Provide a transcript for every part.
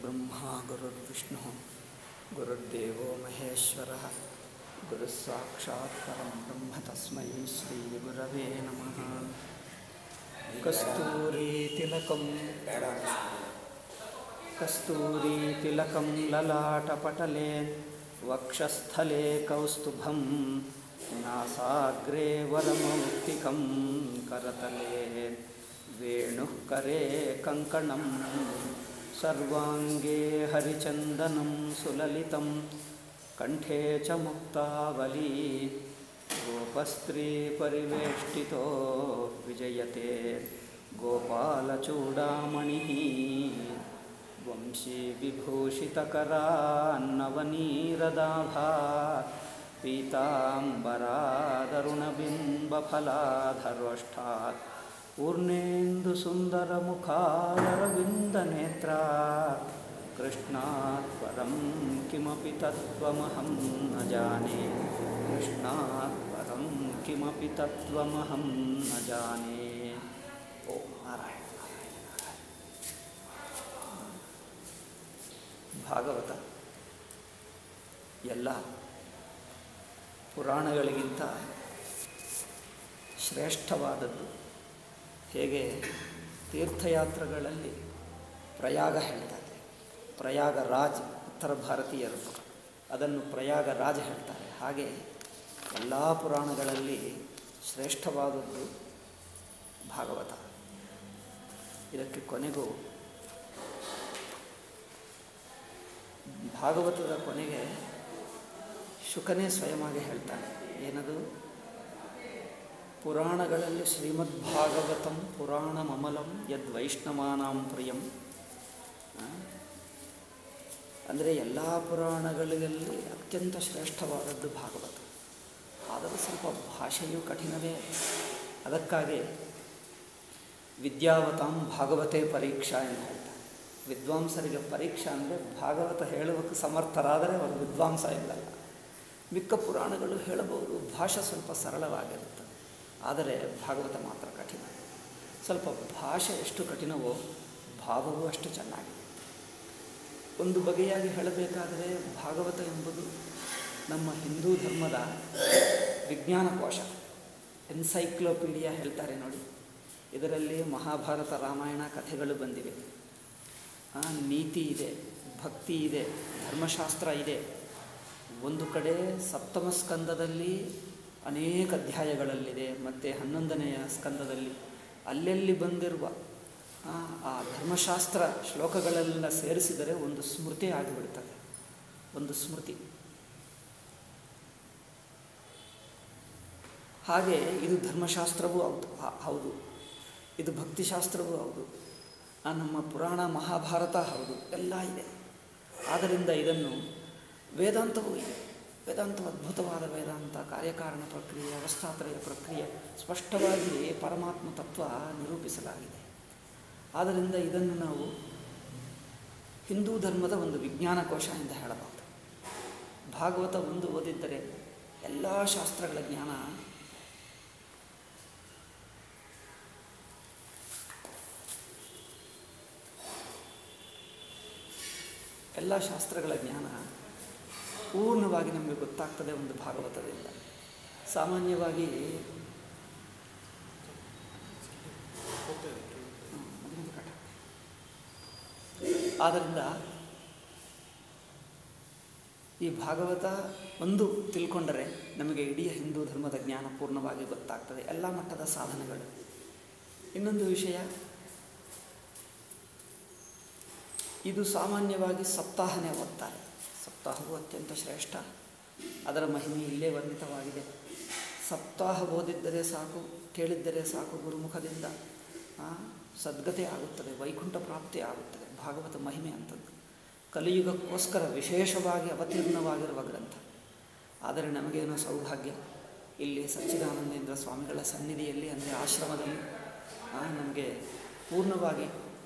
गुरुर्ब्रह्मा गुरुर्विष्णुः गुरुर्देवो महेश्वरः गुरुस्साक्षात् परं ब्रह्म तस्मै श्रीगुरवे नमः कस्तूरीतिलकं कस्तूरीतिलकं ललाटपटले वक्षस्थले कौस्तुभं नासाग्रे वरमौक्तिकं करतले वेणुः करे कङ्कणं सर्वाङ्गे हरिचन्दनं सुललितं कण्ठे च मुक्तावली गोपस्त्रीपरिवेष्टितो विजयते गोपालचूडामणिः वंशीविभूषितकरान्नवनीरदाभा पीताम्बरादरुणबिम्बफलाधरोष्ठात् पूर्णेन्दुसुन्दरमुखारविन्दनेत्रा कृष्णात् परं किमपि तत्त्वमहं न जाने कृष्णात् परं किमपि तत्त्वमहं न जाने ಓ ನಾರಾಯಣ ನಾರಾಯಣ ನಾರಾಯಣ ಭಾಗವತ ಎಲ್ಲ ಪುರಾಣಗಳಿಗಿಂತ ಶ್ರೇಷ್ಠವಾದದ್ದು ಹೇಗೆ ತೀರ್ಥಯಾತ್ರೆಗಳಲ್ಲಿ ಪ್ರಯಾಗ ಹೇಳ್ತಾರೆ ಪ್ರಯಾಗ ರಾಜ್ ಉತ್ತರ ಭಾರತೀಯರು ಅದನ್ನು ಪ್ರಯಾಗ ರಾಜ ಹೇಳ್ತಾರೆ ಹಾಗೆ ಎಲ್ಲ ಪುರಾಣಗಳಲ್ಲಿ ಶ್ರೇಷ್ಠವಾದದ್ದು ಭಾಗವತ ಇದಕ್ಕೆ ಕೊನೆಗೂ ಭಾಗವತದ ಕೊನೆಗೆ ಶುಕನೇ ಸ್ವಯಮಾಗಿ ಹೇಳ್ತಾನೆ ಏನದು ಪುರಾಣಗಳಲ್ಲಿ ಶ್ರೀಮದ್ ಭಾಗವತಂ ಪುರಾಣಮಮಲಂ ಯದ್ ವೈಷ್ಣವಾನಾಂ ಪ್ರಿಯಂ ಅಂದರೆ ಎಲ್ಲ ಪುರಾಣಗಳಲ್ಲಿ ಅತ್ಯಂತ ಶ್ರೇಷ್ಠವಾದದ್ದು ಭಾಗವತ ಆದರೆ ಸ್ವಲ್ಪ ಭಾಷೆಯು ಕಠಿಣವೇ ಅದಕ್ಕಾಗಿ ವಿದ್ಯಾವತಾಂ ಭಾಗವತೆ ಪರೀಕ್ಷಾ ಎಂದು ಹೇಳ್ತಾರೆ ವಿದ್ವಾಂಸರಿಗೆ ಪರೀಕ್ಷಾ ಅಂದರೆ ಭಾಗವತ ಹೇಳುವಕ್ಕೆ ಸಮರ್ಥರಾದರೆ ಅವರು ವಿದ್ವಾಂಸ ಇಲ್ಲಲ್ಲ ಮಿಕ್ಕ ಪುರಾಣಗಳು ಹೇಳಬಹುದು ಭಾಷೆ ಸ್ವಲ್ಪ ಸರಳವಾಗಿರುತ್ತೆ ಆದರೆ ಭಾಗವತ ಮಾತ್ರ ಕಠಿಣ ಸ್ವಲ್ಪ ಭಾಷೆ ಎಷ್ಟು ಕಠಿಣವೋ ಭಾವವೂ ಅಷ್ಟು ಚೆನ್ನಾಗಿದೆ ಒಂದು ಬಗೆಯಾಗಿ ಹೇಳಬೇಕಾದರೆ ಭಾಗವತ ಎಂಬುದು ನಮ್ಮ ಹಿಂದೂ ಧರ್ಮದ ವಿಜ್ಞಾನ ಕೋಶ ಎನ್ಸೈಕ್ಲೋಪೀಡಿಯಾ ಹೇಳ್ತಾರೆ ನೋಡಿ ಇದರಲ್ಲಿ ಮಹಾಭಾರತ ರಾಮಾಯಣ ಕಥೆಗಳು ಬಂದಿವೆ ನೀತಿ ಇದೆ ಭಕ್ತಿ ಇದೆ ಧರ್ಮಶಾಸ್ತ್ರ ಇದೆ ಒಂದು ಕಡೆ ಸಪ್ತಮ ಸ್ಕಂದದಲ್ಲಿ ಅನೇಕ ಅಧ್ಯಾಯಗಳಲ್ಲಿದೆ ಮತ್ತು ಹನ್ನೊಂದನೆಯ ಸ್ಕಂದದಲ್ಲಿ ಅಲ್ಲೆಲ್ಲಿ ಬಂದಿರುವ ಆ ಧರ್ಮಶಾಸ್ತ್ರ ಶ್ಲೋಕಗಳೆಲ್ಲ ಸೇರಿಸಿದರೆ ಒಂದು ಸ್ಮೃತಿ ಆಗಿಬಿಡ್ತದೆ ಒಂದು ಸ್ಮೃತಿ ಹಾಗೆ ಇದು ಧರ್ಮಶಾಸ್ತ್ರವೂ ಹೌದು ಹೌದು ಇದು ಭಕ್ತಿಶಾಸ್ತ್ರವೂ ಹೌದು ನಮ್ಮ ಪುರಾಣ ಮಹಾಭಾರತ ಹೌದು ಎಲ್ಲ ಇದೆ ಆದ್ದರಿಂದ ಇದನ್ನು ವೇದಾಂತವೂ ಇದೆ ವೇದಾಂತ ಅದ್ಭುತವಾದ ವೇದಾಂತ ಕಾರ್ಯಕಾರಣ ಪ್ರಕ್ರಿಯೆ ಅವಸ್ಥಾತ್ರಯ ಪ್ರಕ್ರಿಯೆ ಸ್ಪಷ್ಟವಾಗಿ ಪರಮಾತ್ಮ ತತ್ವ ನಿರೂಪಿಸಲಾಗಿದೆ ಆದ್ದರಿಂದ ಇದನ್ನು ನಾವು ಹಿಂದೂ ಧರ್ಮದ ಒಂದು ವಿಜ್ಞಾನ ಕೋಶ ಎಂದು ಹೇಳಬಹುದು ಭಾಗವತ ಒಂದು ಓದಿದ್ದರೆ ಎಲ್ಲ ಶಾಸ್ತ್ರಗಳ ಜ್ಞಾನ ಎಲ್ಲ ಶಾಸ್ತ್ರಗಳ ಜ್ಞಾನ ಪೂರ್ಣವಾಗಿ ನಮಗೆ ಗೊತ್ತಾಗ್ತದೆ ಒಂದು ಭಾಗವತದಿಂದ ಸಾಮಾನ್ಯವಾಗಿ ಆದ್ದರಿಂದ ಈ ಭಾಗವತ ಒಂದು ತಿಳ್ಕೊಂಡರೆ ನಮಗೆ ಇಡೀ ಹಿಂದೂ ಧರ್ಮದ ಜ್ಞಾನ ಪೂರ್ಣವಾಗಿ ಗೊತ್ತಾಗ್ತದೆ ಎಲ್ಲ ಮಟ್ಟದ ಸಾಧನೆಗಳು ಇನ್ನೊಂದು ವಿಷಯ ಇದು ಸಾಮಾನ್ಯವಾಗಿ ಸಪ್ತಾಹನೇ ಓದ್ತಾರೆ ಸಪ್ತಾಹವು ಅತ್ಯಂತ ಶ್ರೇಷ್ಠ ಅದರ ಮಹಿಮೆ ಇಲ್ಲೇ ವರ್ಣಿತವಾಗಿದೆ ಸಪ್ತಾಹ ಓದಿದ್ದರೆ ಸಾಕು ಕೇಳಿದ್ದರೆ ಸಾಕು ಗುರುಮುಖದಿಂದ ಸದ್ಗತೆ ಆಗುತ್ತದೆ ವೈಕುಂಠ ಪ್ರಾಪ್ತಿ ಆಗುತ್ತದೆ ಭಾಗವತ ಮಹಿಮೆ ಅಂಥದ್ದು ಕಲಿಯುಗಕ್ಕೋಸ್ಕರ ವಿಶೇಷವಾಗಿ ಅವತೀರ್ಣವಾಗಿರುವ ಗ್ರಂಥ ಆದರೆ ನಮಗೇನೋ ಸೌಭಾಗ್ಯ ಇಲ್ಲಿ ಸಚ್ಚಿದಾನಂದೇಂದ್ರ ಸ್ವಾಮಿಗಳ ಸನ್ನಿಧಿಯಲ್ಲಿ ಅಂದರೆ ಆಶ್ರಮದಲ್ಲಿ ನಮಗೆ ಪೂರ್ಣವಾಗಿ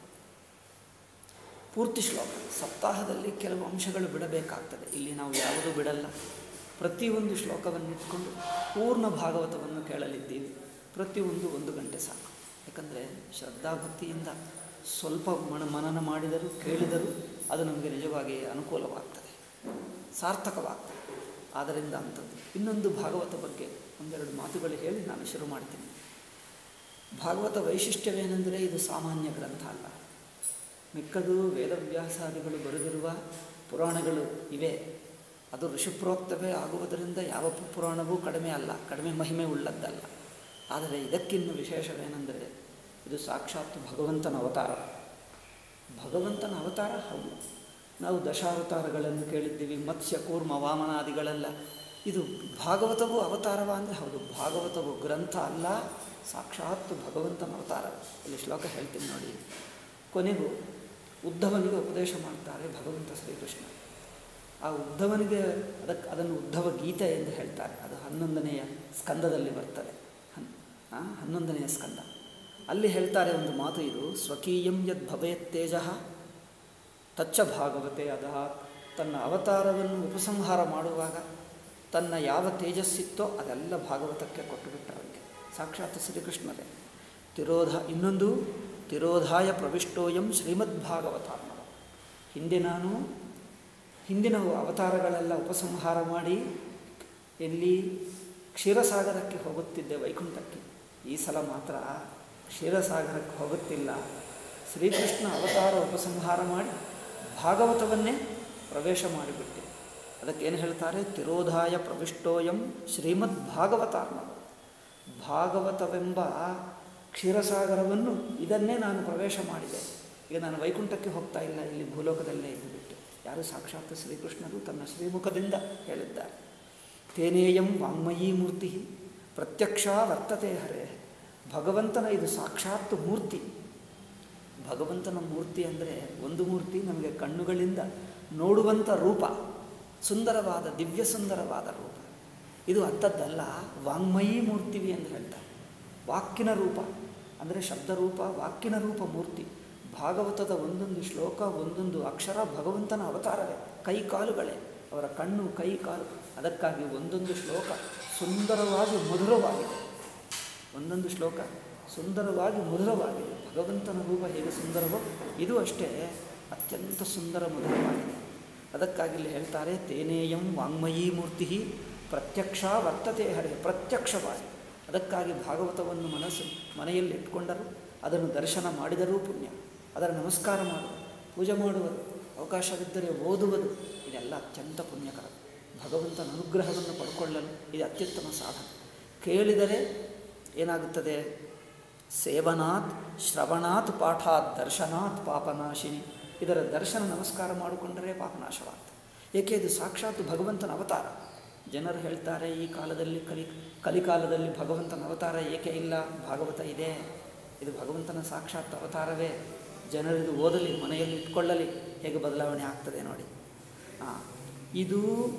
ಪೂರ್ತಿ ಶ್ಲೋಕ ಸಪ್ತಾಹದಲ್ಲಿ ಕೆಲವು ಅಂಶಗಳು ಬಿಡಬೇಕಾಗ್ತದೆ ಇಲ್ಲಿ ನಾವು ಯಾವುದೂ ಬಿಡಲ್ಲ ಪ್ರತಿಯೊಂದು ಶ್ಲೋಕವನ್ನು ಇಟ್ಕೊಂಡು ಪೂರ್ಣ ಭಾಗವತವನ್ನು ಕೇಳಲಿದ್ದೀವಿ ಪ್ರತಿಯೊಂದು ಒಂದು ಗಂಟೆ ಸಾಕು ಯಾಕಂದರೆ ಶ್ರದ್ಧಾಭಕ್ತಿಯಿಂದ ಸ್ವಲ್ಪ ಮನ ಮನನ ಮಾಡಿದರೂ ಕೇಳಿದರೂ ಅದು ನಮಗೆ ನಿಜವಾಗಿ ಅನುಕೂಲವಾಗ್ತದೆ ಸಾರ್ಥಕವಾಗ್ತದೆ ಆದ್ದರಿಂದ ಅಂಥದ್ದು ಇನ್ನೊಂದು ಭಾಗವತ ಬಗ್ಗೆ ಒಂದೆರಡು ಮಾತುಗಳು ಹೇಳಿ ನಾನು ಶುರು ಮಾಡ್ತೀನಿ ಭಾಗವತ ವೈಶಿಷ್ಟ್ಯವೇನೆಂದರೆ ಇದು ಸಾಮಾನ್ಯ ಗ್ರಂಥ ಅಲ್ಲ ಮಿಕ್ಕದು ವೇದವ್ಯಾಸಾದಿಗಳು ಬರೆದಿರುವ ಪುರಾಣಗಳು ಇವೆ ಅದು ಋಷಿಪ್ರೋಕ್ತವೇ ಆಗುವುದರಿಂದ ಯಾವ ಪುರಾಣವೂ ಕಡಿಮೆ ಅಲ್ಲ ಕಡಿಮೆ ಮಹಿಮೆ ಉಳ್ಳದ್ದಲ್ಲ ಆದರೆ ಇದಕ್ಕಿನ್ನು ವಿಶೇಷವೇನೆಂದರೆ ಇದು ಸಾಕ್ಷಾತ್ ಭಗವಂತನ ಅವತಾರ ಭಗವಂತನ ಅವತಾರ ಹೌದು ನಾವು ದಶಾವತಾರಗಳನ್ನು ಕೇಳಿದ್ದೀವಿ ಮತ್ಸ್ಯ ಕೂರ್ಮ ವಾಮನಾದಿಗಳೆಲ್ಲ ಇದು ಭಾಗವತವು ಅವತಾರವ ಅಂದರೆ ಹೌದು ಭಾಗವತವು ಗ್ರಂಥ ಅಲ್ಲ ಸಾಕ್ಷಾತ್ ಭಗವಂತನ ಅವತಾರ ಇಲ್ಲಿ ಶ್ಲೋಕ ಹೇಳ್ತೀನಿ ನೋಡಿ ಕೊನೆಗೂ ಉದ್ಧವನಿಗೆ ಉಪದೇಶ ಮಾಡ್ತಾರೆ ಭಗವಂತ ಶ್ರೀಕೃಷ್ಣ ಆ ಉದ್ಧವನಿಗೆ ಅದಕ್ಕೆ ಅದನ್ನು ಉದ್ಧವ ಗೀತೆ ಎಂದು ಹೇಳ್ತಾರೆ ಅದು ಹನ್ನೊಂದನೆಯ ಸ್ಕಂದದಲ್ಲಿ ಬರ್ತದೆ ಹನ್ ಆ, ಹನ್ನೊಂದನೆಯ ಸ್ಕಂದ ಅಲ್ಲಿ ಹೇಳ್ತಾರೆ ಒಂದು ಮಾತು ಇದು ಸ್ವಕೀಯಂ ಯದ್ ಭವೇತ್ ತೇಜ ತಚ್ಚ ಭಾಗವತೆ ಅದ ತನ್ನ ಅವತಾರವನ್ನು ಉಪಸಂಹಾರ ಮಾಡುವಾಗ ತನ್ನ ಯಾವ ತೇಜಸ್ಸಿತ್ತೋ ಅದೆಲ್ಲ ಭಾಗವತಕ್ಕೆ ಕೊಟ್ಟುಬಿಟ್ಟವರಿಗೆ ಸಾಕ್ಷಾತ್ ಶ್ರೀಕೃಷ್ಣರೇ ತಿರೋಧ ಇನ್ನೊಂದು ತಿರೋಧಾಯ ಪ್ರವಿಷ್ಟೋಯಂ ಶ್ರೀಮದ್ಭಾಗವತಾರ್ಣವ ಹಿಂದೆ ನಾನು ಹಿಂದಿನ ಅವತಾರಗಳೆಲ್ಲ ಉಪಸಂಹಾರ ಮಾಡಿ ಎಲ್ಲಿ ಕ್ಷೀರಸಾಗರಕ್ಕೆ ಹೋಗುತ್ತಿದ್ದೆ ವೈಕುಂಠಕ್ಕೆ ಈ ಸಲ ಮಾತ್ರ ಕ್ಷೀರಸಾಗರಕ್ಕೆ ಹೋಗುತ್ತಿಲ್ಲ ಶ್ರೀಕೃಷ್ಣ ಅವತಾರ ಉಪಸಂಹಾರ ಮಾಡಿ ಭಾಗವತವನ್ನೇ ಪ್ರವೇಶ ಮಾಡಿಬಿಟ್ಟೆ ಅದಕ್ಕೇನು ಹೇಳ್ತಾರೆ ತಿರೋಧಾಯ ಪ್ರವಿಷ್ಟೋಯಂ ಶ್ರೀಮದ್ ಭಾಗವತಾರ್ಣವ ಭಾಗವತವೆಂಬ ಕ್ಷೀರಸಾಗರವನ್ನು ಇದನ್ನೇ ನಾನು ಪ್ರವೇಶ ಮಾಡಿದೆ ಈಗ ನಾನು ವೈಕುಂಠಕ್ಕೆ ಹೋಗ್ತಾ ಇಲ್ಲ ಇಲ್ಲಿ ಭೂಲೋಕದಲ್ಲೇ ಇದ್ದುಬಿಟ್ಟೆ ಯಾರು ಸಾಕ್ಷಾತ್ ಶ್ರೀಕೃಷ್ಣರು ತನ್ನ ಶ್ರೀಮುಖದಿಂದ ಹೇಳಿದ್ದಾರೆ ತೇನೇಯಂ ವಾಂಗ್ಮಯೀ ಮೂರ್ತಿ ಪ್ರತ್ಯಕ್ಷ ವರ್ತತೆ ಹರೇ ಭಗವಂತನ ಇದು ಸಾಕ್ಷಾತ್ ಮೂರ್ತಿ ಭಗವಂತನ ಮೂರ್ತಿ ಅಂದರೆ ಒಂದು ಮೂರ್ತಿ ನಮಗೆ ಕಣ್ಣುಗಳಿಂದ ನೋಡುವಂಥ ರೂಪ ಸುಂದರವಾದ ದಿವ್ಯ ಸುಂದರವಾದ ರೂಪ ಇದು ಅಂಥದ್ದಲ್ಲ ವಾಂಗ್ಮಯೀ ಮೂರ್ತಿವಿ ಎಂದು ಹೇಳ್ತಾರೆ ವಾಕ್ಕಿನ ರೂಪ ಅಂದರೆ ಶಬ್ದರೂಪ ವಾಕ್ಕಿನ ರೂಪ ಮೂರ್ತಿ ಭಾಗವತದ ಒಂದೊಂದು ಶ್ಲೋಕ ಒಂದೊಂದು ಅಕ್ಷರ ಭಗವಂತನ ಅವತಾರವೇ ಕೈ ಕಾಲುಗಳೇ ಅವರ ಕಣ್ಣು ಕೈ ಕಾಲು ಅದಕ್ಕಾಗಿ ಒಂದೊಂದು ಶ್ಲೋಕ ಸುಂದರವಾಗಿ ಮಧುರವಾಗಿದೆ ಒಂದೊಂದು ಶ್ಲೋಕ ಸುಂದರವಾಗಿ ಮಧುರವಾಗಿದೆ ಭಗವಂತನ ರೂಪ ಹೇಗೆ ಸುಂದರವೋ ಇದು ಅಷ್ಟೇ ಅತ್ಯಂತ ಸುಂದರ ಮಧುರವಾಗಿದೆ ಅದಕ್ಕಾಗಿ ಇಲ್ಲಿ ಹೇಳ್ತಾರೆ ತೇನೇಯಂ ವಾಂಗ್ಮಯೀ ಮೂರ್ತಿ ಪ್ರತ್ಯಕ್ಷ ವರ್ತತೆ ಹರೆ ಪ್ರತ್ಯಕ್ಷವಾಗಿ ಅದಕ್ಕಾಗಿ ಭಾಗವತವನ್ನು ಮನಸ್ಸು ಮನೆಯಲ್ಲಿ ಇಟ್ಕೊಂಡರು ಅದನ್ನು ದರ್ಶನ ಮಾಡಿದರೂ ಪುಣ್ಯ ಅದರ ನಮಸ್ಕಾರ ಮಾಡುವುದು ಪೂಜೆ ಮಾಡುವುದು ಅವಕಾಶವಿದ್ದರೆ ಓದುವುದು ಇದೆಲ್ಲ ಅತ್ಯಂತ ಪುಣ್ಯಕರ ಭಗವಂತನ ಅನುಗ್ರಹವನ್ನು ಪಡ್ಕೊಳ್ಳಲು ಇದು ಅತ್ಯುತ್ತಮ ಸಾಧನ ಕೇಳಿದರೆ ಏನಾಗುತ್ತದೆ ಸೇವನಾತ್ ಶ್ರವಣಾತ್ ಪಾಠಾತ್ ದರ್ಶನಾತ್ ಪಾಪನಾಶಿನಿ ಇದರ ದರ್ಶನ ನಮಸ್ಕಾರ ಮಾಡಿಕೊಂಡರೆ ಪಾಪನಾಶವಾಗ್ತದೆ ಏಕೆ ಇದು ಸಾಕ್ಷಾತ್ ಭಗವಂತನ ಅವತಾರ ಜನರು ಹೇಳ್ತಾರೆ ಈ ಕಾಲದಲ್ಲಿ ಕಲಿ ಕಲಿಕಾಲದಲ್ಲಿ ಭಗವಂತನ ಅವತಾರ ಏಕೆ ಇಲ್ಲ ಭಾಗವತ ಇದೆ ಇದು ಭಗವಂತನ ಸಾಕ್ಷಾತ್ ಅವತಾರವೇ ಜನರಿದು ಓದಲಿ ಮನೆಯಲ್ಲಿ ಇಟ್ಕೊಳ್ಳಲಿ ಹೇಗೆ ಬದಲಾವಣೆ ಆಗ್ತದೆ ನೋಡಿ ಹಾಂ ಇದು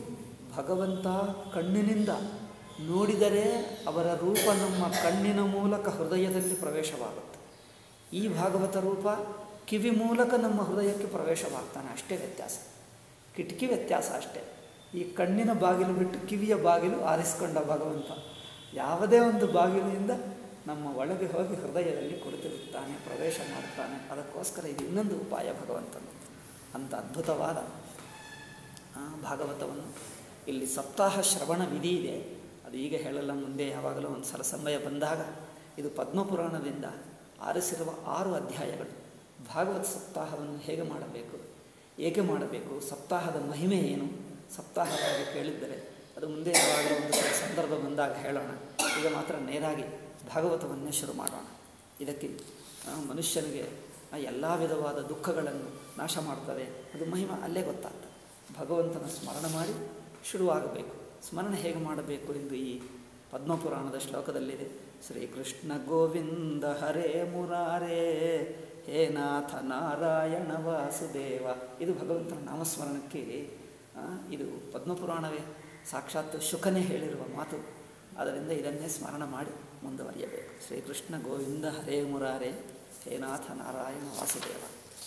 ಭಗವಂತ ಕಣ್ಣಿನಿಂದ ನೋಡಿದರೆ ಅವರ ರೂಪ ನಮ್ಮ ಕಣ್ಣಿನ ಮೂಲಕ ಹೃದಯದಲ್ಲಿ ಪ್ರವೇಶವಾಗುತ್ತೆ ಈ ಭಾಗವತ ರೂಪ ಕಿವಿ ಮೂಲಕ ನಮ್ಮ ಹೃದಯಕ್ಕೆ ಪ್ರವೇಶವಾಗ್ತಾನೆ ಅಷ್ಟೇ ವ್ಯತ್ಯಾಸ ಕಿಟಕಿ ವ್ಯತ್ಯಾಸ ಅಷ್ಟೇ ಈ ಕಣ್ಣಿನ ಬಾಗಿಲು ಬಿಟ್ಟು ಕಿವಿಯ ಬಾಗಿಲು ಆರಿಸಿಕೊಂಡ ಭಗವಂತ ಯಾವುದೇ ಒಂದು ಬಾಗಿಲಿನಿಂದ ನಮ್ಮ ಒಳಗೆ ಹೋಗಿ ಹೃದಯದಲ್ಲಿ ಕುಳಿತಿರುತ್ತಾನೆ ಪ್ರವೇಶ ಮಾಡುತ್ತಾನೆ ಅದಕ್ಕೋಸ್ಕರ ಇದು ಇನ್ನೊಂದು ಉಪಾಯ ಭಗವಂತನು ಅಂತ ಅದ್ಭುತವಾದ ಆ, ಭಾಗವತವನ್ನು ಇಲ್ಲಿ ಸಪ್ತಾಹ ಶ್ರವಣ ವಿಧಿ ಇದೆ ಅದು ಈಗ ಹೇಳಲ್ಲ ಮುಂದೆ ಯಾವಾಗಲೂ ಒಂದು ಸಲ ಸಮಯ ಬಂದಾಗ ಇದು ಪದ್ಮಪುರಾಣದಿಂದ ಆರಿಸಿರುವ ಆರು ಅಧ್ಯಾಯಗಳು ಭಾಗವತ ಸಪ್ತಾಹವನ್ನು ಹೇಗೆ ಮಾಡಬೇಕು ಏಕೆ ಮಾಡಬೇಕು ಸಪ್ತಾಹದ ಮಹಿಮೆ ಏನು ಸಪ್ತಾಹದ ಬಗ್ಗೆ ಕೇಳಿದ್ದರೆ ಅದು ಮುಂದೆ ಯಾವಾಗಲೂ ಒಂದು ಸಲ ಸಂದರ್ಭ ಬಂದಾಗ ಹೇಳೋಣ ಈಗ ಮಾತ್ರ ನೇರಾಗಿ ಭಾಗವತವನ್ನೇ ಶುರು ಮಾಡೋಣ ಇದಕ್ಕೆ ಆ, ಮನುಷ್ಯನಿಗೆ ಎಲ್ಲ ವಿಧವಾದ ದುಃಖಗಳನ್ನು ನಾಶ ಮಾಡ್ತದೆ ಅದು ಮಹಿಮೆ ಅಲ್ಲೇ ಗೊತ್ತಾಗ್ತದೆ ಭಗವಂತನ ಸ್ಮರಣ ಮಾಡಿ ಶುರುವಾಗಬೇಕು ಸ್ಮರಣೆ ಹೇಗೆ ಮಾಡಬೇಕು ಎಂದು ಈ ಪದ್ಮಪುರಾಣದ ಶ್ಲೋಕದಲ್ಲಿದೆ ಶ್ರೀಕೃಷ್ಣ ಗೋವಿಂದ ಹರೇ ಮುರಾರೇ ಹೇ ನಾಥ ನಾರಾಯಣ ವಾಸುದೇವ ಇದು ಭಗವಂತನ ನಾಮಸ್ಮರಣಕ್ಕೆ ಆ, ಇದು ಪದ್ಮಪುರಾಣವೇ ಸಾಕ್ಷಾತ್ ಶುಕನೇ ಹೇಳಿರುವ ಮಾತು ಅದರಿಂದ ಇದನ್ನೇ ಸ್ಮರಣ ಮಾಡಿ ಮುಂದುವರಿಯಬೇಕು ಶ್ರೀಕೃಷ್ಣ ಗೋವಿಂದ ಹರೇ ಮುರಾರೇ ಹೇ ನಾಥ ನಾರಾಯಣ ವಾಸುದೇವ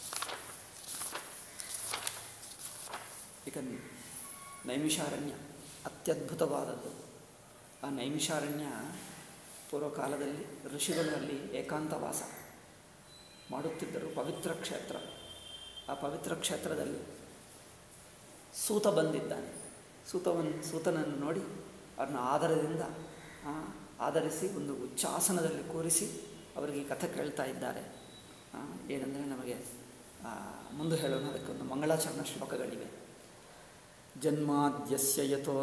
ಈಗ ನೈಮಿಷಾರಣ್ಯ ಅತ್ಯದ್ಭುತವಾದದ್ದು ಆ ನೈಮಿಷಾರಣ್ಯ ಪೂರ್ವಕಾಲದಲ್ಲಿ ಋಷಿಗಳು ಅಲ್ಲಿ ಏಕಾಂತವಾಸ ಮಾಡುತ್ತಿದ್ದರು ಪವಿತ್ರ ಕ್ಷೇತ್ರ ಆ ಪವಿತ್ರ ಕ್ಷೇತ್ರದಲ್ಲಿ ಸೂತ ಬಂದಿದ್ದಾನೆ ಸೂತವನ್ನು ಸೂತನನ್ನು ನೋಡಿ ಅವ್ರನ್ನ ಆದರದಿಂದ ಆ, ಆಧರಿಸಿ ಒಂದು ಉಚ್ಚಾಸನದಲ್ಲಿ ಕೂರಿಸಿ ಅವರಿಗೆ ಈ ಕಥೆ ಕೇಳ್ತಾ ಇದ್ದಾರೆ ಆ, ಏನಂದರೆ ನಮಗೆ ಆ, ಮುಂದೆ ಹೇಳೋಣ ಅದಕ್ಕೆ ಒಂದು ಮಂಗಳಾಚರಣ ಶ್ಲೋಕಗಳಿವೆ ಜನ್ಮಾದ್ಯಸ್ಯ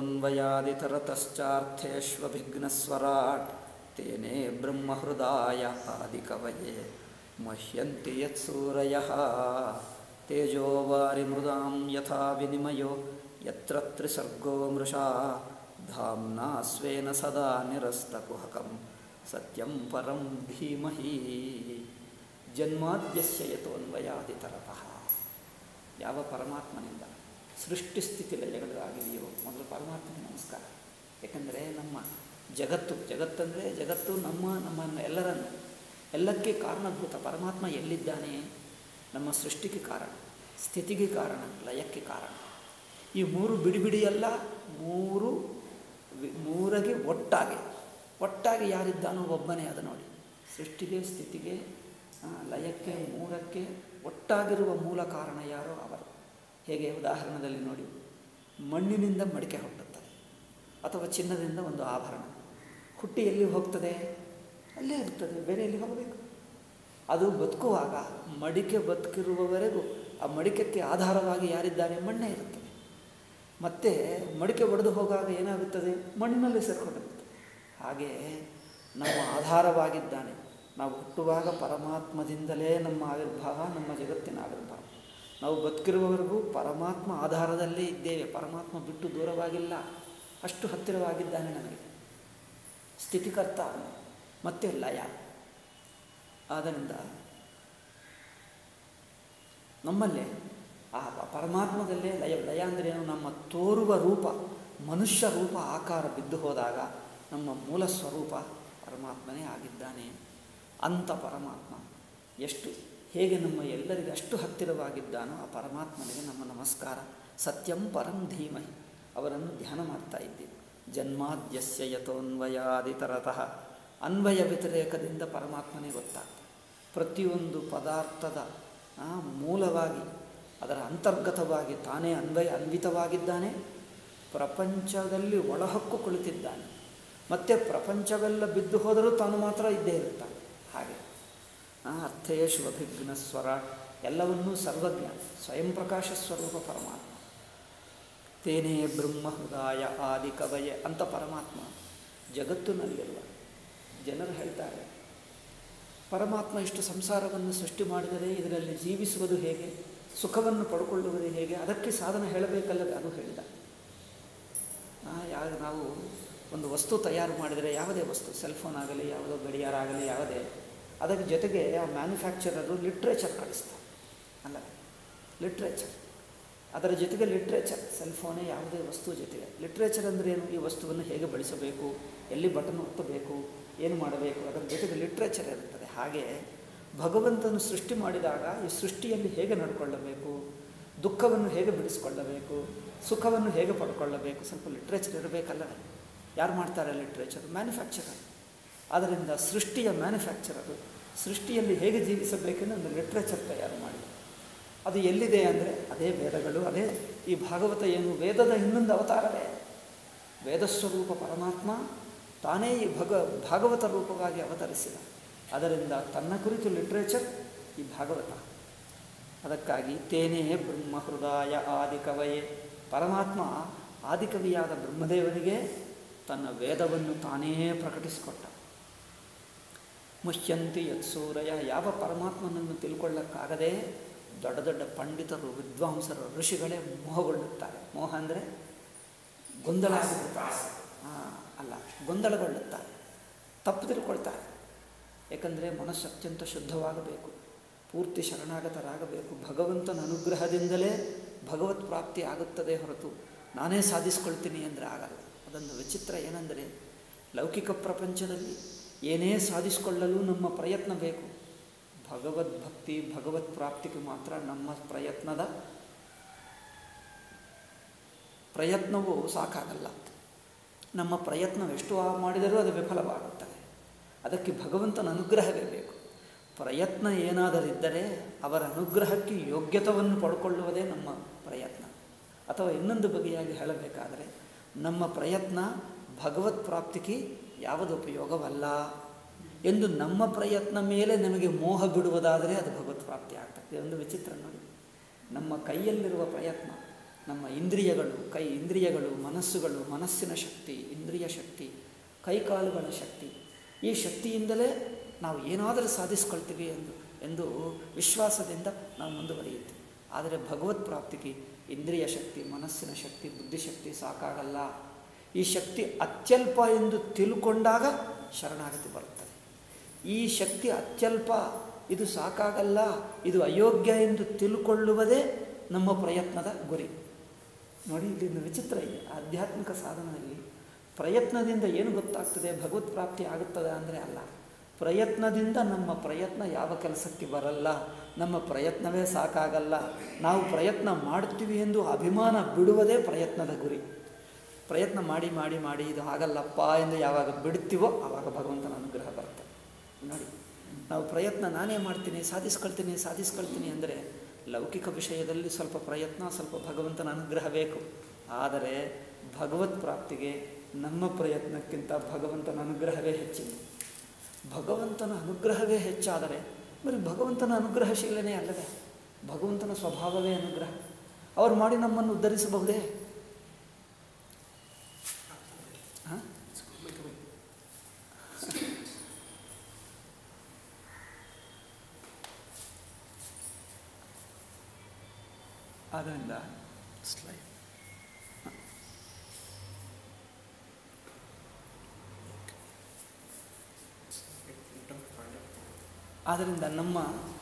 ಯಥೋನ್ವಯಾದಿತರತಶ್ಚಾರ್ಥೇಷ್ವಭಿಘ್ನಸ್ವರಾಟ್ ತೇನೇ ಬ್ರಹ್ಮಹೃದಾಯ ಆದಿಕವಯೇ ಮಹ್ಯಂತಿ ಯತ್ಸೂರಯಃ ತೇಜೋ ವಾರಿಮೃದಾಂ ಯಥಾ ವಿನಿಮಯೋ ಯತ್ರ ತ್ರಿಸರ್ಗೋ ಮೃಷಾ ಧಾಮ್ನಾ ಸ್ವೇನ ಸದಾ ನಿರಸ್ತಕುಹಕಂ ಸತ್ಯಂ ಪರಂ ಧೀಮಹಿ ಜನ್ಮಾದ್ಯಸ್ಯ ಯಥೋನ್ವಯಾದಿತರತಃ ಯಾವ ಪರಮಾತ್ಮನಿಂದ ಸೃಷ್ಟಿ ಸ್ಥಿತಿ ಲಯಗಳು ಆಗಿದೆಯೋ ಮೊದಲು ಪರಮಾತ್ಮನಿಗೆ ನಮಸ್ಕಾರ ಏಕೆಂದರೆ ನಮ್ಮ ಜಗತ್ತು ಜಗತ್ತಂದರೆ ಜಗತ್ತು ನಮ್ಮ ನಮ್ಮನ್ನು ಎಲ್ಲರನ್ನು ಎಲ್ಲಕ್ಕೆ ಕಾರಣಭೂತ ಪರಮಾತ್ಮ ಎಲ್ಲಿದ್ದಾನೆ ನಮ್ಮ ಸೃಷ್ಟಿಗೆ ಕಾರಣ ಸ್ಥಿತಿಗೆ ಕಾರಣ ಲಯಕ್ಕೆ ಕಾರಣ ಈ ಮೂರು ಬಿಡಿ ಬಿಡಿಯಲ್ಲ ಮೂರು ವಿ- ಮೂರಗೆ ಒಟ್ಟಾಗಿ ಒಟ್ಟಾಗಿ ಯಾರಿದ್ದಾನೋ ಒಬ್ಬನೇ ಅದು ನೋಡಿ ಸೃಷ್ಟಿಗೆ ಸ್ಥಿತಿಗೆ ಆ, ಲಯಕ್ಕೆ ಮೂರಕ್ಕೆ ಒಟ್ಟಾಗಿರುವ ಮೂಲ ಕಾರಣ ಯಾರೋ ಅವರು ಹೇಗೆ ಉದಾಹರಣೆಯಲ್ಲಿ ನೋಡಿ ಮಣ್ಣಿನಿಂದ ಮಡಿಕೆ ಹುಟ್ಟುತ್ತದೆ ಅಥವಾ ಚಿನ್ನದಿಂದ ಒಂದು ಆಭರಣ ಹುಟ್ಟಿ ಎಲ್ಲಿ ಹೋಗ್ತದೆ ಅಲ್ಲೇ ಇರ್ತದೆ ಬೇರೆ ಎಲ್ಲಿ ಹೋಗಬೇಕು ಅದು ಬದುಕುವಾಗ ಮಡಿಕೆ ಬದುಕಿರುವವರೆಗೂ ಆ ಮಡಿಕೆಗೆ ಆಧಾರವಾಗಿ ಯಾರಿದ್ದಾರೆ ಮಣ್ಣೇ ಇರುತ್ತದೆ ಮತ್ತೆ ಮಡಿಕೆ ಒಡೆದು ಹೋಗಾಗ ಏನಾಗುತ್ತದೆ ಮಣ್ಣಿನಲ್ಲಿ ಸೇರ್ಕೊಂಡಿರುತ್ತದೆ ಹಾಗೆ ನಮ್ಮ ಆಧಾರವಾಗಿದ್ದಾನೆ ನಾವು ಹುಟ್ಟುವಾಗ ಪರಮಾತ್ಮದಿಂದಲೇ ನಮ್ಮ ಆವಿರ್ಭಾವ ನಮ್ಮ ಜಗತ್ತಿನ ಆವಿರ್ಭಾವ ನಾವು ಬದುಕಿರುವವರೆಗೂ ಪರಮಾತ್ಮ ಆಧಾರದಲ್ಲೇ ಇದ್ದೇವೆ ಪರಮಾತ್ಮ ಬಿಟ್ಟು ದೂರವಾಗಿಲ್ಲ ಅಷ್ಟು ಹತ್ತಿರವಾಗಿದ್ದಾನೆ ನಮಗೆ ಸ್ಥಿತಿಕರ್ತ ಅವನು. ಮತ್ತೆ ಲಯ ಆದ್ದರಿಂದ ನಮ್ಮಲ್ಲೇ ಆ ಪರಮಾತ್ಮದಲ್ಲೇ ಲಯ ಲಯ ಅಂದರೆ ಏನು ನಮ್ಮ ತೋರುವ ರೂಪ ಮನುಷ್ಯ ರೂಪ ಆಕಾರ ಬಿದ್ದು ಹೋದಾಗ ನಮ್ಮ ಮೂಲ ಸ್ವರೂಪ ಪರಮಾತ್ಮನೇ ಆಗಿದ್ದಾನೆ ಅಂಥ ಪರಮಾತ್ಮ ಎಷ್ಟು ಹೇಗೆ ನಮ್ಮ ಎಲ್ಲರಿಗೆ ಅಷ್ಟು ಹತ್ತಿರವಾಗಿದ್ದಾನೋ ಆ ಪರಮಾತ್ಮನಿಗೆ ನಮ್ಮ ನಮಸ್ಕಾರ ಸತ್ಯಂ ಪರಂ ಧೀಮಹಿ ಅವರನ್ನು ಧ್ಯಾನ ಮಾಡ್ತಾ ಇದ್ದೀವಿ ಜನ್ಮಾದ್ಯಸ್ಯ ಯಥೋನ್ವಯಾದಿತರತಃ ಅನ್ವಯ ವ್ಯತಿರೇಕದಿಂದ ಪರಮಾತ್ಮನೇ ಗೊತ್ತಾಗ್ತದೆ ಪ್ರತಿಯೊಂದು ಪದಾರ್ಥದ ಆ, ಮೂಲವಾಗಿ ಅದರ ಅಂತರ್ಗತವಾಗಿ ತಾನೇ ಅನ್ವಯ ಅನ್ವಿತವಾಗಿದ್ದಾನೆ ಪ್ರಪಂಚದಲ್ಲಿ ಒಳಹಕ್ಕು ಕುಳಿತಿದ್ದಾನೆ ಮತ್ತು ಪ್ರಪಂಚವೆಲ್ಲ ಬಿದ್ದು ಹೋದರೂ ತಾನು ಮಾತ್ರ ಇದ್ದೇ ಇರುತ್ತಾನೆ ಹಾಗೆ ಆ, ಅರ್ಥೇಶು ಅಭಿಘ್ನ ಸ್ವರ ಎಲ್ಲವನ್ನೂ ಸರ್ವಜ್ಞ ಸ್ವಯಂ ಪ್ರಕಾಶ ಸ್ವರೂಪ ಪರಮಾತ್ಮ ತೇನೇ ಬ್ರಹ್ಮ ಹೃದಯ ಆದಿ ಕವಯ ಅಂತ ಪರಮಾತ್ಮ ಜಗತ್ತಿನಲ್ಲಿರುವ ಜನರು ಹೇಳ್ತಾರೆ ಪರಮಾತ್ಮ ಇಷ್ಟು ಸಂಸಾರವನ್ನು ಸೃಷ್ಟಿ ಮಾಡಿದರೆ ಇದರಲ್ಲಿ ಜೀವಿಸುವುದು ಹೇಗೆ ಸುಖವನ್ನು ಪಡ್ಕೊಳ್ಳುವುದು ಹೇಗೆ ಅದಕ್ಕೆ ಸಾಧನ ಹೇಳಬೇಕಲ್ಲದೆ ಅದು ಹೇಳಿದ ಆ, ಯಾವ ನಾವು ಒಂದು ವಸ್ತು ತಯಾರು ಮಾಡಿದರೆ ಯಾವುದೇ ವಸ್ತು ಸೆಲ್ ಫೋನ್ ಆಗಲಿ ಯಾವುದೋ ಗಡಿಯಾರ ಆಗಲಿ ಯಾವುದೇ ಅದರ ಜೊತೆಗೆ ಆ ಮ್ಯಾನುಫ್ಯಾಕ್ಚರರು ಲಿಟ್ರೇಚರ್ ಕಳಿಸ್ತಾರೆ ಅಲ್ಲ ಲಿಟ್ರೇಚರ್ ಅದರ ಜೊತೆಗೆ ಲಿಟ್ರೇಚರ್ ಸೆಲ್ ಫೋನೇ ಯಾವುದೇ ವಸ್ತು ಜೊತೆಗೆ ಲಿಟ್ರೇಚರ್ ಅಂದರೆ ಏನು ಈ ವಸ್ತುವನ್ನು ಹೇಗೆ ಬಳಸಬೇಕು ಎಲ್ಲಿ ಬಟನ್ ಒತ್ತಬೇಕು ಏನು ಮಾಡಬೇಕು ಅದರ ಜೊತೆಗೆ ಲಿಟ್ರೇಚರ್ ಇರುತ್ತದೆ ಹಾಗೆ ಭಗವಂತನು ಸೃಷ್ಟಿ ಮಾಡಿದಾಗ ಈ ಸೃಷ್ಟಿಯಲ್ಲಿ ಹೇಗೆ ನಡ್ಕೊಳ್ಳಬೇಕು ದುಃಖವನ್ನು ಹೇಗೆ ಬಿಡಿಸ್ಕೊಳ್ಳಬೇಕು ಸುಖವನ್ನು ಹೇಗೆ ಪಡ್ಕೊಳ್ಳಬೇಕು ಸ್ವಲ್ಪ ಲಿಟ್ರೇಚರ್ ಇರಬೇಕಲ್ಲವೇ ಯಾರು ಮಾಡ್ತಾರೆ ಲಿಟ್ರೇಚರ್ ಮ್ಯಾನುಫ್ಯಾಕ್ಚರರ್ ಆದ್ದರಿಂದ ಸೃಷ್ಟಿಯ ಮ್ಯಾನುಫ್ಯಾಕ್ಚರರು ಸೃಷ್ಟಿಯಲ್ಲಿ ಹೇಗೆ ಜೀವಿಸಬೇಕೆಂದು ಒಂದು ಲಿಟ್ರೇಚರ್ ತಯಾರು ಮಾಡಿ ಅದು ಎಲ್ಲಿದೆ ಅಂದರೆ ಅದೇ ವೇದಗಳು ಅದೇ ಈ ಭಾಗವತ ಏನು ವೇದದ ಇನ್ನೊಂದು ಅವತಾರವೇ ವೇದಸ್ವರೂಪ ಪರಮಾತ್ಮ ತಾನೇ ಈ ಭಗ ಭಾಗವತ ರೂಪವಾಗಿ ಅವತರಿಸಿದ ಅದರಿಂದ ತನ್ನ ಕುರಿತು ಲಿಟ್ರೇಚರ್ ಈ ಭಾಗವತ ಅದಕ್ಕಾಗಿ ತೇನೇ ಬ್ರಹ್ಮ ಹೃದಯ ಆದಿಕವಯೇ ಪರಮಾತ್ಮ ಆದಿಕವಿಯಾದ ಬ್ರಹ್ಮದೇವನಿಗೆ ತನ್ನ ವೇದವನ್ನು ತಾನೇ ಪ್ರಕಟಿಸಿಕೊಟ್ಟ ಮುಷ್ಯಂತಿ ಯತ್ಸೂರಯ ಯಾವ ಪರಮಾತ್ಮನನ್ನು ತಿಳ್ಕೊಳ್ಳಕ್ಕಾಗದೆ ದೊಡ್ಡ ದೊಡ್ಡ ಪಂಡಿತರು ವಿದ್ವಾಂಸರು ಋಷಿಗಳೇ ಮೋಹಗೊಳ್ಳುತ್ತಾರೆ ಮೋಹ ಅಂದರೆ ಗೊಂದಲ ಆಗಿಬಿಡ್ತಾರೆ ಹಾಂ ಅಲ್ಲ ಗೊಂದಲಗೊಳ್ಳುತ್ತಾರೆ ತಪ್ಪು ತಿಳ್ಕೊಳ್ತಾರೆ ಏಕೆಂದರೆ ಮನಸ್ಸು ಅತ್ಯಂತ ಶುದ್ಧವಾಗಬೇಕು ಪೂರ್ತಿ ಶರಣಾಗತರಾಗಬೇಕು ಭಗವಂತನ ಅನುಗ್ರಹದಿಂದಲೇ ಭಗವತ್ ಪ್ರಾಪ್ತಿ ಆಗುತ್ತದೆ ಹೊರತು ನಾನೇ ಸಾಧಿಸ್ಕೊಳ್ತೀನಿ ಅಂದರೆ ಆಗಲ್ಲ ಅದೊಂದು ವಿಚಿತ್ರ ಏನೆಂದರೆ ಲೌಕಿಕ ಪ್ರಪಂಚದಲ್ಲಿ ಏನೇ ಸಾಧಿಸಿಕೊಳ್ಳಲು ನಮ್ಮ ಪ್ರಯತ್ನ ಬೇಕು ಭಗವದ್ಭಕ್ತಿ ಭಗವತ್ ಪ್ರಾಪ್ತಿಗೆ ಮಾತ್ರ ನಮ್ಮ ಪ್ರಯತ್ನದ ಪ್ರಯತ್ನವು ಸಾಕಾಗಲ್ಲ ನಮ್ಮ ಪ್ರಯತ್ನ ಎಷ್ಟು ಮಾಡಿದರೂ ಅದು ವಿಫಲವಾಗುತ್ತದೆ ಅದಕ್ಕೆ ಭಗವಂತನ ಅನುಗ್ರಹವೇ ಬೇಕು ಪ್ರಯತ್ನ ಏನಾದರಿದ್ದರೆ ಅವರ ಅನುಗ್ರಹಕ್ಕೆ ಯೋಗ್ಯತವನ್ನು ಪಡ್ಕೊಳ್ಳುವುದೇ ನಮ್ಮ ಪ್ರಯತ್ನ ಅಥವಾ ಇನ್ನೊಂದು ಬಗೆಯಾಗಿ ಹೇಳಬೇಕಾದರೆ ನಮ್ಮ ಪ್ರಯತ್ನ ಭಗವತ್ ಪ್ರಾಪ್ತಿಗೆ ಯಾವುದು ಉಪಯೋಗವಲ್ಲ ಎಂದು ನಮ್ಮ ಪ್ರಯತ್ನ ಮೇಲೆ ನಮಗೆ ಮೋಹ ಬಿಡುವುದಾದರೆ ಅದು ಭಗವತ್ ಪ್ರಾಪ್ತಿ ಆಗ್ತದೆ ಒಂದು ವಿಚಿತ್ರ ನೋಡಿ ನಮ್ಮ ಕೈಯಲ್ಲಿರುವ ಪ್ರಯತ್ನ ನಮ್ಮ ಇಂದ್ರಿಯಗಳು ಕೈ ಇಂದ್ರಿಯಗಳು ಮನಸ್ಸುಗಳು ಮನಸ್ಸಿನ ಶಕ್ತಿ ಇಂದ್ರಿಯ ಶಕ್ತಿ ಕೈಕಾಲುಗಳ ಶಕ್ತಿ ಈ ಶಕ್ತಿಯಿಂದಲೇ ನಾವು ಏನಾದರೂ ಸಾಧಿಸ್ಕೊಳ್ತೀವಿ ಎಂದು ಎಂದು ವಿಶ್ವಾಸದಿಂದ ನಾವು ಮುಂದುವರಿಯುತ್ತೇವೆ ಆದರೆ ಭಗವತ್ ಪ್ರಾಪ್ತಿಗೆ ಇಂದ್ರಿಯ ಶಕ್ತಿ ಮನಸ್ಸಿನ ಶಕ್ತಿ ಬುದ್ಧಿಶಕ್ತಿ ಸಾಕಾಗಲ್ಲ ಈ ಶಕ್ತಿ ಅತ್ಯಲ್ಪ ಎಂದು ತಿಳ್ಕೊಂಡಾಗ ಶರಣಾಗತಿ ಬರುತ್ತದೆ ಈ ಶಕ್ತಿ ಅತ್ಯಲ್ಪ ಇದು ಸಾಕಾಗಲ್ಲ ಇದು ಅಯೋಗ್ಯ ಎಂದು ತಿಳ್ಕೊಳ್ಳುವುದೇ ನಮ್ಮ ಪ್ರಯತ್ನದ ಗುರಿ ನೋಡಿ ಇಲ್ಲಿ ಒಂದು ವಿಚಿತ್ರ ಇದೆ ಆಧ್ಯಾತ್ಮಿಕ ಸಾಧನದಲ್ಲಿ ಪ್ರಯತ್ನದಿಂದ ಏನು ಗೊತ್ತಾಗ್ತದೆ ಭಗವತ್ ಪ್ರಾಪ್ತಿ ಆಗುತ್ತದೆ ಅಂದರೆ ಅಲ್ಲ ಪ್ರಯತ್ನದಿಂದ ನಮ್ಮ ಪ್ರಯತ್ನ ಯಾವ ಕೆಲಸಕ್ಕೆ ಬರಲ್ಲ ನಮ್ಮ ಪ್ರಯತ್ನವೇ ಸಾಕಾಗಲ್ಲ ನಾವು ಪ್ರಯತ್ನ ಮಾಡ್ತೀವಿ ಎಂದು ಅಭಿಮಾನ ಬಿಡುವುದೇ ಪ್ರಯತ್ನದ ಗುರಿ ಪ್ರಯತ್ನ ಮಾಡಿ ಮಾಡಿ ಮಾಡಿ ಇದು ಆಗಲ್ಲಪ್ಪ ಎಂದು ಯಾವಾಗ ಬಿಡ್ತೀವೋ ಆವಾಗ ಭಗವಂತನ ಅನುಗ್ರಹ ಬರುತ್ತೆ ನೋಡಿ ನಾವು ಪ್ರಯತ್ನ ನಾನೇ ಮಾಡ್ತೀನಿ ಸಾಧಿಸ್ಕೊಳ್ತೀನಿ ಸಾಧಿಸ್ಕೊಳ್ತೀನಿ ಅಂದರೆ ಲೌಕಿಕ ವಿಷಯದಲ್ಲಿ ಸ್ವಲ್ಪ ಪ್ರಯತ್ನ ಸ್ವಲ್ಪ ಭಗವಂತನ ಅನುಗ್ರಹ ಬೇಕು ಆದರೆ ಭಗವತ್ ಪ್ರಾಪ್ತಿಗೆ ನಮ್ಮ ಪ್ರಯತ್ನಕ್ಕಿಂತ ಭಗವಂತನ ಅನುಗ್ರಹವೇ ಹೆಚ್ಚಿನ ಭಗವಂತನ ಅನುಗ್ರಹವೇ ಹೆಚ್ಚಾದರೆ ಬರೀ ಭಗವಂತನ ಅನುಗ್ರಹಶೀಲನೇ ಅಲ್ಲವೇ ಭಗವಂತನ ಸ್ವಭಾವವೇ ಅನುಗ್ರಹ ಅವರು ಮಾಡಿ ನಮ್ಮನ್ನು ಉದ್ಧರಿಸಬಹುದೇ ಹಾಂ ಆದ್ದರಿಂದ ಸ್ಲೈಡ್ ಆದ್ದರಿಂದ ನಮ್ಮ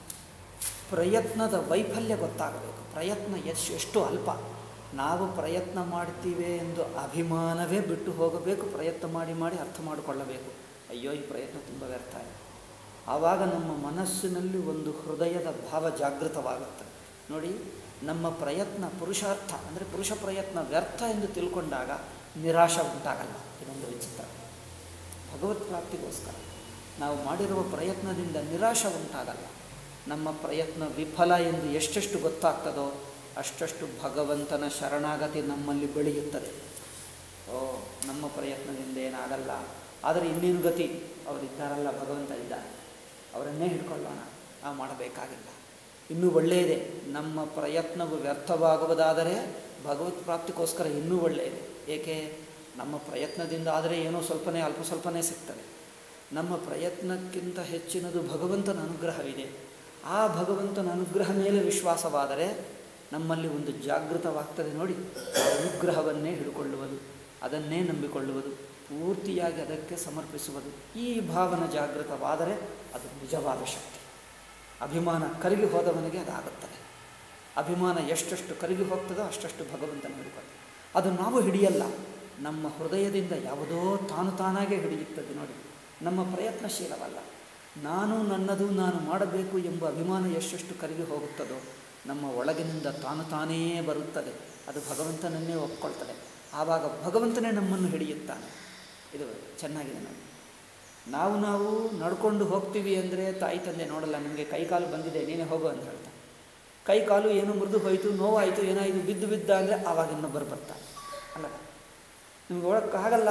ಪ್ರಯತ್ನದ ವೈಫಲ್ಯ ಗೊತ್ತಾಗಬೇಕು ಪ್ರಯತ್ನ ಎಷ್ಟು ಎಷ್ಟು ಅಲ್ಪ ನಾವು ಪ್ರಯತ್ನ ಮಾಡ್ತೀವಿ ಎಂದು ಅಭಿಮಾನವೇ ಬಿಟ್ಟು ಹೋಗಬೇಕು ಪ್ರಯತ್ನ ಮಾಡಿ ಮಾಡಿ ಅರ್ಥ ಮಾಡಿಕೊಳ್ಳಬೇಕು ಅಯ್ಯೋ ಈ ಪ್ರಯತ್ನ ತುಂಬ ವ್ಯರ್ಥ ಇದೆ ಆವಾಗ ನಮ್ಮ ಮನಸ್ಸಿನಲ್ಲಿ ಒಂದು ಹೃದಯದ ಭಾವ ಜಾಗೃತವಾಗುತ್ತೆ ನೋಡಿ ನಮ್ಮ ಪ್ರಯತ್ನ ಪುರುಷಾರ್ಥ ಅಂದರೆ ಪುರುಷ ಪ್ರಯತ್ನ ವ್ಯರ್ಥ ಎಂದು ತಿಳ್ಕೊಂಡಾಗ ನಿರಾಶ ಉಂಟಾಗಲ್ಲ ಇದೊಂದು ವಿಚಿತ್ರ ಭಗವತ್ ಪ್ರಾಪ್ತಿಗೋಸ್ಕರ ನಾವು ಮಾಡಿರುವ ಪ್ರಯತ್ನದಿಂದ ನಿರಾಶ ಉಂಟಾಗಲ್ಲ ನಮ್ಮ ಪ್ರಯತ್ನ ವಿಫಲ ಎಂದು ಎಷ್ಟೆಷ್ಟು ಗೊತ್ತಾಗ್ತದೋ ಅಷ್ಟಷ್ಟು ಭಗವಂತನ ಶರಣಾಗತಿ ನಮ್ಮಲ್ಲಿ ಬೆಳೆಯುತ್ತದೆ ಓ ನಮ್ಮ ಪ್ರಯತ್ನದಿಂದ ಏನಾಗಲ್ಲ ಆದರೆ ಇನ್ನೇನು ಗತಿ ಅವರಿದ್ದಾರಲ್ಲ ಭಗವಂತ ಇದ್ದಾರೆ ಅವರನ್ನೇ ಹಿಡ್ಕೊಳ್ಳೋಣ ನಾವು ಮಾಡಬೇಕಾಗಿಲ್ಲ ಇನ್ನೂ ಒಳ್ಳೆಯದೇ ನಮ್ಮ ಪ್ರಯತ್ನವು ವ್ಯರ್ಥವಾಗುವುದಾದರೆ ಭಗವತ್ ಪ್ರಾಪ್ತಿಗೋಸ್ಕರ ಇನ್ನೂ ಒಳ್ಳೆಯದು ಏಕೆ ನಮ್ಮ ಪ್ರಯತ್ನದಿಂದ ಆದರೆ ಏನೋ ಸ್ವಲ್ಪನೇ ಅಲ್ಪ ಸ್ವಲ್ಪನೇ ಸಿಗ್ತದೆ ನಮ್ಮ ಪ್ರಯತ್ನಕ್ಕಿಂತ ಹೆಚ್ಚಿನದು ಭಗವಂತನ ಅನುಗ್ರಹವಿದೆ ಆ ಭಗವಂತನ ಅನುಗ್ರಹ ಮೇಲೆ ವಿಶ್ವಾಸವಾದರೆ ನಮ್ಮಲ್ಲಿ ಒಂದು ಜಾಗೃತವಾಗ್ತದೆ ನೋಡಿ ಆ ಅನುಗ್ರಹವನ್ನೇ ಹಿಡ್ಕೊಳ್ಳುವುದು ಅದನ್ನೇ ನಂಬಿಕೊಳ್ಳುವುದು ಪೂರ್ತಿಯಾಗಿ ಅದಕ್ಕೆ ಸಮರ್ಪಿಸುವುದು ಈ ಭಾವನ ಜಾಗೃತವಾದರೆ ಅದು ನಿಜವಾದ ಶಕ್ತಿ ಅಭಿಮಾನ ಕರಗಿ ಹೋದವನಿಗೆ ಅದಾಗುತ್ತದೆ ಅಭಿಮಾನ ಎಷ್ಟೆಷ್ಟು ಕರಗಿ ಹೋಗ್ತದೋ ಅಷ್ಟಷ್ಟು ಭಗವಂತನ ಹಿಡ್ಕೊಳ್ತದೆ ಅದು ನಾವು ಹಿಡಿಯಲ್ಲ ನಮ್ಮ ಹೃದಯದಿಂದ ಯಾವುದೋ ತಾನು ತಾನಾಗೇ ಹಿಡಿಯುತ್ತದೆ ನೋಡಿ ನಮ್ಮ ಪ್ರಯತ್ನಶೀಲವಲ್ಲ ನಾನು ನನ್ನದು ನಾನು ಮಾಡಬೇಕು ಎಂಬ ಅಭಿಮಾನ ಎಷ್ಟೆಷ್ಟು ಕರಗಿ ಹೋಗುತ್ತದೋ ನಮ್ಮ ಒಳಗಿನಿಂದ ತಾನು ತಾನೇ ಬರುತ್ತದೆ ಅದು ಭಗವಂತನನ್ನೇ ಒಪ್ಕೊಳ್ತದೆ ಆವಾಗ ಭಗವಂತನೇ ನಮ್ಮನ್ನು ಹಿಡಿಯುತ್ತಾನೆ ಇದು ಚೆನ್ನಾಗಿದೆ ನೋಡಿ ನಾವು ನಾವು ನಡ್ಕೊಂಡು ಹೋಗ್ತೀವಿ ಅಂದರೆ ತಾಯಿ ತಂದೆ ನೋಡಲ್ಲ ನಿಮಗೆ ಕೈಕಾಲು ಬಂದಿದೆ ನೀನೇ ಹೋಗು ಅಂತ ಹೇಳ್ತಾನೆ ಕೈ ಕಾಲು ಏನೋ ಮುರಿದು ಹೋಯಿತು ನೋವಾಯಿತು ಏನಾಯಿತು ಬಿದ್ದು ಬಿದ್ದ ಅಂದರೆ ಆವಾಗ ಇನ್ನೊಬ್ಬರು ಬರ್ತಾನೆ ಅಲ್ಲ ನಿಮ್ಗೆ ಒಳಕ್ಕಾಗಲ್ಲ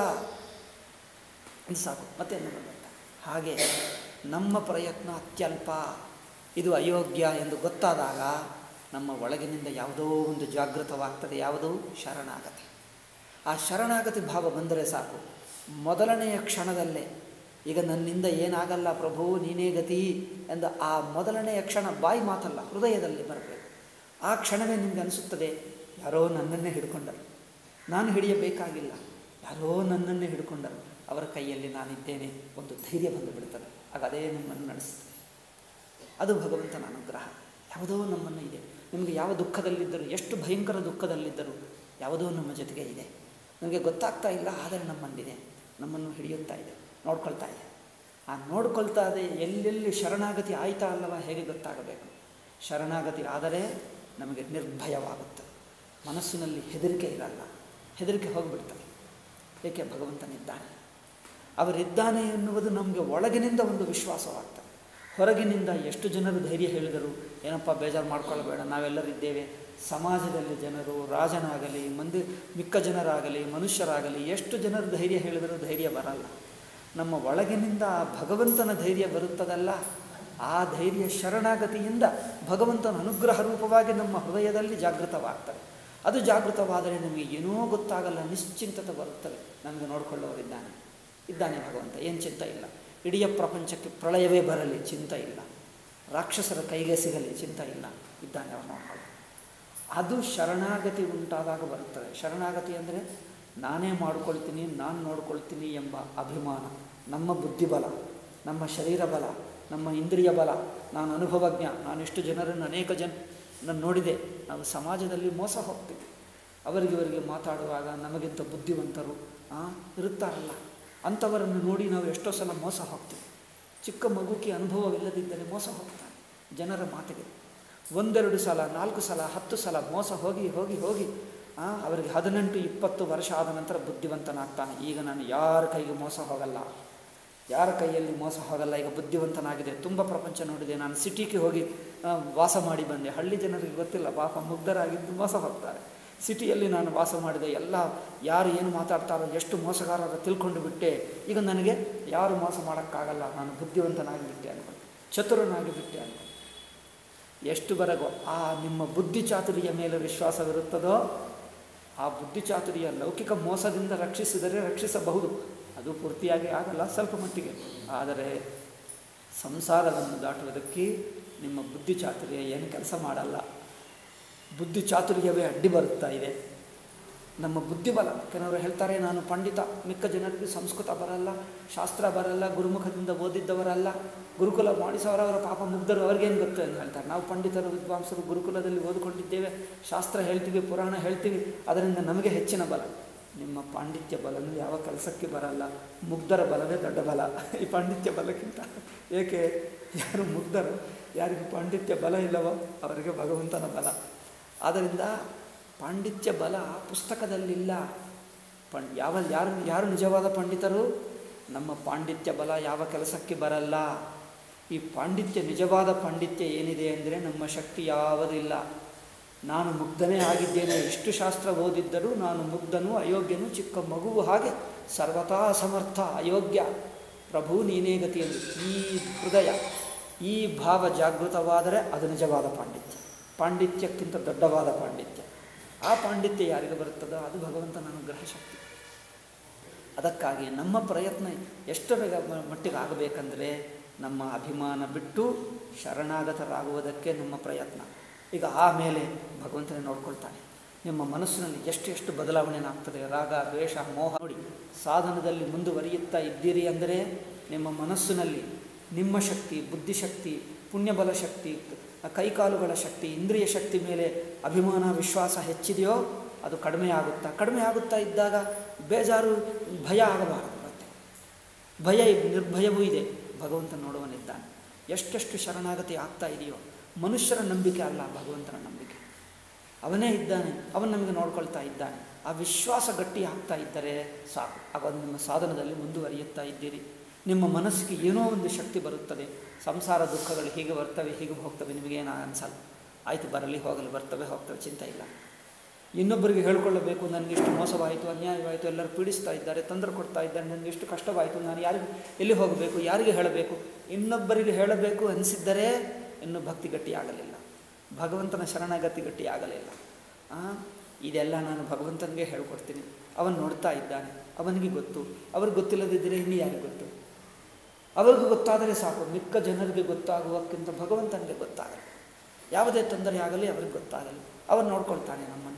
ಇದು ಸಾಕು ಮತ್ತೆ ಇನ್ನೊಬ್ಬರು ಬರ್ತಾನೆ ಹಾಗೆ ನಮ್ಮ ಪ್ರಯತ್ನ ಅತ್ಯಲ್ಪ ಇದು ಅಯೋಗ್ಯ ಎಂದು ಗೊತ್ತಾದಾಗ ನಮ್ಮ ಒಳಗಿನಿಂದ ಯಾವುದೋ ಒಂದು ಜಾಗೃತವಾಗ್ತದೆ ಯಾವುದೋ ಶರಣಾಗತಿ ಆ ಶರಣಾಗತಿ ಭಾವ ಬಂದರೆ ಸಾಕು ಮೊದಲನೆಯ ಕ್ಷಣದಲ್ಲೇ ಈಗ ನನ್ನಿಂದ ಏನಾಗಲ್ಲ ಪ್ರಭು ನೀನೇ ಗತಿ ಎಂದು ಆ ಮೊದಲನೆಯ ಕ್ಷಣ ಬಾಯಿ ಮಾತಲ್ಲ ಹೃದಯದಲ್ಲಿ ಬರಬೇಕು ಆ ಕ್ಷಣವೇ ನಿಮಗೆ ಅನಿಸುತ್ತದೆ ಯಾರೋ ನನ್ನನ್ನೇ ಹಿಡ್ಕೊಂಡರು ನಾನು ಹಿಡಿಯಬೇಕಾಗಿಲ್ಲ ಯಾರೋ ನನ್ನನ್ನೇ ಹಿಡ್ಕೊಂಡರು ಅವರ ಕೈಯಲ್ಲಿ ನಾನಿದ್ದೇನೆ ಒಂದು ಧೈರ್ಯ ಬಂದು ಬಿಡ್ತದೆ ಆಗ ಅದೇ ನಿಮ್ಮನ್ನು ನಡೆಸ್ತದೆ ಅದು ಭಗವಂತನ ಅನುಗ್ರಹ ಯಾವುದೋ ನಮ್ಮನ್ನು ಇದೆ ನಿಮಗೆ ಯಾವ ದುಃಖದಲ್ಲಿದ್ದರು ಎಷ್ಟು ಭಯಂಕರ ದುಃಖದಲ್ಲಿದ್ದರು ಯಾವುದೋ ನಮ್ಮ ಜೊತೆಗೆ ಇದೆ ನಮಗೆ ಗೊತ್ತಾಗ್ತಾ ಇಲ್ಲ ಆದರೆ ನಮ್ಮಲ್ಲಿದೆ ನಮ್ಮನ್ನು ಹಿಡಿಯುತ್ತಾ ಇದೆ ನೋಡ್ಕೊಳ್ತಾ ಇದೆ ಆ ನೋಡ್ಕೊಳ್ತಾ ಇದೆ ಎಲ್ಲೆಲ್ಲಿ ಶರಣಾಗತಿ ಆಯ್ತಾ ಅಲ್ಲವ ಹೇಗೆ ಗೊತ್ತಾಗಬೇಕು ಶರಣಾಗತಿ ಆದರೆ ನಮಗೆ ನಿರ್ಭಯವಾಗುತ್ತೆ ಮನಸ್ಸಿನಲ್ಲಿ ಹೆದರಿಕೆ ಇರಲ್ಲ ಹೆದರಿಕೆ ಹೋಗಿಬಿಡ್ತದೆ ಏಕೆ ಭಗವಂತನಿದ್ದಾನೆ ಅವರಿದ್ದಾನೆ ಎನ್ನುವುದು ನಮಗೆ ಒಳಗಿನಿಂದ ಒಂದು ವಿಶ್ವಾಸವಾಗ್ತದೆ ಹೊರಗಿನಿಂದ ಎಷ್ಟು ಜನರು ಧೈರ್ಯ ಹೇಳಿದರು ಏನಪ್ಪ ಬೇಜಾರು ಮಾಡ್ಕೊಳ್ಳಬೇಡ ನಾವೆಲ್ಲರಿದ್ದೇವೆ ಸಮಾಜದಲ್ಲಿ ಜನರು ರಾಜನಾಗಲಿ ಮಂದಿ ಮಿಕ್ಕ ಜನರಾಗಲಿ ಮನುಷ್ಯರಾಗಲಿ ಎಷ್ಟು ಜನರು ಧೈರ್ಯ ಹೇಳಿದರೂ ಧೈರ್ಯ ಬರಲ್ಲ ನಮ್ಮ ಒಳಗಿನಿಂದ ಆ ಭಗವಂತನ ಧೈರ್ಯ ಬರುತ್ತದಲ್ಲ ಆ ಧೈರ್ಯ ಶರಣಾಗತಿಯಿಂದ ಭಗವಂತನ ಅನುಗ್ರಹ ರೂಪವಾಗಿ ನಮ್ಮ ಹೃದಯದಲ್ಲಿ ಜಾಗೃತವಾಗ್ತದೆ ಅದು ಜಾಗೃತವಾದರೆ ನಮಗೆ ಏನೂ ಗೊತ್ತಾಗಲ್ಲ ನಿಶ್ಚಿಂತತೆ ಬರುತ್ತದೆ ನಮಗೆ ನೋಡಿಕೊಳ್ಳೋರಿದ್ದಾನೆ ಇದ್ದಾನೆ ಭಗವಂತ ಏನು ಚಿಂತ ಇಲ್ಲ ಇಡೀ ಪ್ರಪಂಚಕ್ಕೆ ಪ್ರಳಯವೇ ಬರಲಿ ಚಿಂತ ಇಲ್ಲ ರಾಕ್ಷಸರ ಕೈಗೆ ಸಿಗಲಿ ಚಿಂತ ಇಲ್ಲ ಇದ್ದಾನೆ ಅವನು ನೋಡ್ಕೊಳ್ಳೋ ಅದು ಶರಣಾಗತಿ ಉಂಟಾದಾಗ ಬರುತ್ತದೆ ಶರಣಾಗತಿ ಅಂದರೆ ನಾನೇ ಮಾಡ್ಕೊಳ್ತೀನಿ ನಾನು ನೋಡ್ಕೊಳ್ತೀನಿ ಎಂಬ ಅಭಿಮಾನ ನಮ್ಮ ಬುದ್ಧಿಬಲ ನಮ್ಮ ಶರೀರ ಬಲ ನಮ್ಮ ಇಂದ್ರಿಯ ಬಲ ನಾನು ಅನುಭವಜ್ಞ ನಾನು ಎಷ್ಟು ಜನರನ್ನು ಅನೇಕ ಜನ ನಾನು ನೋಡಿದೆ ನಾವು ಸಮಾಜದಲ್ಲಿ ಮೋಸ ಹೋಗ್ತೀವಿ ಅವರಿಗೆ ಇವರಿಗೆ ಮಾತಾಡುವಾಗ ನಮಗಿಂತ ಬುದ್ಧಿವಂತರು ಆ, ಇರುತ್ತಾರಲ್ಲ ಅಂಥವರನ್ನು ನೋಡಿ ನಾವು ಎಷ್ಟೋ ಸಲ ಮೋಸ ಹೋಗ್ತೀವಿ ಚಿಕ್ಕ ಮಗುಕ್ಕೆ ಅನುಭವವಿಲ್ಲದಿದ್ದರೆ ಮೋಸ ಹೋಗ್ತಾನೆ ಜನರ ಮಾತಿಗೆ ಒಂದೆರಡು ಸಲ ನಾಲ್ಕು ಸಲ ಹತ್ತು ಸಲ ಮೋಸ ಹೋಗಿ ಹೋಗಿ ಹೋಗಿ ಆ, ಅವರಿಗೆ ಹದಿನೆಂಟು ಇಪ್ಪತ್ತು ವರ್ಷ ಆದ ನಂತರ ಬುದ್ಧಿವಂತನಾಗ್ತಾನೆ ಈಗ ನಾನು ಯಾರ ಕೈಗೆ ಮೋಸ ಹೋಗಲ್ಲ ಯಾರ ಕೈಯಲ್ಲಿ ಮೋಸ ಹೋಗಲ್ಲ ಈಗ ಬುದ್ಧಿವಂತನಾಗಿದೆ ತುಂಬ ಪ್ರಪಂಚ ನೋಡಿದೆ ನಾನು ಸಿಟಿಗೆ ಹೋಗಿ ಆ, ವಾಸ ಮಾಡಿ ಬಂದೆ ಹಳ್ಳಿ ಜನರಿಗೆ ಗೊತ್ತಿಲ್ಲ ಪಾಪ ಮುಗ್ಧರಾಗಿದ್ದು ಮೋಸ ಹೋಗ್ತಾರೆ ಸಿಟಿಯಲ್ಲಿ ನಾನು ವಾಸ ಮಾಡಿದೆ ಎಲ್ಲ ಯಾರು ಏನು ಮಾತಾಡ್ತಾರೋ ಎಷ್ಟು ಮೋಸಗಾರರ ತಿಳ್ಕೊಂಡು ಬಿಟ್ಟೆ ಈಗ ನನಗೆ ಯಾರು ಮೋಸ ಮಾಡೋಕ್ಕಾಗಲ್ಲ ನಾನು ಬುದ್ಧಿವಂತನಾಗಿ ಬಿಟ್ಟೆ ಅನ್ಕೊಂಡು ಚತುರನಾಗಿ ಬಿಟ್ಟೆ ಅನ್ಕೊಂಡು ಎಷ್ಟು ಬರಗೋ ಆ ನಿಮ್ಮ ಬುದ್ಧಿ ಚಾತುರ್ಯ ಮೇಲೆ ವಿಶ್ವಾಸವಿರುತ್ತದೋ ಆ ಬುದ್ಧಿ ಚಾತುರ್ಯ ಲೌಕಿಕ ಮೋಸದಿಂದ ರಕ್ಷಿಸಿದರೆ ರಕ್ಷಿಸಬಹುದು ಅದು ಪೂರ್ತಿಯಾಗಿ ಆಗಲ್ಲ ಸ್ವಲ್ಪ ಮಟ್ಟಿಗೆ ಆದರೆ ಸಂಸಾರವನ್ನು ದಾಟುವುದಕ್ಕೆ ನಿಮ್ಮ ಬುದ್ಧಿ ಚಾತುರ್ಯ ಏನು ಕೆಲಸ ಮಾಡಲ್ಲ ಬುದ್ಧಿ ಚಾತುರ್ಯವೇ ಅಡ್ಡಿ ಬರುತ್ತಾ ಇದೆ ನಮ್ಮ ಬುದ್ಧಿಬಲ ಕೆಲವರು ಹೇಳ್ತಾರೆ ನಾನು ಪಂಡಿತ ಮಿಕ್ಕ ಜನರಿಗೆ ಸಂಸ್ಕೃತ ಬರಲ್ಲ ಶಾಸ್ತ್ರ ಬರಲ್ಲ ಗುರುಮುಖದಿಂದ ಓದಿದ್ದವರಲ್ಲ ಗುರುಕುಲ ಮಾಡಿಸೋರವರ ಪಾಪ ಮುಗ್ಧರು ಅವ್ರಿಗೇನು ಗೊತ್ತು ಅಂತ ಹೇಳ್ತಾರೆ ನಾವು ಪಂಡಿತರು ವಿದ್ವಾಂಸರು ಗುರುಕುಲದಲ್ಲಿ ಓದಿಕೊಂಡಿದ್ದೇವೆ ಶಾಸ್ತ್ರ ಹೇಳ್ತೀವಿ ಪುರಾಣ ಹೇಳ್ತೀವಿ ಅದರಿಂದ ನಮಗೆ ಹೆಚ್ಚಿನ ಬಲ ನಿಮ್ಮ ಪಾಂಡಿತ್ಯ ಬಲನು ಯಾವ ಕೆಲಸಕ್ಕೆ ಬರಲ್ಲ ಮುಗ್ಧರ ಬಲವೇ ದೊಡ್ಡ ಬಲ ಈ ಪಾಂಡಿತ್ಯ ಬಲಕ್ಕಿಂತ ಏಕೆ ಯಾರು ಮುಗ್ಧರು ಯಾರಿಗೆ ಪಾಂಡಿತ್ಯ ಬಲ ಇಲ್ಲವೋ ಅವರಿಗೆ ಭಗವಂತನ ಬಲ ಆದ್ದರಿಂದ ಪಾಂಡಿತ್ಯ ಬಲ ಪುಸ್ತಕದಲ್ಲಿಲ್ಲ ಪಂ ಯಾವ ಯಾರು ಯಾರು ನಿಜವಾದ ಪಂಡಿತರು ನಮ್ಮ ಪಾಂಡಿತ್ಯ ಬಲ ಯಾವ ಕೆಲಸಕ್ಕೆ ಬರಲ್ಲ ಈ ಪಾಂಡಿತ್ಯ ನಿಜವಾದ ಪಾಂಡಿತ್ಯ ಏನಿದೆ ಅಂದರೆ ನಮ್ಮ ಶಕ್ತಿ ಯಾವುದಿಲ್ಲ ನಾನು ಮುಗ್ಧನೇ ಆಗಿದ್ದೇನೆ ಎಷ್ಟು ಶಾಸ್ತ್ರ ಓದಿದ್ದರೂ ನಾನು ಮುಗ್ಧನು ಅಯೋಗ್ಯನು ಚಿಕ್ಕ ಮಗುವು ಹಾಗೆ ಸರ್ವತಾ ಅಸಮರ್ಥ ಅಯೋಗ್ಯ ಪ್ರಭು ನೀನೇ ಗತಿಯಲ್ಲಿ ಈ ಹೃದಯ ಈ ಭಾವ ಜಾಗೃತವಾದರೆ ಅದು ನಿಜವಾದ ಪಾಂಡಿತ್ಯ ಪಾಂಡಿತ್ಯಕ್ಕಿಂತ ದೊಡ್ಡವಾದ ಪಾಂಡಿತ್ಯ ಆ ಪಾಂಡಿತ್ಯ ಯಾರಿಗೆ ಬರುತ್ತದೋ ಅದು ಭಗವಂತನ ಅನುಗ್ರಹ ಶಕ್ತಿ ಅದಕ್ಕಾಗಿ ನಮ್ಮ ಪ್ರಯತ್ನ ಎಷ್ಟರ ಮಟ್ಟಿಗೆ ಆಗಬೇಕಂದ್ರೆ ನಮ್ಮ ಅಭಿಮಾನ ಬಿಟ್ಟು ಶರಣಾಗತರಾಗುವುದಕ್ಕೆ ನಮ್ಮ ಪ್ರಯತ್ನ ಈಗ ಆಮೇಲೆ ಭಗವಂತನೇ ನೋಡ್ಕೊಳ್ತಾನೆ ನಿಮ್ಮ ಮನಸ್ಸಿನಲ್ಲಿ ಎಷ್ಟು ಎಷ್ಟು ಬದಲಾವಣೆನಾಗ್ತದೆ ರಾಗ ದ್ವೇಷ ಮೋಹ ನೋಡಿ ಸಾಧನದಲ್ಲಿ ಮುಂದುವರಿಯುತ್ತಾ ಇದ್ದೀರಿ ಅಂದರೆ ನಿಮ್ಮ ಮನಸ್ಸಿನಲ್ಲಿ ನಿಮ್ಮ ಶಕ್ತಿ ಬುದ್ಧಿಶಕ್ತಿ ಪುಣ್ಯಬಲ ಶಕ್ತಿ ಕೈಕಾಲುಗಳ ಶಕ್ತಿ ಇಂದ್ರಿಯ ಶಕ್ತಿ ಮೇಲೆ ಅಭಿಮಾನ ವಿಶ್ವಾಸ ಹೆಚ್ಚಿದೆಯೋ ಅದು ಕಡಿಮೆ ಆಗುತ್ತಾ ಕಡಿಮೆ ಆಗುತ್ತಾ ಇದ್ದಾಗ ಬೇಜಾರು ಭಯ ಆಗಬಾರದು ಮತ್ತೆ ಭಯ ನಿರ್ಭಯವೂ ಇದೆ ಭಗವಂತ ನೋಡುವನಿದ್ದಾನೆ ಎಷ್ಟೆಷ್ಟು ಶರಣಾಗತಿ ಆಗ್ತಾ ಇದೆಯೋ ಮನುಷ್ಯರ ನಂಬಿಕೆ ಅಲ್ಲ ಭಗವಂತನ ನಂಬಿಕೆ ಅವನೇ ಇದ್ದಾನೆ ಅವನು ನಮಗೆ ನೋಡ್ಕೊಳ್ತಾ ಇದ್ದಾನೆ ಆ ವಿಶ್ವಾಸ ಗಟ್ಟಿ ಆಗ್ತಾ ಇದ್ದರೆ ಸಾಕು ಆಗ ನಿಮ್ಮ ಸಾಧನದಲ್ಲಿ ಮುಂದುವರಿಯುತ್ತಾ ಇದ್ದೀರಿ ನಿಮ್ಮ ಮನಸ್ಸಿಗೆ ಏನೋ ಒಂದು ಶಕ್ತಿ ಬರುತ್ತದೆ ಸಂಸಾರ ದುಃಖಗಳು ಹೀಗೆ ಬರ್ತವೆ ಹೀಗೆ ಹೋಗ್ತವೆ ನಿಮಗೇನು ಅನಿಸಲ್ಲ ಆಯಿತು ಬರಲಿ ಹೋಗಲಿ ಬರ್ತವೆ ಹೋಗ್ತವೆ ಚಿಂತೆ ಇಲ್ಲ ಇನ್ನೊಬ್ಬರಿಗೆ ಹೇಳ್ಕೊಳ್ಳಬೇಕು ನನಗೆ ಇಷ್ಟು ಮೋಸವಾಯಿತು ಅನ್ಯಾಯವಾಯಿತು ಎಲ್ಲರೂ ಪೀಡಿಸ್ತಾ ಇದ್ದಾರೆ ತೊಂದರೆ ಕೊಡ್ತಾ ಇದ್ದಾರೆ ನನಗೆ ಇಷ್ಟು ಕಷ್ಟವಾಯಿತು ನಾನು ಯಾರಿಗೆ ಎಲ್ಲಿ ಹೋಗಬೇಕು ಯಾರಿಗೆ ಹೇಳಬೇಕು ಇನ್ನೊಬ್ಬರಿಗೆ ಹೇಳಬೇಕು ಅನಿಸಿದ್ದರೆ ಇನ್ನೂ ಭಕ್ತಿ ಗಟ್ಟಿ ಆಗಲಿಲ್ಲ ಭಗವಂತನ ಶರಣಾಗತಿ ಗಟ್ಟಿ ಆಗಲಿಲ್ಲ ಆ, ಇದೆಲ್ಲ ನಾನು ಭಗವಂತನಿಗೆ ಹೇಳ್ಕೊಡ್ತೀನಿ ಅವನು ನೋಡ್ತಾ ಇದ್ದಾನೆ ಅವನಿಗೆ ಗೊತ್ತು ಅವ್ರಿಗೆ ಗೊತ್ತಿಲ್ಲದಿದ್ದರೆ ಇನ್ನು ಯಾರಿಗೆ ಗೊತ್ತು ಅವರಿಗೂ ಗೊತ್ತಾದರೆ ಸಾಕು ಮಿಕ್ಕ ಜನರಿಗೆ ಗೊತ್ತಾಗುವಕ್ಕಿಂತ ಭಗವಂತನಿಗೆ ಗೊತ್ತಾಗಲಿ ಯಾವುದೇ ತೊಂದರೆ ಆಗಲಿ ಅವ್ರಿಗೆ ಗೊತ್ತಾಗಲಿ ಅವನು ನೋಡ್ಕೊಳ್ತಾನೆ ನಮ್ಮನ್ನು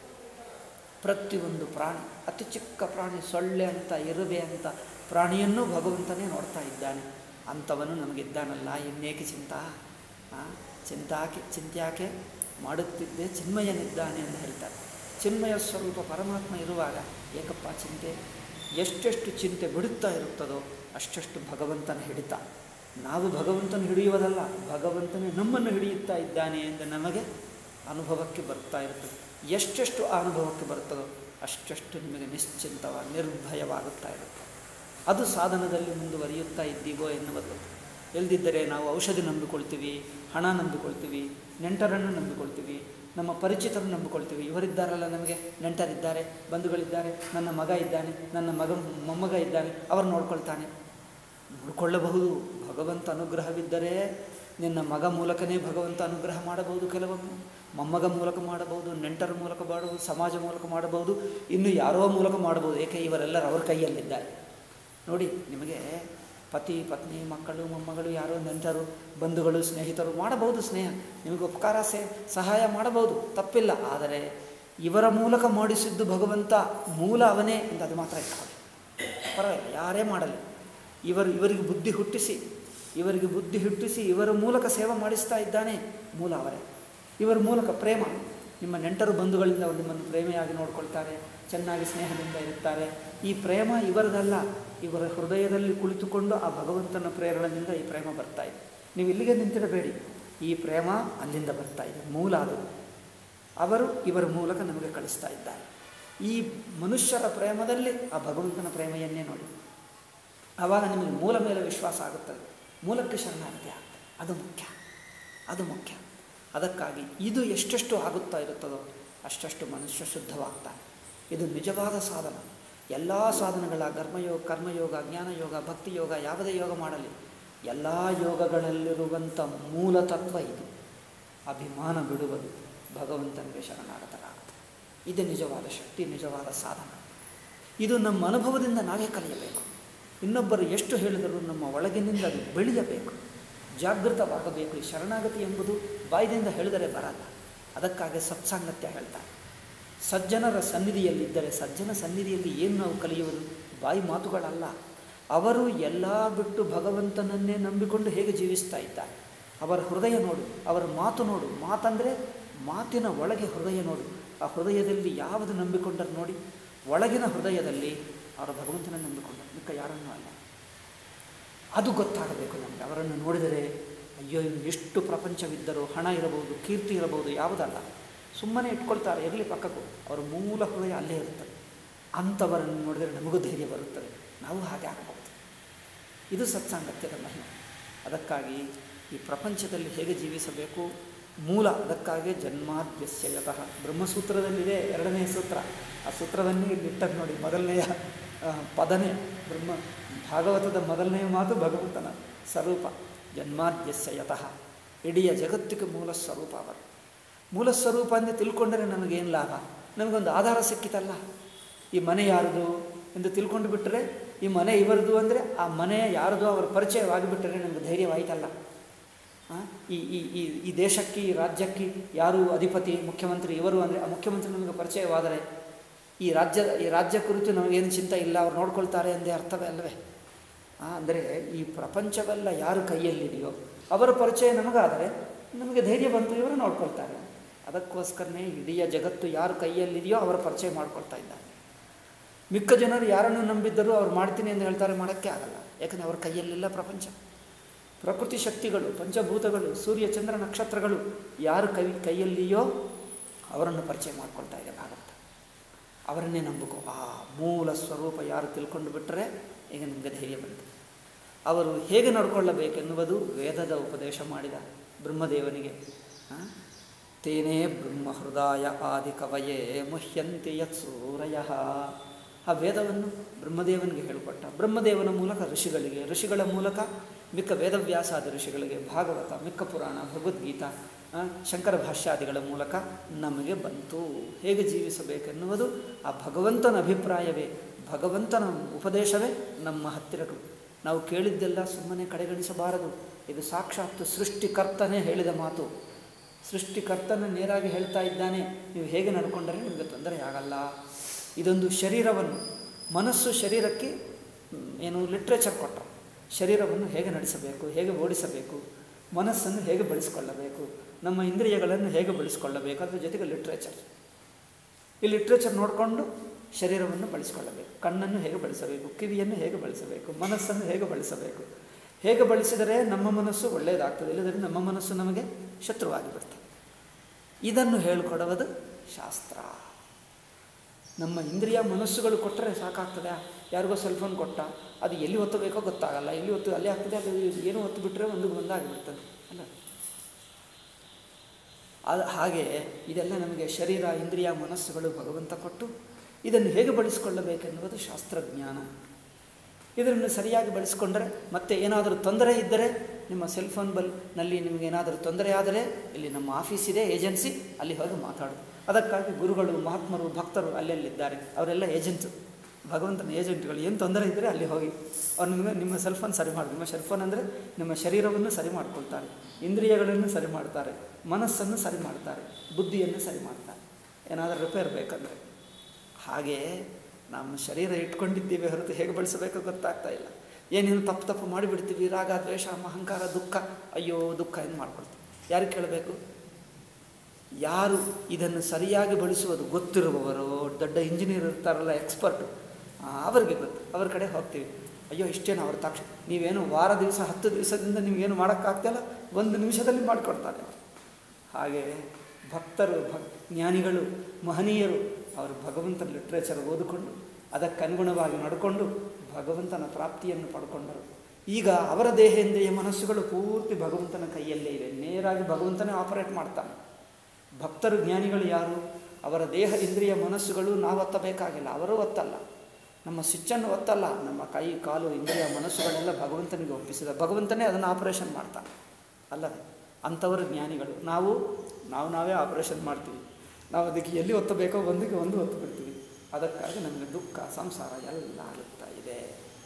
ಪ್ರತಿಯೊಂದು ಪ್ರಾಣಿ ಅತಿ ಚಿಕ್ಕ ಪ್ರಾಣಿ ಸೊಳ್ಳೆ ಅಂತ ಇರುವೆ ಅಂತ ಪ್ರಾಣಿಯನ್ನು ಭಗವಂತನೇ ನೋಡ್ತಾ ಇದ್ದಾನೆ ಅಂಥವನು ನಮಗಿದ್ದಾನಲ್ಲ ಇನ್ನೇಕೆ ಚಿಂತ ಆ, ಚಿಂತಾಕೆ ಚಿಂತ್ಯಾಕೆ ಮಾಡುತ್ತಿದ್ದೆ ಚಿನ್ಮಯನಿದ್ದಾನೆ ಅಂತ ಹೇಳ್ತಾರೆ ಚಿನ್ಮಯ ಸ್ವರೂಪ ಪರಮಾತ್ಮ ಇರುವಾಗ ಏಕಪ್ಪ ಚಿಂತೆ ಎಷ್ಟೆಷ್ಟು ಚಿಂತೆ ಬಿಡುತ್ತಾ ಇರುತ್ತದೋ ಅಷ್ಟೆಷ್ಟು ಭಗವಂತನ ಹಿಡಿತ ನಾವು ಭಗವಂತನ ಹಿಡಿಯುವುದಲ್ಲ ಭಗವಂತನೇ ನಮ್ಮನ್ನು ಹಿಡಿಯುತ್ತಾ ಇದ್ದಾನೆ ಎಂದು ನಮಗೆ ಅನುಭವಕ್ಕೆ ಬರ್ತಾ ಇರ್ತದೆ ಎಷ್ಟೆಷ್ಟು ಆ ಅನುಭವಕ್ಕೆ ಬರ್ತದೋ ಅಷ್ಟೆಷ್ಟು ನಿಮಗೆ ನಿಶ್ಚಿಂತವ ನಿರ್ಭಯವಾಗುತ್ತಾ ಇರುತ್ತೆ ಅದು ಸಾಧನದಲ್ಲಿ ಮುಂದುವರಿಯುತ್ತಾ ಇದ್ದೀವೋ ಎನ್ನುವುದು ಎಲ್ದಿದ್ದರೆ ನಾವು ಔಷಧಿ ನಂಬಿಕೊಳ್ತೀವಿ ಹಣ ನಂಬಿಕೊಳ್ತೀವಿ ನೆಂಟರನ್ನು ನಂಬಿಕೊಳ್ತೀವಿ ನಮ್ಮ ಪರಿಚಿತರನ್ನು ನಂಬಿಕೊಳ್ತೀವಿ ಇವರಿದ್ದಾರಲ್ಲ ನಮಗೆ ನೆಂಟರಿದ್ದಾರೆ ಬಂಧುಗಳಿದ್ದಾರೆ ನನ್ನ ಮಗ ಇದ್ದಾನೆ ನನ್ನ ಮಗ ಮೊಮ್ಮಗ ಇದ್ದಾನೆ ಅವರು ನೋಡ್ಕೊಳ್ತಾನೆ ನೋಡಿಕೊಳ್ಳಬಹುದು ಭಗವಂತ ಅನುಗ್ರಹವಿದ್ದರೆ ನಿನ್ನ ಮಗ ಮೂಲಕನೇ ಭಗವಂತ ಅನುಗ್ರಹ ಮಾಡಬಹುದು ಕೆಲವೊಮ್ಮೆ ಮೊಮ್ಮಗ ಮೂಲಕ ಮಾಡಬಹುದು ನೆಂಟರ ಮೂಲಕ ಮಾಡಬಹುದು ಸಮಾಜ ಮೂಲಕ ಮಾಡಬಹುದು ಇನ್ನು ಯಾರೋ ಮೂಲಕ ಮಾಡಬಹುದು ಏಕೆ ಇವರೆಲ್ಲರೂ ಅವ್ರ ಕೈಯಲ್ಲಿದ್ದಾರೆ ನೋಡಿ ನಿಮಗೆ ಪತಿ ಪತ್ನಿ ಮಕ್ಕಳು ಮೊಮ್ಮಗಳು ಯಾರೋ ನೆಂಟರು ಬಂಧುಗಳು ಸ್ನೇಹಿತರು ಮಾಡಬಹುದು ಸ್ನೇಹ ನಿಮಗೆ ಉಪಕಾರ ಸೇ ಸಹಾಯ ಮಾಡಬಹುದು ತಪ್ಪಿಲ್ಲ ಆದರೆ ಇವರ ಮೂಲಕ ಮಾಡಿಸಿದ್ದು ಭಗವಂತ ಮೂಲ ಅವನೇ ಅಂತ ಅದು ಮಾತ್ರ ಇಟ್ಕೊಳ್ಳಿ ಪರವಾಗಿಲ್ಲ ಯಾರೇ ಮಾಡಲಿ ಇವರು ಇವರಿಗೆ ಬುದ್ಧಿ ಹುಟ್ಟಿಸಿ ಇವರಿಗೆ ಬುದ್ಧಿ ಹುಟ್ಟಿಸಿ ಇವರ ಮೂಲಕ ಸೇವೆ ಮಾಡಿಸ್ತಾ ಇದ್ದಾನೆ ಮೂಲ ಅವರೇ ಇವರ ಮೂಲಕ ಪ್ರೇಮ ನಿಮ್ಮ ನೆಂಟರು ಬಂಧುಗಳಿಂದ ಅವರು ನಿಮ್ಮನ್ನು ಪ್ರೇಮೆಯಾಗಿ ನೋಡ್ಕೊಳ್ತಾರೆ ಚೆನ್ನಾಗಿ ಸ್ನೇಹದಿಂದ ಇರುತ್ತಾರೆ ಈ ಪ್ರೇಮ ಇವರದಲ್ಲ ಇವರ ಹೃದಯದಲ್ಲಿ ಕುಳಿತುಕೊಂಡು ಆ ಭಗವಂತನ ಪ್ರೇರಣೆಯಿಂದ ಈ ಪ್ರೇಮ ಬರ್ತಾ ಇದೆ ನೀವು ಇಲ್ಲಿಗೆ ನಿಂತಿರಬೇಡಿ ಈ ಪ್ರೇಮ ಅಲ್ಲಿಂದ ಬರ್ತಾ ಇದೆ ಮೂಲ ಅದು ಅವರು ಇವರ ಮೂಲಕ ನಮಗೆ ಕಳಿಸ್ತಾ ಇದ್ದಾರೆ ಈ ಮನುಷ್ಯರ ಪ್ರೇಮದಲ್ಲಿ ಆ ಭಗವಂತನ ಪ್ರೇಮೆಯನ್ನೇ ನೋಡಿ ಆವಾಗ ನಿಮಗೆ ಮೂಲ ಮೇಲೆ ವಿಶ್ವಾಸ ಆಗುತ್ತದೆ ಮೂಲಕ್ಕೆ ಶರಣಾಗತಿ ಆಗ್ತದೆ ಅದು ಮುಖ್ಯ ಅದು ಮುಖ್ಯ ಅದಕ್ಕಾಗಿ ಇದು ಎಷ್ಟೆಷ್ಟು ಆಗುತ್ತಾ ಇರುತ್ತದೋ ಅಷ್ಟಷ್ಟು ಮನುಷ್ಯ ಶುದ್ಧವಾಗ್ತಾನೆ ಇದು ನಿಜವಾದ ಸಾಧನ ಎಲ್ಲ ಸಾಧನಗಳ ಕರ್ಮಯೋಗ ಕರ್ಮಯೋಗ ಜ್ಞಾನಯೋಗ ಭಕ್ತಿ ಯೋಗ ಯಾವುದೇ ಯೋಗ ಮಾಡಲಿ ಎಲ್ಲ ಯೋಗಗಳಲ್ಲಿರುವಂಥ ಮೂಲ ತತ್ವ ಇದು ಅಭಿಮಾನ ಬಿಡುವುದು ಭಗವಂತನಿಗೆ ಶರಣಾಗತರಾಗುತ್ತದೆ ಇದು ನಿಜವಾದ ಶಕ್ತಿ ನಿಜವಾದ ಸಾಧನ ಇದು ನಮ್ಮ ಅನುಭವದಿಂದ ನಾವೇ ಕಲಿಯಬೇಕು ಇನ್ನೊಬ್ಬರು ಎಷ್ಟು ಹೇಳಿದರೂ ನಮ್ಮ ಒಳಗಿನಿಂದ ಅದು ಬೆಳೆಯಬೇಕು ಜಾಗೃತವಾಗಬೇಕು ಈ ಶರಣಾಗತಿ ಎಂಬುದು ಬಾಯ್ದಿಂದ ಹೇಳಿದರೆ ಬರಲ್ಲ ಅದಕ್ಕಾಗಿ ಸತ್ಸಾಂಗತ್ಯ ಹೇಳ್ತಾರೆ ಸಜ್ಜನರ ಸನ್ನಿಧಿಯಲ್ಲಿದ್ದರೆ ಸಜ್ಜನ ಸನ್ನಿಧಿಯಲ್ಲಿ ಏನು ನಾವು ಕಲಿಯುವುದು ಬಾಯಿ ಮಾತುಗಳಲ್ಲ ಅವರು ಎಲ್ಲ ಬಿಟ್ಟು ಭಗವಂತನನ್ನೇ ನಂಬಿಕೊಂಡು ಹೇಗೆ ಜೀವಿಸ್ತಾ ಇದ್ದಾರೆ ಅವರ ಹೃದಯ ನೋಡು ಅವರ ಮಾತು ನೋಡು ಮಾತಂದರೆ ಮಾತಿನ ಒಳಗೆ ಹೃದಯ ನೋಡು ಆ ಹೃದಯದಲ್ಲಿ ಯಾವುದು ನಂಬಿಕೊಂಡರು ನೋಡಿ ಒಳಗಿನ ಹೃದಯದಲ್ಲಿ ಅವರು ಭಗವಂತನ ನಂಬಿಕೊಂಡರು ಮಿಕ್ಕ ಯಾರನ್ನೂ ಅಲ್ಲ ಅದು ಗೊತ್ತಾಗಬೇಕು ನಮಗೆ ಅವರನ್ನು ನೋಡಿದರೆ ಅಯ್ಯೋ ಇನ್ನು ಎಷ್ಟು ಪ್ರಪಂಚವಿದ್ದರೂ ಹಣ ಇರಬಹುದು ಕೀರ್ತಿ ಇರಬಹುದು ಯಾವುದಲ್ಲ ಸುಮ್ಮನೆ ಇಟ್ಕೊಳ್ತಾರೆ ಇರಲಿ ಪಕ್ಕಕ್ಕೂ ಅವರ ಮೂಲ ಹೃದಯ ಅಲ್ಲೇ ಇರುತ್ತದೆ ಅಂಥವರನ್ನು ನೋಡಿದರೆ ನಮಗೂ ಧೈರ್ಯ ಬರುತ್ತದೆ ನಾವು ಹಾಗೆ ಆಗಬಹುದು ಇದು ಸತ್ಸಾಂಗತ್ಯದ ಮಹಿಮೆ ಅದಕ್ಕಾಗಿ ಈ ಪ್ರಪಂಚದಲ್ಲಿ ಹೇಗೆ ಜೀವಿಸಬೇಕು ಮೂಲ ಅದಕ್ಕಾಗಿ ಜನ್ಮಾದ್ಯಸ್ಯಯತಃ ಬ್ರಹ್ಮಸೂತ್ರದಲ್ಲಿದೆ ಎರಡನೇ ಸೂತ್ರ ಆ ಸೂತ್ರವನ್ನೇ ಇಲ್ಲಿ ಇಟ್ಟದ್ದು ನೋಡಿ ಮೊದಲನೆಯ ಆ, ಪದನೇ ಬ್ರಹ್ಮ ಭಾಗವತದ ಮೊದಲನೆಯ ಮಾತು ಭಗವಂತನ ಸ್ವರೂಪ ಜನ್ಮಾದ್ಯಸ್ಯಯತಃ ಇಡೀ ಜಗತ್ತಿಗೆ ಮೂಲ ಸ್ವರೂಪ ಅವರು ಮೂಲ ಸ್ವರೂಪ ಅಂತ ತಿಳ್ಕೊಂಡರೆ ನಮಗೇನು ಲಾಭ ನಮಗೊಂದು ಆಧಾರ ಸಿಕ್ಕಿತಲ್ಲ ಈ ಮನೆ ಯಾರದು ಎಂದು ತಿಳ್ಕೊಂಡು ಬಿಟ್ಟರೆ ಈ ಮನೆ ಇವರದು ಅಂದರೆ ಆ ಮನೆ ಯಾರದು ಅವರ ಪರಿಚಯವಾಗಿಬಿಟ್ಟರೆ ನಮಗೆ ಧೈರ್ಯವಾಯಿತಲ್ಲ ಆ, ಈ ಈ ಈ ಈ ದೇಶಕ್ಕೆ ಈ ರಾಜ್ಯಕ್ಕೆ ಯಾರು ಅಧಿಪತಿ ಮುಖ್ಯಮಂತ್ರಿ ಇವರು ಅಂದರೆ ಆ ಮುಖ್ಯಮಂತ್ರಿ ನಮಗೆ ಪರಿಚಯವಾದರೆ ಈ ರಾಜ್ಯದ ಈ ರಾಜ್ಯ ಕುರಿತು ನಮಗೇನು ಚಿಂತೆ ಇಲ್ಲ ಅವ್ರು ನೋಡ್ಕೊಳ್ತಾರೆ ಎಂದೇ ಅರ್ಥವೇ ಅಲ್ಲವೇ ಆ, ಅಂದರೆ ಈ ಪ್ರಪಂಚವೆಲ್ಲ ಯಾರು ಕೈಯಲ್ಲಿದೆಯೋ ಅವರ ಪರಿಚಯ ನಮಗಾದರೆ ನಮಗೆ ಧೈರ್ಯ ಬಂತು ಇವರು ನೋಡ್ಕೊಳ್ತಾರೆ ಅದಕ್ಕೋಸ್ಕರನೇ ಇಡೀ ಜಗತ್ತು ಯಾರು ಕೈಯಲ್ಲಿದೆಯೋ ಅವರ ಪರಿಚಯ ಮಾಡ್ಕೊಳ್ತಾ ಇದ್ದಾರೆ ಮಿಕ್ಕ ಜನರು ಯಾರನ್ನು ನಂಬಿದ್ದರೂ ಅವ್ರು ಮಾಡ್ತೀನಿ ಎಂದು ಹೇಳ್ತಾರೆ ಮಾಡೋಕ್ಕೆ ಆಗಲ್ಲ ಯಾಕಂದರೆ ಅವ್ರ ಕೈಯಲ್ಲಿಲ್ಲ ಪ್ರಪಂಚ ಪ್ರಕೃತಿ ಶಕ್ತಿಗಳು ಪಂಚಭೂತಗಳು ಸೂರ್ಯ ಚಂದ್ರ ನಕ್ಷತ್ರಗಳು ಯಾರು ಕೈ ಕೈಯಲ್ಲಿಯೋ ಅವರನ್ನು ಪರಿಚಯ ಮಾಡ್ಕೊಳ್ತಾ ಇದೆ ಭಾಗವತ ಅವರನ್ನೇ ನಂಬಿಕೋ ಆ ಮೂಲ ಸ್ವರೂಪ ಯಾರು ತಿಳ್ಕೊಂಡು ಬಿಟ್ಟರೆ ಈಗ ನಿಮಗೆ ಧೈರ್ಯ ಬಂತು ಅವರು ಹೇಗೆ ನಡ್ಕೊಳ್ಳಬೇಕೆನ್ನುವುದು ವೇದದ ಉಪದೇಶ ಮಾಡಿದ ಬ್ರಹ್ಮದೇವನಿಗೆ ಆ? ತೇನೇ ಬ್ರಹ್ಮ ಹೃದಯ ಆದಿ ಕವಯೇ ಮುಹ್ಯಂತಿ ಯತ್ ಸೂರಯ ಆ ವೇದವನ್ನು ಬ್ರಹ್ಮದೇವನಿಗೆ ಹೇಳಿಕೊಟ್ಟ ಬ್ರಹ್ಮದೇವನ ಮೂಲಕ ಋಷಿಗಳಿಗೆ ಋಷಿಗಳ ಮೂಲಕ ಮಿಕ್ಕ ವೇದವ್ಯಾಸಾದಿ ಋಷಿಗಳಿಗೆ ಭಾಗವತ ಮಿಕ್ಕ ಪುರಾಣ ಭಗವದ್ಗೀತಾ ಆ, ಶಂಕರ ಭಾಷ್ಯಾದಿಗಳ ಮೂಲಕ ನಮಗೆ ಬಂತು ಹೇಗೆ ಜೀವಿಸಬೇಕೆನ್ನುವುದು ಆ ಭಗವಂತನ ಅಭಿಪ್ರಾಯವೇ ಭಗವಂತನ ಉಪದೇಶವೇ ನಮ್ಮ ಹತ್ತಿರಗಳು ನಾವು ಕೇಳಿದ್ದೆಲ್ಲ ಸುಮ್ಮನೆ ಕಡೆಗಣಿಸಬಾರದು ಇದು ಸಾಕ್ಷಾತ್ ಸೃಷ್ಟಿಕರ್ತನೇ ಹೇಳಿದ ಮಾತು ಸೃಷ್ಟಿಕರ್ತನ ನೇರಾಗಿ ಹೇಳ್ತಾ ಇದ್ದಾನೆ ನೀವು ಹೇಗೆ ನಡ್ಕೊಂಡರೆ ನಿಮಗೆ ತೊಂದರೆ ಆಗಲ್ಲ ಇದೊಂದು ಶರೀರವನ್ನು ಮನಸ್ಸು ಶರೀರಕ್ಕೆ ಮ್, ಏನು ಲಿಟ್ರೇಚರ್ ಕೊಟ್ಟ ಶರೀರವನ್ನು ಹೇಗೆ ನಡೆಸಬೇಕು ಹೇಗೆ ಓಡಿಸಬೇಕು ಮನಸ್ಸನ್ನು ಹೇಗೆ ಬಳಸಿಕೊಳ್ಳಬೇಕು ನಮ್ಮ ಇಂದ್ರಿಯಗಳನ್ನು ಹೇಗೆ ಬಳಸಿಕೊಳ್ಳಬೇಕು ಅದ್ರ ಜೊತೆಗೆ ಲಿಟ್ರೇಚರ್ ಈ ಲಿಟ್ರೇಚರ್ ನೋಡಿಕೊಂಡು ಶರೀರವನ್ನು ಬಳಸಿಕೊಳ್ಳಬೇಕು ಕಣ್ಣನ್ನು ಹೇಗೆ ಬಳಸಬೇಕು ಕಿವಿಯನ್ನು ಹೇಗೆ ಬಳಸಬೇಕು ಮನಸ್ಸನ್ನು ಹೇಗೆ ಬಳಸಬೇಕು ಹೇಗೆ ಬಳಸಿದರೆ ನಮ್ಮ ಮನಸ್ಸು ಒಳ್ಳೆಯದಾಗ್ತದೆ ಇಲ್ಲದ್ರೆ ನಮ್ಮ ಮನಸ್ಸು ನಮಗೆ ಶತ್ರುವಾಗಿ ಬಿಡ್ತದೆ ಇದನ್ನು ಹೇಳಿಕೊಡುವುದು ಶಾಸ್ತ್ರ ನಮ್ಮ ಇಂದ್ರಿಯ ಮನಸ್ಸುಗಳು ಕೊಟ್ಟರೆ ಸಾಕಾಗ್ತದೆ ಯಾರಿಗೋ ಸೆಲ್ ಫೋನ್ ಕೊಟ್ಟ ಅದು ಎಲ್ಲಿ ಒತ್ತಬೇಕೋ ಗೊತ್ತಾಗಲ್ಲ ಎಲ್ಲಿ ಒತ್ತು ಅಲ್ಲಿ ಆಗ್ತದೆ ಅದು ಏನು ಒತ್ತು ಬಿಟ್ಟರೆ ಒಂದು ಒಂದಾಗಿಬಿಡ್ತದೆ ಅಲ್ಲ ಅದು ಹಾಗೆ ಇದೆಲ್ಲ ನಮಗೆ ಶರೀರ ಇಂದ್ರಿಯ ಮನಸ್ಸುಗಳು ಭಗವಂತ ಕೊಟ್ಟು ಇದನ್ನು ಹೇಗೆ ಬಳಸಿಕೊಳ್ಳಬೇಕೆನ್ನುವುದು ಶಾಸ್ತ್ರಜ್ಞಾನ ಇದನ್ನು ಸರಿಯಾಗಿ ಬಳಸಿಕೊಂಡ್ರೆ ಮತ್ತೆ ಏನಾದರೂ ತೊಂದರೆ ಇದ್ದರೆ ನಿಮ್ಮ ಸೆಲ್ ಫೋನ್ ಬಲ್ನಲ್ಲಿ ನಿಮಗೆ ಏನಾದರೂ ತೊಂದರೆ ಆದರೆ ಇಲ್ಲಿ ನಮ್ಮ ಆಫೀಸ್ ಇದೆ ಏಜೆನ್ಸಿ ಅಲ್ಲಿ ಹೋಗಿ ಮಾತಾಡು ಅದಕ್ಕಾಗಿ ಗುರುಗಳು ಮಹಾತ್ಮರು ಭಕ್ತರು ಅಲ್ಲೆಲ್ಲಿದ್ದಾರೆ ಅವರೆಲ್ಲ ಏಜೆಂಟು ಭಗವಂತನ ಏಜೆಂಟ್ಗಳು ಏನು ತೊಂದರೆ ಇದ್ದರೆ ಅಲ್ಲಿ ಹೋಗಿ ಅವ್ರು ನಿಮಗೆ ನಿಮ್ಮ ಸೆಲ್ ಫೋನ್ ಸರಿ ಮಾಡಿ ನಿಮ್ಮ ಸೆಲ್ ಫೋನ್ ಅಂದರೆ ನಿಮ್ಮ ಶರೀರವನ್ನು ಸರಿ ಮಾಡ್ಕೊಳ್ತಾರೆ ಇಂದ್ರಿಯಗಳನ್ನು ಸರಿ ಮಾಡ್ತಾರೆ ಮನಸ್ಸನ್ನು ಸರಿ ಮಾಡ್ತಾರೆ ಬುದ್ಧಿಯನ್ನು ಸರಿ ಮಾಡ್ತಾರೆ ಏನಾದರೂ ರಿಪೇರ್ ಬೇಕಂದರೆ ಹಾಗೆ ನಮ್ಮ ಶರೀರ ಇಟ್ಕೊಂಡಿದ್ದೀವಿ ಹೊರತು ಹೇಗೆ ಬಳಸಬೇಕು ಗೊತ್ತಾಗ್ತಾ ಇಲ್ಲ ಏನೇನು ತಪ್ಪು ತಪ್ಪು ಮಾಡಿಬಿಡ್ತೀವಿ ರಾಗ ದ್ವೇಷ ಅಹಂಕಾರ ದುಃಖ ಅಯ್ಯೋ ದುಃಖ ಎಂದು ಮಾಡ್ಕೊಳ್ತೀವಿ ಯಾರಿಗೆ ಕೇಳಬೇಕು ಯಾರು ಇದನ್ನು ಸರಿಯಾಗಿ ಬಳಸುವುದು ಗೊತ್ತಿರುವವರು ದೊಡ್ಡ ಇಂಜಿನಿಯರ್ ಇರ್ತಾರಲ್ಲ ಎಕ್ಸ್ಪರ್ಟು ಅವರಿಗೆ ಗೊತ್ತು ಅವ್ರ ಕಡೆ ಹೋಗ್ತೀವಿ ಅಯ್ಯೋ ಇಷ್ಟೇನು ಅವ್ರ ತಕ್ಷಣ ನೀವೇನು ವಾರ ದಿವಸ ಹತ್ತು ದಿವಸದಿಂದ ನಿಮಗೇನು ಮಾಡೋಕ್ಕಾಗ್ತಿಲ್ಲ ಒಂದು ನಿಮಿಷದಲ್ಲಿ ಮಾಡಿಕೊಡ್ತಾರೆ ಅವರು ಹಾಗೆ ಭಕ್ತರು ಭಕ್ ಜ್ಞಾನಿಗಳು ಮಹನೀಯರು ಅವರು ಭಗವಂತನ ಲಿಟ್ರೇಚರ್ ಓದಿಕೊಂಡು ಅದಕ್ಕನುಗುಣವಾಗಿ ನಡ್ಕೊಂಡು ಭಗವಂತನ ಪ್ರಾಪ್ತಿಯನ್ನು ಪಡ್ಕೊಂಡರು ಈಗ ಅವರ ದೇಹೇಂದ್ರಿಯ ಮನಸ್ಸುಗಳು ಪೂರ್ತಿ ಭಗವಂತನ ಕೈಯಲ್ಲೇ ಇವೆ ನೇರಾಗಿ ಭಗವಂತನೇ ಆಪರೇಟ್ ಮಾಡ್ತಾನೆ ಭಕ್ತರು ಜ್ಞಾನಿಗಳು ಯಾರು ಅವರ ದೇಹ ಇಂದ್ರಿಯ ಮನಸ್ಸುಗಳು ನಾವು ಒತ್ತಬೇಕಾಗಿಲ್ಲ ಅವರು ಒತ್ತಲ್ಲ ನಮ್ಮ ಸ್ವಿಚ್ಚನ್ನು ಒತ್ತಲ್ಲ ನಮ್ಮ ಕೈ ಕಾಲು ಇಂದ್ರಿಯ ಮನಸ್ಸುಗಳೆಲ್ಲ ಭಗವಂತನಿಗೆ ಒಪ್ಪಿಸಿದ ಭಗವಂತನೇ ಅದನ್ನು ಆಪರೇಷನ್ ಮಾಡ್ತಾನೆ ಅಲ್ಲವೇ ಅಂಥವರು ಜ್ಞಾನಿಗಳು ನಾವು ನಾವು ನಾವೇ ಆಪರೇಷನ್ ಮಾಡ್ತೀವಿ ನಾವು ಅದಕ್ಕೆ ಎಲ್ಲಿ ಒತ್ತಬೇಕೋ ಒಂದಿಗೆ ಒಂದು ಒತ್ತು ಬಿಡ್ತೀವಿ ಅದಕ್ಕಾಗಿ ನಮಗೆ ದುಃಖ ಸಂಸಾರ ಎಲ್ಲ ಆಗುತ್ತಾ ಇದೆ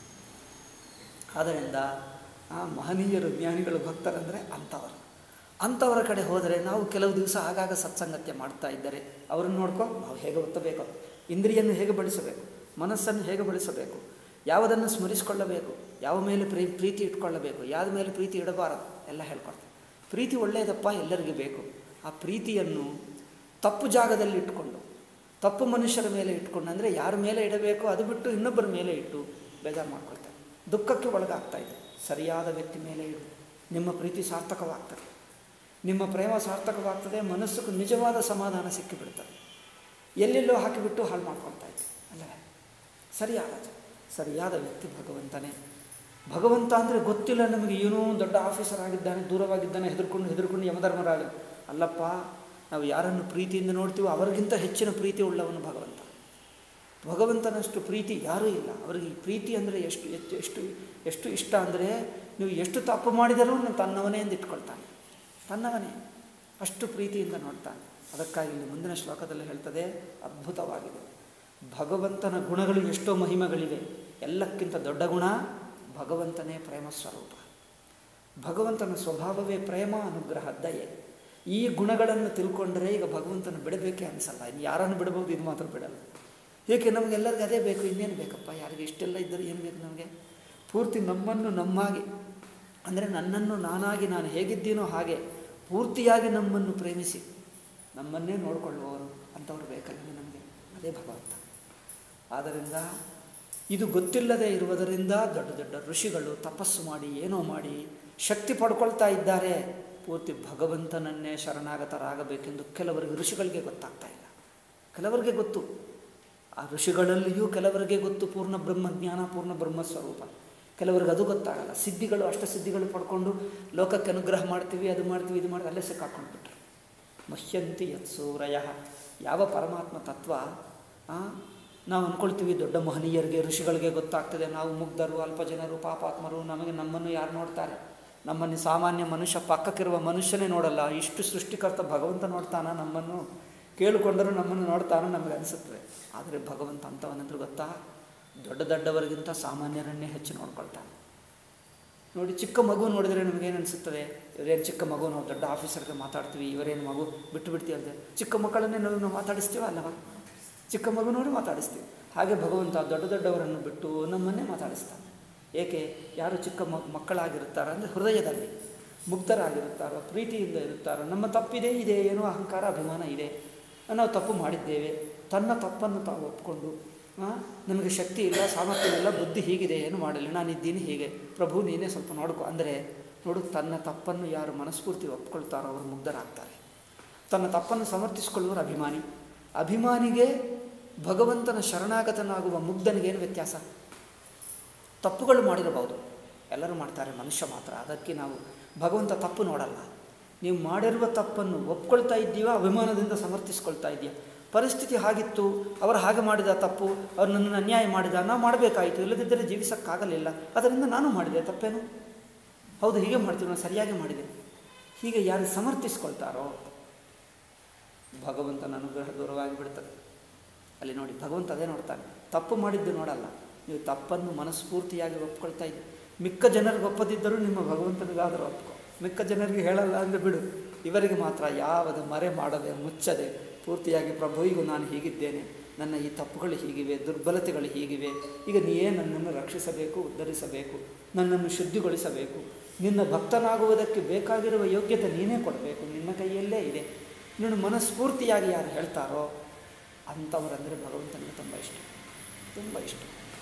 ಆದ್ದರಿಂದ ಆ ಮಹನೀಯರು ಜ್ಞಾನಿಗಳು ಭಕ್ತರಂದರೆ ಅಂಥವರು ಅಂಥವರ ಕಡೆ ಹೋದರೆ ನಾವು ಕೆಲವು ದಿವಸ ಆಗಾಗ ಸತ್ಸಂಗತ್ಯ ಮಾಡ್ತಾ ಇದ್ದರೆ ಅವರನ್ನು ನೋಡ್ಕೊ ನಾವು ಹೇಗೆ ಒತ್ತಬೇಕು ಇಂದ್ರಿಯನ್ನು ಹೇಗೆ ಬಳಸಬೇಕು ಮನಸ್ಸನ್ನು ಹೇಗೆ ಬಳಸಬೇಕು ಯಾವುದನ್ನು ಸ್ಮರಿಸಿಕೊಳ್ಳಬೇಕು ಯಾವ ಮೇಲೆ ಪ್ರೀ ಪ್ರೀತಿ ಇಟ್ಕೊಳ್ಳಬೇಕು ಯಾವ್ದ ಮೇಲೆ ಪ್ರೀತಿ ಇಡಬಾರದು ಎಲ್ಲ ಹೇಳ್ಕೊಡ್ತಾರೆ ಪ್ರೀತಿ ಒಳ್ಳೆಯದಪ್ಪ ಎಲ್ಲರಿಗೂ ಬೇಕು ಆ ಪ್ರೀತಿಯನ್ನು ತಪ್ಪು ಜಾಗದಲ್ಲಿ ಇಟ್ಕೊಂಡು ತಪ್ಪು ಮನುಷ್ಯರ ಮೇಲೆ ಇಟ್ಕೊಂಡು ಅಂದರೆ ಯಾರ ಮೇಲೆ ಇಡಬೇಕೋ ಅದು ಬಿಟ್ಟು ಇನ್ನೊಬ್ಬರ ಮೇಲೆ ಇಟ್ಟು ಬೇಜಾರು ಮಾಡ್ಕೊಳ್ತಾರೆ ದುಃಖಕ್ಕೆ ಒಳಗಾಗ್ತಾ ಇದೆ ಸರಿಯಾದ ವ್ಯಕ್ತಿ ಮೇಲೆ ಇಡು ನಿಮ್ಮ ಪ್ರೀತಿ ಸಾರ್ಥಕವಾಗ್ತದೆ ನಿಮ್ಮ ಪ್ರೇಮ ಸಾರ್ಥಕವಾಗ್ತದೆ ಮನಸ್ಸಿಗೆ ನಿಜವಾದ ಸಮಾಧಾನ ಸಿಕ್ಕಿಬಿಡ್ತದೆ ಎಲ್ಲೆಲ್ಲೋ ಹಾಕಿಬಿಟ್ಟು ಹಾಳು ಮಾಡ್ಕೊಳ್ತಾ ಇತ್ತು ಅಲ್ಲವೇ ಸರಿಯಾದ ಜ- ಸರಿಯಾದ ವ್ಯಕ್ತಿ ಭಗವಂತನೇ ಭಗವಂತ ಅಂದರೆ ಗೊತ್ತಿಲ್ಲ ನಮಗೆ ಏನೋ ದೊಡ್ಡ ಆಫೀಸರ್ ಆಗಿದ್ದಾನೆ ದೂರವಾಗಿದ್ದಾನೆ ಹೆದರ್ಕೊಂಡು ಹೆದರ್ಕೊಂಡು ಯಮಧರ್ಮರಾಗ ಅಲ್ಲಪ್ಪ ನಾವು ಯಾರನ್ನು ಪ್ರೀತಿಯಿಂದ ನೋಡ್ತೀವೋ ಅವರಿಗಿಂತ ಹೆಚ್ಚಿನ ಪ್ರೀತಿ ಉಳ್ಳವನು ಭಗವಂತ ಭಗವಂತನಷ್ಟು ಪ್ರೀತಿ ಯಾರೂ ಇಲ್ಲ ಅವರಿಗೆ ಈ ಪ್ರೀತಿ ಅಂದರೆ ಎಷ್ಟು ಎಷ್ಟು ಎಷ್ಟು ಎಷ್ಟು ಇಷ್ಟ ಅಂದರೆ ನೀವು ಎಷ್ಟು ತಪ್ಪು ಮಾಡಿದರೂ ನೀವು ತನ್ನವನೇ ಎಂದು ಇಟ್ಕೊಳ್ತಾನೆ ತನ್ನವನೇ ಅಷ್ಟು ಪ್ರೀತಿಯಿಂದ ನೋಡ್ತಾನೆ ಅದಕ್ಕಾಗಿ ಇಲ್ಲಿ ಮುಂದಿನ ಶ್ಲೋಕದಲ್ಲಿ ಹೇಳ್ತದೆ ಅದ್ಭುತವಾಗಿದೆ ಭಗವಂತನ ಗುಣಗಳು ಎಷ್ಟೋ ಮಹಿಮೆಗಳಿವೆ ಎಲ್ಲಕ್ಕಿಂತ ದೊಡ್ಡ ಗುಣ ಭಗವಂತನೇ ಪ್ರೇಮ ಸ್ವರೂಪ ಭಗವಂತನ ಸ್ವಭಾವವೇ ಪ್ರೇಮ ಅನುಗ್ರಹ ದಯೆ ಈ ಗುಣಗಳನ್ನು ತಿಳ್ಕೊಂಡ್ರೆ ಈಗ ಭಗವಂತನ ಬಿಡಬೇಕೇ ಅನಿಸಲ್ಲ ಇನ್ನು ಯಾರನ್ನು ಬಿಡಬಹುದು ಇದು ಮಾತ್ರ ಬಿಡಲ್ಲ ಏಕೆ ನಮಗೆಲ್ಲರಿಗೂ ಅದೇ ಬೇಕು ಇನ್ನೇನು ಬೇಕಪ್ಪ ಯಾರಿಗೆ ಇಷ್ಟೆಲ್ಲ ಇದ್ದರೆ ಏನು ಬೇಕು ನಮಗೆ ಪೂರ್ತಿ ನಮ್ಮನ್ನು ನಮ್ಮಾಗಿ ಅಂದರೆ ನನ್ನನ್ನು ನಾನಾಗಿ ನಾನು ಹೇಗಿದ್ದೀನೋ ಹಾಗೆ ಪೂರ್ತಿಯಾಗಿ ನಮ್ಮನ್ನು ಪ್ರೇಮಿಸಿ ನಮ್ಮನ್ನೇ ನೋಡಿಕೊಳ್ಳುವವರು ಅಂಥವ್ರು ಬೇಕಲ್ಲ ನಮಗೆ ಅದೇ ಭಗವಂತ ಆದ್ದರಿಂದ ಇದು ಗೊತ್ತಿಲ್ಲದೆ ಇರುವುದರಿಂದ ದೊಡ್ಡ ದೊಡ್ಡ ಋಷಿಗಳು ತಪಸ್ಸು ಮಾಡಿ ಏನೋ ಮಾಡಿ ಶಕ್ತಿ ಪಡ್ಕೊಳ್ತಾ ಇದ್ದಾರೆ ಪೂರ್ತಿ ಭಗವಂತನನ್ನೇ ಶರಣಾಗತರಾಗಬೇಕೆಂದು ಕೆಲವರಿಗೆ ಋಷಿಗಳಿಗೆ ಗೊತ್ತಾಗ್ತಾ ಇಲ್ಲ ಕೆಲವರಿಗೆ ಗೊತ್ತು ಆ ಋಷಿಗಳಲ್ಲಿಯೂ ಕೆಲವರಿಗೆ ಗೊತ್ತು ಪೂರ್ಣ ಬ್ರಹ್ಮಜ್ಞಾನ ಪೂರ್ಣ ಬ್ರಹ್ಮಸ್ವರೂಪ ಕೆಲವರಿಗೆ ಅದು ಗೊತ್ತಾಗಲ್ಲ ಸಿದ್ಧಿಗಳು ಅಷ್ಟಸಿದ್ಧಿಗಳು ಪಡ್ಕೊಂಡು ಲೋಕಕ್ಕೆ ಅನುಗ್ರಹ ಮಾಡ್ತೀವಿ ಅದು ಮಾಡ್ತೀವಿ ಇದು ಮಾಡ್ತೀವಿ ಅಲ್ಲೇ ಸಿಕ್ಕಾಕೊಂಡ್ಬಿಟ್ರು ಮಹ್ಯಂತಿ ಯತ್ಸೂರಯ ಯಾವ ಪರಮಾತ್ಮ ತತ್ವ ಆ, ನಾವು ಅಂದ್ಕೊಳ್ತೀವಿ ದೊಡ್ಡ ಮಹನೀಯರಿಗೆ ಋಷಿಗಳಿಗೆ ಗೊತ್ತಾಗ್ತದೆ ನಾವು ಮುಗ್ಧರು ಅಲ್ಪ ಜನರು ಪಾಪಾತ್ಮರು ನಮಗೆ ನಮ್ಮನ್ನು ಯಾರು ನೋಡ್ತಾರೆ ನಮ್ಮನ್ನು ಸಾಮಾನ್ಯ ಮನುಷ್ಯ ಪಕ್ಕಕ್ಕಿರುವ ಮನುಷ್ಯನೇ ನೋಡಲ್ಲ ಇಷ್ಟು ಸೃಷ್ಟಿಕರ್ತ ಭಗವಂತ ನೋಡ್ತಾನ ನಮ್ಮನ್ನು ಕೇಳಿಕೊಂಡರೂ ನಮ್ಮನ್ನು ನೋಡ್ತಾನ ನಮಗೆ ಅನಿಸುತ್ತದೆ ಆದರೆ ಭಗವಂತ ಅಂಥವನಂದ್ರೆ ಗೊತ್ತಾ ದೊಡ್ಡ ದೊಡ್ಡವರಿಗಿಂತ ಸಾಮಾನ್ಯರನ್ನೇ ಹೆಚ್ಚು ನೋಡ್ಕೊಳ್ತಾನೆ ನೋಡಿ ಚಿಕ್ಕ ಮಗು ನೋಡಿದರೆ ನಮಗೇನು ಅನಿಸುತ್ತದೆ ಇವರೇನು ಚಿಕ್ಕ ಮಗು ನಾವು ದೊಡ್ಡ ಆಫೀಸರ್ಗೆ ಮಾತಾಡ್ತೀವಿ ಇವರೇನು ಮಗು ಬಿಟ್ಟು ಬಿಡ್ತೀವಿ ಅಂದರೆ ಚಿಕ್ಕ ಮಕ್ಕಳನ್ನೇ ನಾವು ನಾವು ಮಾತಾಡಿಸ್ತೀವ ಅಲ್ಲವ ಚಿಕ್ಕ ಮಗು ನೋಡಿ ಮಾತಾಡಿಸ್ತೀವಿ ಹಾಗೆ ಭಗವಂತ ದೊಡ್ಡ ದೊಡ್ಡವರನ್ನು ಬಿಟ್ಟು ನಮ್ಮನ್ನೇ ಮಾತಾಡಿಸ್ತಾನೆ ಏಕೆ ಯಾರು ಚಿಕ್ಕ ಮ ಮಕ್ಕಳಾಗಿರುತ್ತಾರೋ ಅಂದರೆ ಹೃದಯದಲ್ಲಿ ಮುಗ್ಧರಾಗಿರುತ್ತಾರೋ ಪ್ರೀತಿಯಿಂದ ಇರುತ್ತಾರೋ ನಮ್ಮ ತಪ್ಪಿದೆ ಇದೆ ಏನೋ ಅಹಂಕಾರ ಅಭಿಮಾನ ಇದೆ ನಾವು ತಪ್ಪು ಮಾಡಿದ್ದೇವೆ ತನ್ನ ತಪ್ಪನ್ನು ತಾವು ಒಪ್ಕೊಂಡು ಆ, ನಮಗೆ ಶಕ್ತಿ ಇಲ್ಲ ಸಾಮರ್ಥ್ಯ ಇಲ್ಲ ಬುದ್ಧಿ ಹೀಗಿದೆ ಏನು ಮಾಡಲಿ ನಾನಿದ್ದೀನಿ ಹೀಗೆ ಪ್ರಭು ನೀನೇ ಸ್ವಲ್ಪ ನೋಡ್ಕೊ ಅಂದರೆ ನೋಡು ತನ್ನ ತಪ್ಪನ್ನು ಯಾರು ಮನಸ್ಫೂರ್ತಿ ಒಪ್ಕೊಳ್ತಾರೋ ಅವರು ಮುಗ್ಧರಾಗ್ತಾರೆ ತನ್ನ ತಪ್ಪನ್ನು ಸಮರ್ಥಿಸಿಕೊಳ್ಳುವರು ಅಭಿಮಾನಿ ಅಭಿಮಾನಿಗೆ ಭಗವಂತನ ಶರಣಾಗತನಾಗುವ ಮುಗ್ಧನಿಗೇನು ವ್ಯತ್ಯಾಸ ತಪ್ಪುಗಳು ಮಾಡಿರಬಹುದು ಎಲ್ಲರೂ ಮಾಡ್ತಾರೆ ಮನುಷ್ಯ ಮಾತ್ರ ಅದಕ್ಕೆ ನಾವು ಭಗವಂತ ತಪ್ಪು ನೋಡಲ್ಲ ನೀವು ಮಾಡಿರುವ ತಪ್ಪನ್ನು ಒಪ್ಕೊಳ್ತಾ ಇದ್ದೀವ ಅಭಿಮಾನದಿಂದ ಸಮರ್ಥಿಸ್ಕೊಳ್ತಾ ಇದೆಯಾ ಪರಿಸ್ಥಿತಿ ಹಾಗಿತ್ತು ಅವರು ಹಾಗೆ ಮಾಡಿದ ತಪ್ಪು ಅವ್ರು ನನ್ನನ್ನು ಅನ್ಯಾಯ ಮಾಡಿದ ನಾವು ಮಾಡಬೇಕಾಯಿತು ಇಲ್ಲದಿದ್ದರೆ ಜೀವಿಸೋಕ್ಕಾಗಲಿಲ್ಲ ಅದರಿಂದ ನಾನು ಮಾಡಿದೆ ತಪ್ಪೇನು ಹೌದು ಹೀಗೆ ಮಾಡ್ತೀವಿ ನಾನು ಸರಿಯಾಗಿ ಮಾಡಿದೆ ಹೀಗೆ ಯಾರು ಸಮರ್ಥಿಸ್ಕೊಳ್ತಾರೋ ಭಗವಂತನ ಅನುಗ್ರಹ ದೂರವಾಗಿ ಬಿಡ್ತದೆ ಅಲ್ಲಿ ನೋಡಿ ಭಗವಂತ ಅದೇ ನೋಡ್ತಾನೆ ತಪ್ಪು ಮಾಡಿದ್ದು ನೋಡಲ್ಲ ನೀವು ತಪ್ಪನ್ನು ಮನಸ್ಫೂರ್ತಿಯಾಗಿ ಒಪ್ಕೊಳ್ತಾ ಇದ್ದೀವಿ ಮಿಕ್ಕ ಜನರಿಗೆ ಒಪ್ಪದಿದ್ದರೂ ನಿಮ್ಮ ಭಗವಂತನಿಗಾದರೂ ಒಪ್ಕೊ ಮಿಕ್ಕ ಜನರಿಗೆ ಹೇಳಲ್ಲ ಅಂದರೆ ಬಿಡು ಇವರಿಗೆ ಮಾತ್ರ ಯಾವುದು ಮರೆ ಮಾಡದೆ ಮುಚ್ಚದೆ ಪೂರ್ತಿಯಾಗಿ ಪ್ರಭು ಈಗ ನಾನು ಹೀಗಿದ್ದೇನೆ ನನ್ನ ಈ ತಪ್ಪುಗಳು ಹೀಗಿವೆ ದುರ್ಬಲತೆಗಳು ಹೀಗಿವೆ ಈಗ ನೀಯೇ ನನ್ನನ್ನು ರಕ್ಷಿಸಬೇಕು ಉದ್ಧರಿಸಬೇಕು ನನ್ನನ್ನು ಶುದ್ಧಿಗೊಳಿಸಬೇಕು ನಿನ್ನ ಭಕ್ತನಾಗುವುದಕ್ಕೆ ಬೇಕಾಗಿರುವ ಯೋಗ್ಯತೆ ನೀನೇ ಕೊಡಬೇಕು ನಿನ್ನ ಕೈಯಲ್ಲೇ ಇದೆ ನೀನು ಮನಸ್ಫೂರ್ತಿಯಾಗಿ ಯಾರು ಹೇಳ್ತಾರೋ ಅಂಥವರಂದರೆ ಭಗವಂತನಿಗೆ ತುಂಬ ಇಷ್ಟ ತುಂಬ ಇಷ್ಟ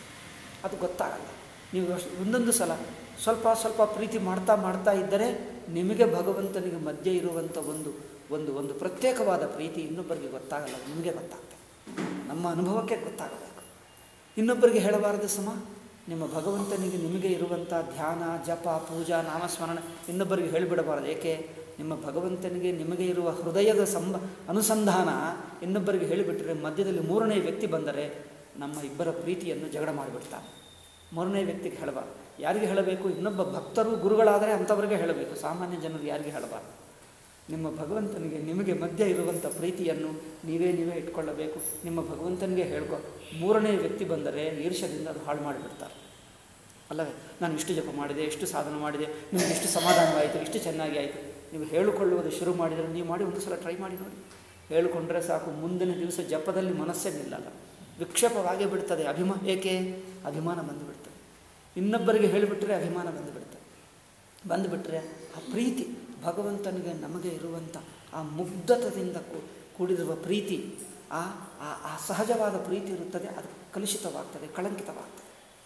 ಅದು ಗೊತ್ತಾಗಲ್ಲ ನೀವು ಅಷ್ಟು- ಒಂದೊಂದು ಸಲ ಸ್ವಲ್ಪ ಸ್ವಲ್ಪ ಪ್ರೀತಿ ಮಾಡ್ತಾ ಮಾಡ್ತಾ ಇದ್ದರೆ ನಿಮಗೆ ಭಗವಂತನಿಗೆ ಮಧ್ಯೆ ಇರುವಂಥ ಒಂದು ಒಂದು ಒಂದು ಪ್ರತ್ಯೇಕವಾದ ಪ್ರೀತಿ ಇನ್ನೊಬ್ಬರಿಗೆ ಗೊತ್ತಾಗಲ್ಲ ನಿಮಗೆ ಗೊತ್ತಾಗ್ತದೆ ನಮ್ಮ ಅನುಭವಕ್ಕೆ ಗೊತ್ತಾಗಬೇಕು ಇನ್ನೊಬ್ಬರಿಗೆ ಹೇಳಬಾರದು ಸಮ ನಿಮ್ಮ ಭಗವಂತನಿಗೆ ನಿಮಗೆ ಇರುವಂಥ ಧ್ಯಾನ ಜಪ ಪೂಜಾ ನಾಮಸ್ಮರಣ ಇನ್ನೊಬ್ಬರಿಗೆ ಹೇಳಿಬಿಡಬಾರದು ಏಕೆ ನಿಮ್ಮ ಭಗವಂತನಿಗೆ ನಿಮಗೆ ಇರುವ ಹೃದಯದ ಸಂಬ ಅನುಸಂಧಾನ ಇನ್ನೊಬ್ಬರಿಗೆ ಹೇಳಿಬಿಟ್ರೆ ಮಧ್ಯದಲ್ಲಿ ಮೂರನೇ ವ್ಯಕ್ತಿ ಬಂದರೆ ನಮ್ಮ ಇಬ್ಬರ ಪ್ರೀತಿಯನ್ನು ಜಗಳ ಮಾಡಿಬಿಡ್ತಾನೆ ಮೂರನೇ ವ್ಯಕ್ತಿಗೆ ಹೇಳಬಾರ್ದು ಯಾರಿಗೆ ಹೇಳಬೇಕು ಇನ್ನೊಬ್ಬ ಭಕ್ತರು ಗುರುಗಳಾದರೆ ಅಂಥವ್ರಿಗೆ ಹೇಳಬೇಕು ಸಾಮಾನ್ಯ ಜನರು ಯಾರಿಗೆ ಹೇಳಬಾರ್ದು ನಿಮ್ಮ ಭಗವಂತನಿಗೆ ನಿಮಗೆ ಮಧ್ಯೆ ಇರುವಂಥ ಪ್ರೀತಿಯನ್ನು ನೀವೇ ನೀವೇ ಇಟ್ಕೊಳ್ಳಬೇಕು ನಿಮ್ಮ ಭಗವಂತನಿಗೆ ಹೇಳ್ಕೊ ಮೂರನೇ ವ್ಯಕ್ತಿ ಬಂದರೆ ಈರ್ಷ್ಯದಿಂದ ಅದು ಹಾಳು ಮಾಡಿಬಿಡ್ತಾರೆ ಅಲ್ಲವೇ ನಾನು ಇಷ್ಟು ಜಪ ಮಾಡಿದೆ ಎಷ್ಟು ಸಾಧನೆ ಮಾಡಿದೆ ನಿಮಗೆ ಇಷ್ಟು ಸಮಾಧಾನವಾಯಿತು ಇಷ್ಟು ಚೆನ್ನಾಗಿ ಆಯಿತು ನೀವು ಹೇಳಿಕೊಳ್ಳುವುದು ಶುರು ಮಾಡಿದರೆ ನೀವು ಮಾಡಿ ಒಂದು ಸಲ ಟ್ರೈ ಮಾಡಿ ನೋಡಿ ಹೇಳಿಕೊಂಡ್ರೆ ಸಾಕು ಮುಂದಿನ ದಿವಸ ಜಪದಲ್ಲಿ ಮನಸ್ಸೇ ನಿಲ್ಲಲ್ಲ ವಿಕ್ಷೇಪವಾಗೇ ಬಿಡ್ತದೆ ಅಭಿಮಾ ಏಕೆ ಅಭಿಮಾನ ಬಂದುಬಿಡ್ತದೆ ಇನ್ನೊಬ್ಬರಿಗೆ ಹೇಳಿಬಿಟ್ರೆ ಅಭಿಮಾನ ಬಂದುಬಿಡ್ತದೆ ಬಂದುಬಿಟ್ರೆ ಆ ಪ್ರೀತಿ ಭಗವಂತನಿಗೆ ನಮಗೆ ಇರುವಂಥ ಆ ಮುಗ್ಧತದಿಂದ ಕೂ- ಕೂಡಿರುವ ಪ್ರೀತಿ ಆ ಆ- ಆ ಸಹಜವಾದ ಪ್ರೀತಿ ಇರುತ್ತದೆ ಅದು ಕಲುಷಿತವಾಗ್ತದೆ ಕಳಂಕಿತವಾಗ್ತದೆ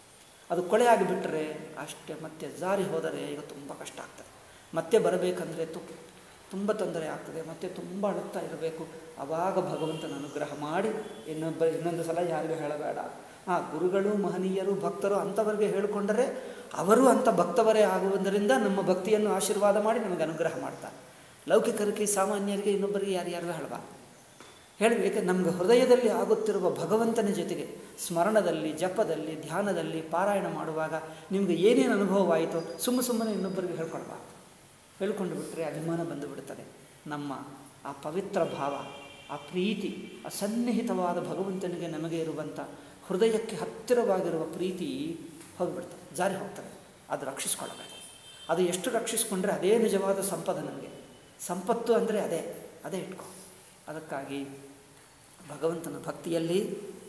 ಅದು ಕೊಳೆಯಾಗಿ ಬಿಟ್ಟರೆ ಅಷ್ಟೇ ಮತ್ತೆ ಜಾರಿ ಹೋದರೆ ಈಗ ತುಂಬ ಕಷ್ಟ ಆಗ್ತದೆ ಮತ್ತೆ ಬರಬೇಕಂದ್ರೆ ತು ತುಂಬ ತೊಂದರೆ ಆಗ್ತದೆ ಮತ್ತೆ ತುಂಬ ಅಳುತ್ತಾ ಇರಬೇಕು ಆವಾಗ ಭಗವಂತನ ಅನುಗ್ರಹ ಮಾಡಿ ಇನ್ನೊಬ್ಬ ಇನ್ನೊಂದು ಸಲ ಯಾರಿಗೂ ಹೇಳಬೇಡ ಆ ಗುರುಗಳು ಮಹನೀಯರು ಭಕ್ತರು ಅಂಥವರಿಗೆ ಹೇಳಿಕೊಂಡರೆ ಅವರು ಅಂಥ ಭಕ್ತವರೇ ಆಗುವುದರಿಂದ ನಮ್ಮ ಭಕ್ತಿಯನ್ನು ಆಶೀರ್ವಾದ ಮಾಡಿ ನಮಗೆ ಅನುಗ್ರಹ ಮಾಡ್ತಾರೆ ಲೌಕಿಕರಿಗೆ ಸಾಮಾನ್ಯರಿಗೆ ಇನ್ನೊಬ್ಬರಿಗೆ ಯಾರ್ಯಾರು ಹೇಳಬಾರ್ದು ಹೇಳಬೇಕು ನಮಗೆ ಹೃದಯದಲ್ಲಿ ಆಗುತ್ತಿರುವ ಭಗವಂತನ ಜೊತೆಗೆ ಸ್ಮರಣದಲ್ಲಿ ಜಪದಲ್ಲಿ ಧ್ಯಾನದಲ್ಲಿ ಪಾರಾಯಣ ಮಾಡುವಾಗ ನಿಮಗೆ ಏನೇನು ಅನುಭವವಾಯಿತೋ ಸುಮ್ಮ ಸುಮ್ಮನೆ ಇನ್ನೊಬ್ಬರಿಗೆ ಹೇಳ್ಕೊಳ್ಬಾರ್ದು ಹೇಳ್ಕೊಂಡು ಬಿಟ್ಟರೆ ಅಭಿಮಾನ ಬಂದು ಬಿಡುತ್ತದೆ ನಮ್ಮ ಆ ಪವಿತ್ರ ಭಾವ ಆ ಪ್ರೀತಿ ಆ ಸನ್ನಿಹಿತವಾದ ಭಗವಂತನಿಗೆ ನಮಗೆ ಇರುವಂಥ ಹೃದಯಕ್ಕೆ ಹತ್ತಿರವಾಗಿರುವ ಪ್ರೀತಿ ಹೋಗಿಬಿಡ್ತದೆ ಜಾರಿ ಹೋಗ್ತದೆ ಅದು ರಕ್ಷಿಸ್ಕೊಳ್ಳಬೇಕು ಅದು ಎಷ್ಟು ರಕ್ಷಿಸ್ಕೊಂಡ್ರೆ ಅದೇ ನಿಜವಾದ ಸಂಪದ ನಮಗೆ ಸಂಪತ್ತು ಅಂದರೆ ಅದೇ ಅದೇ ಇಟ್ಕೊ ಅದಕ್ಕಾಗಿ ಭಗವಂತನ ಭಕ್ತಿಯಲ್ಲಿ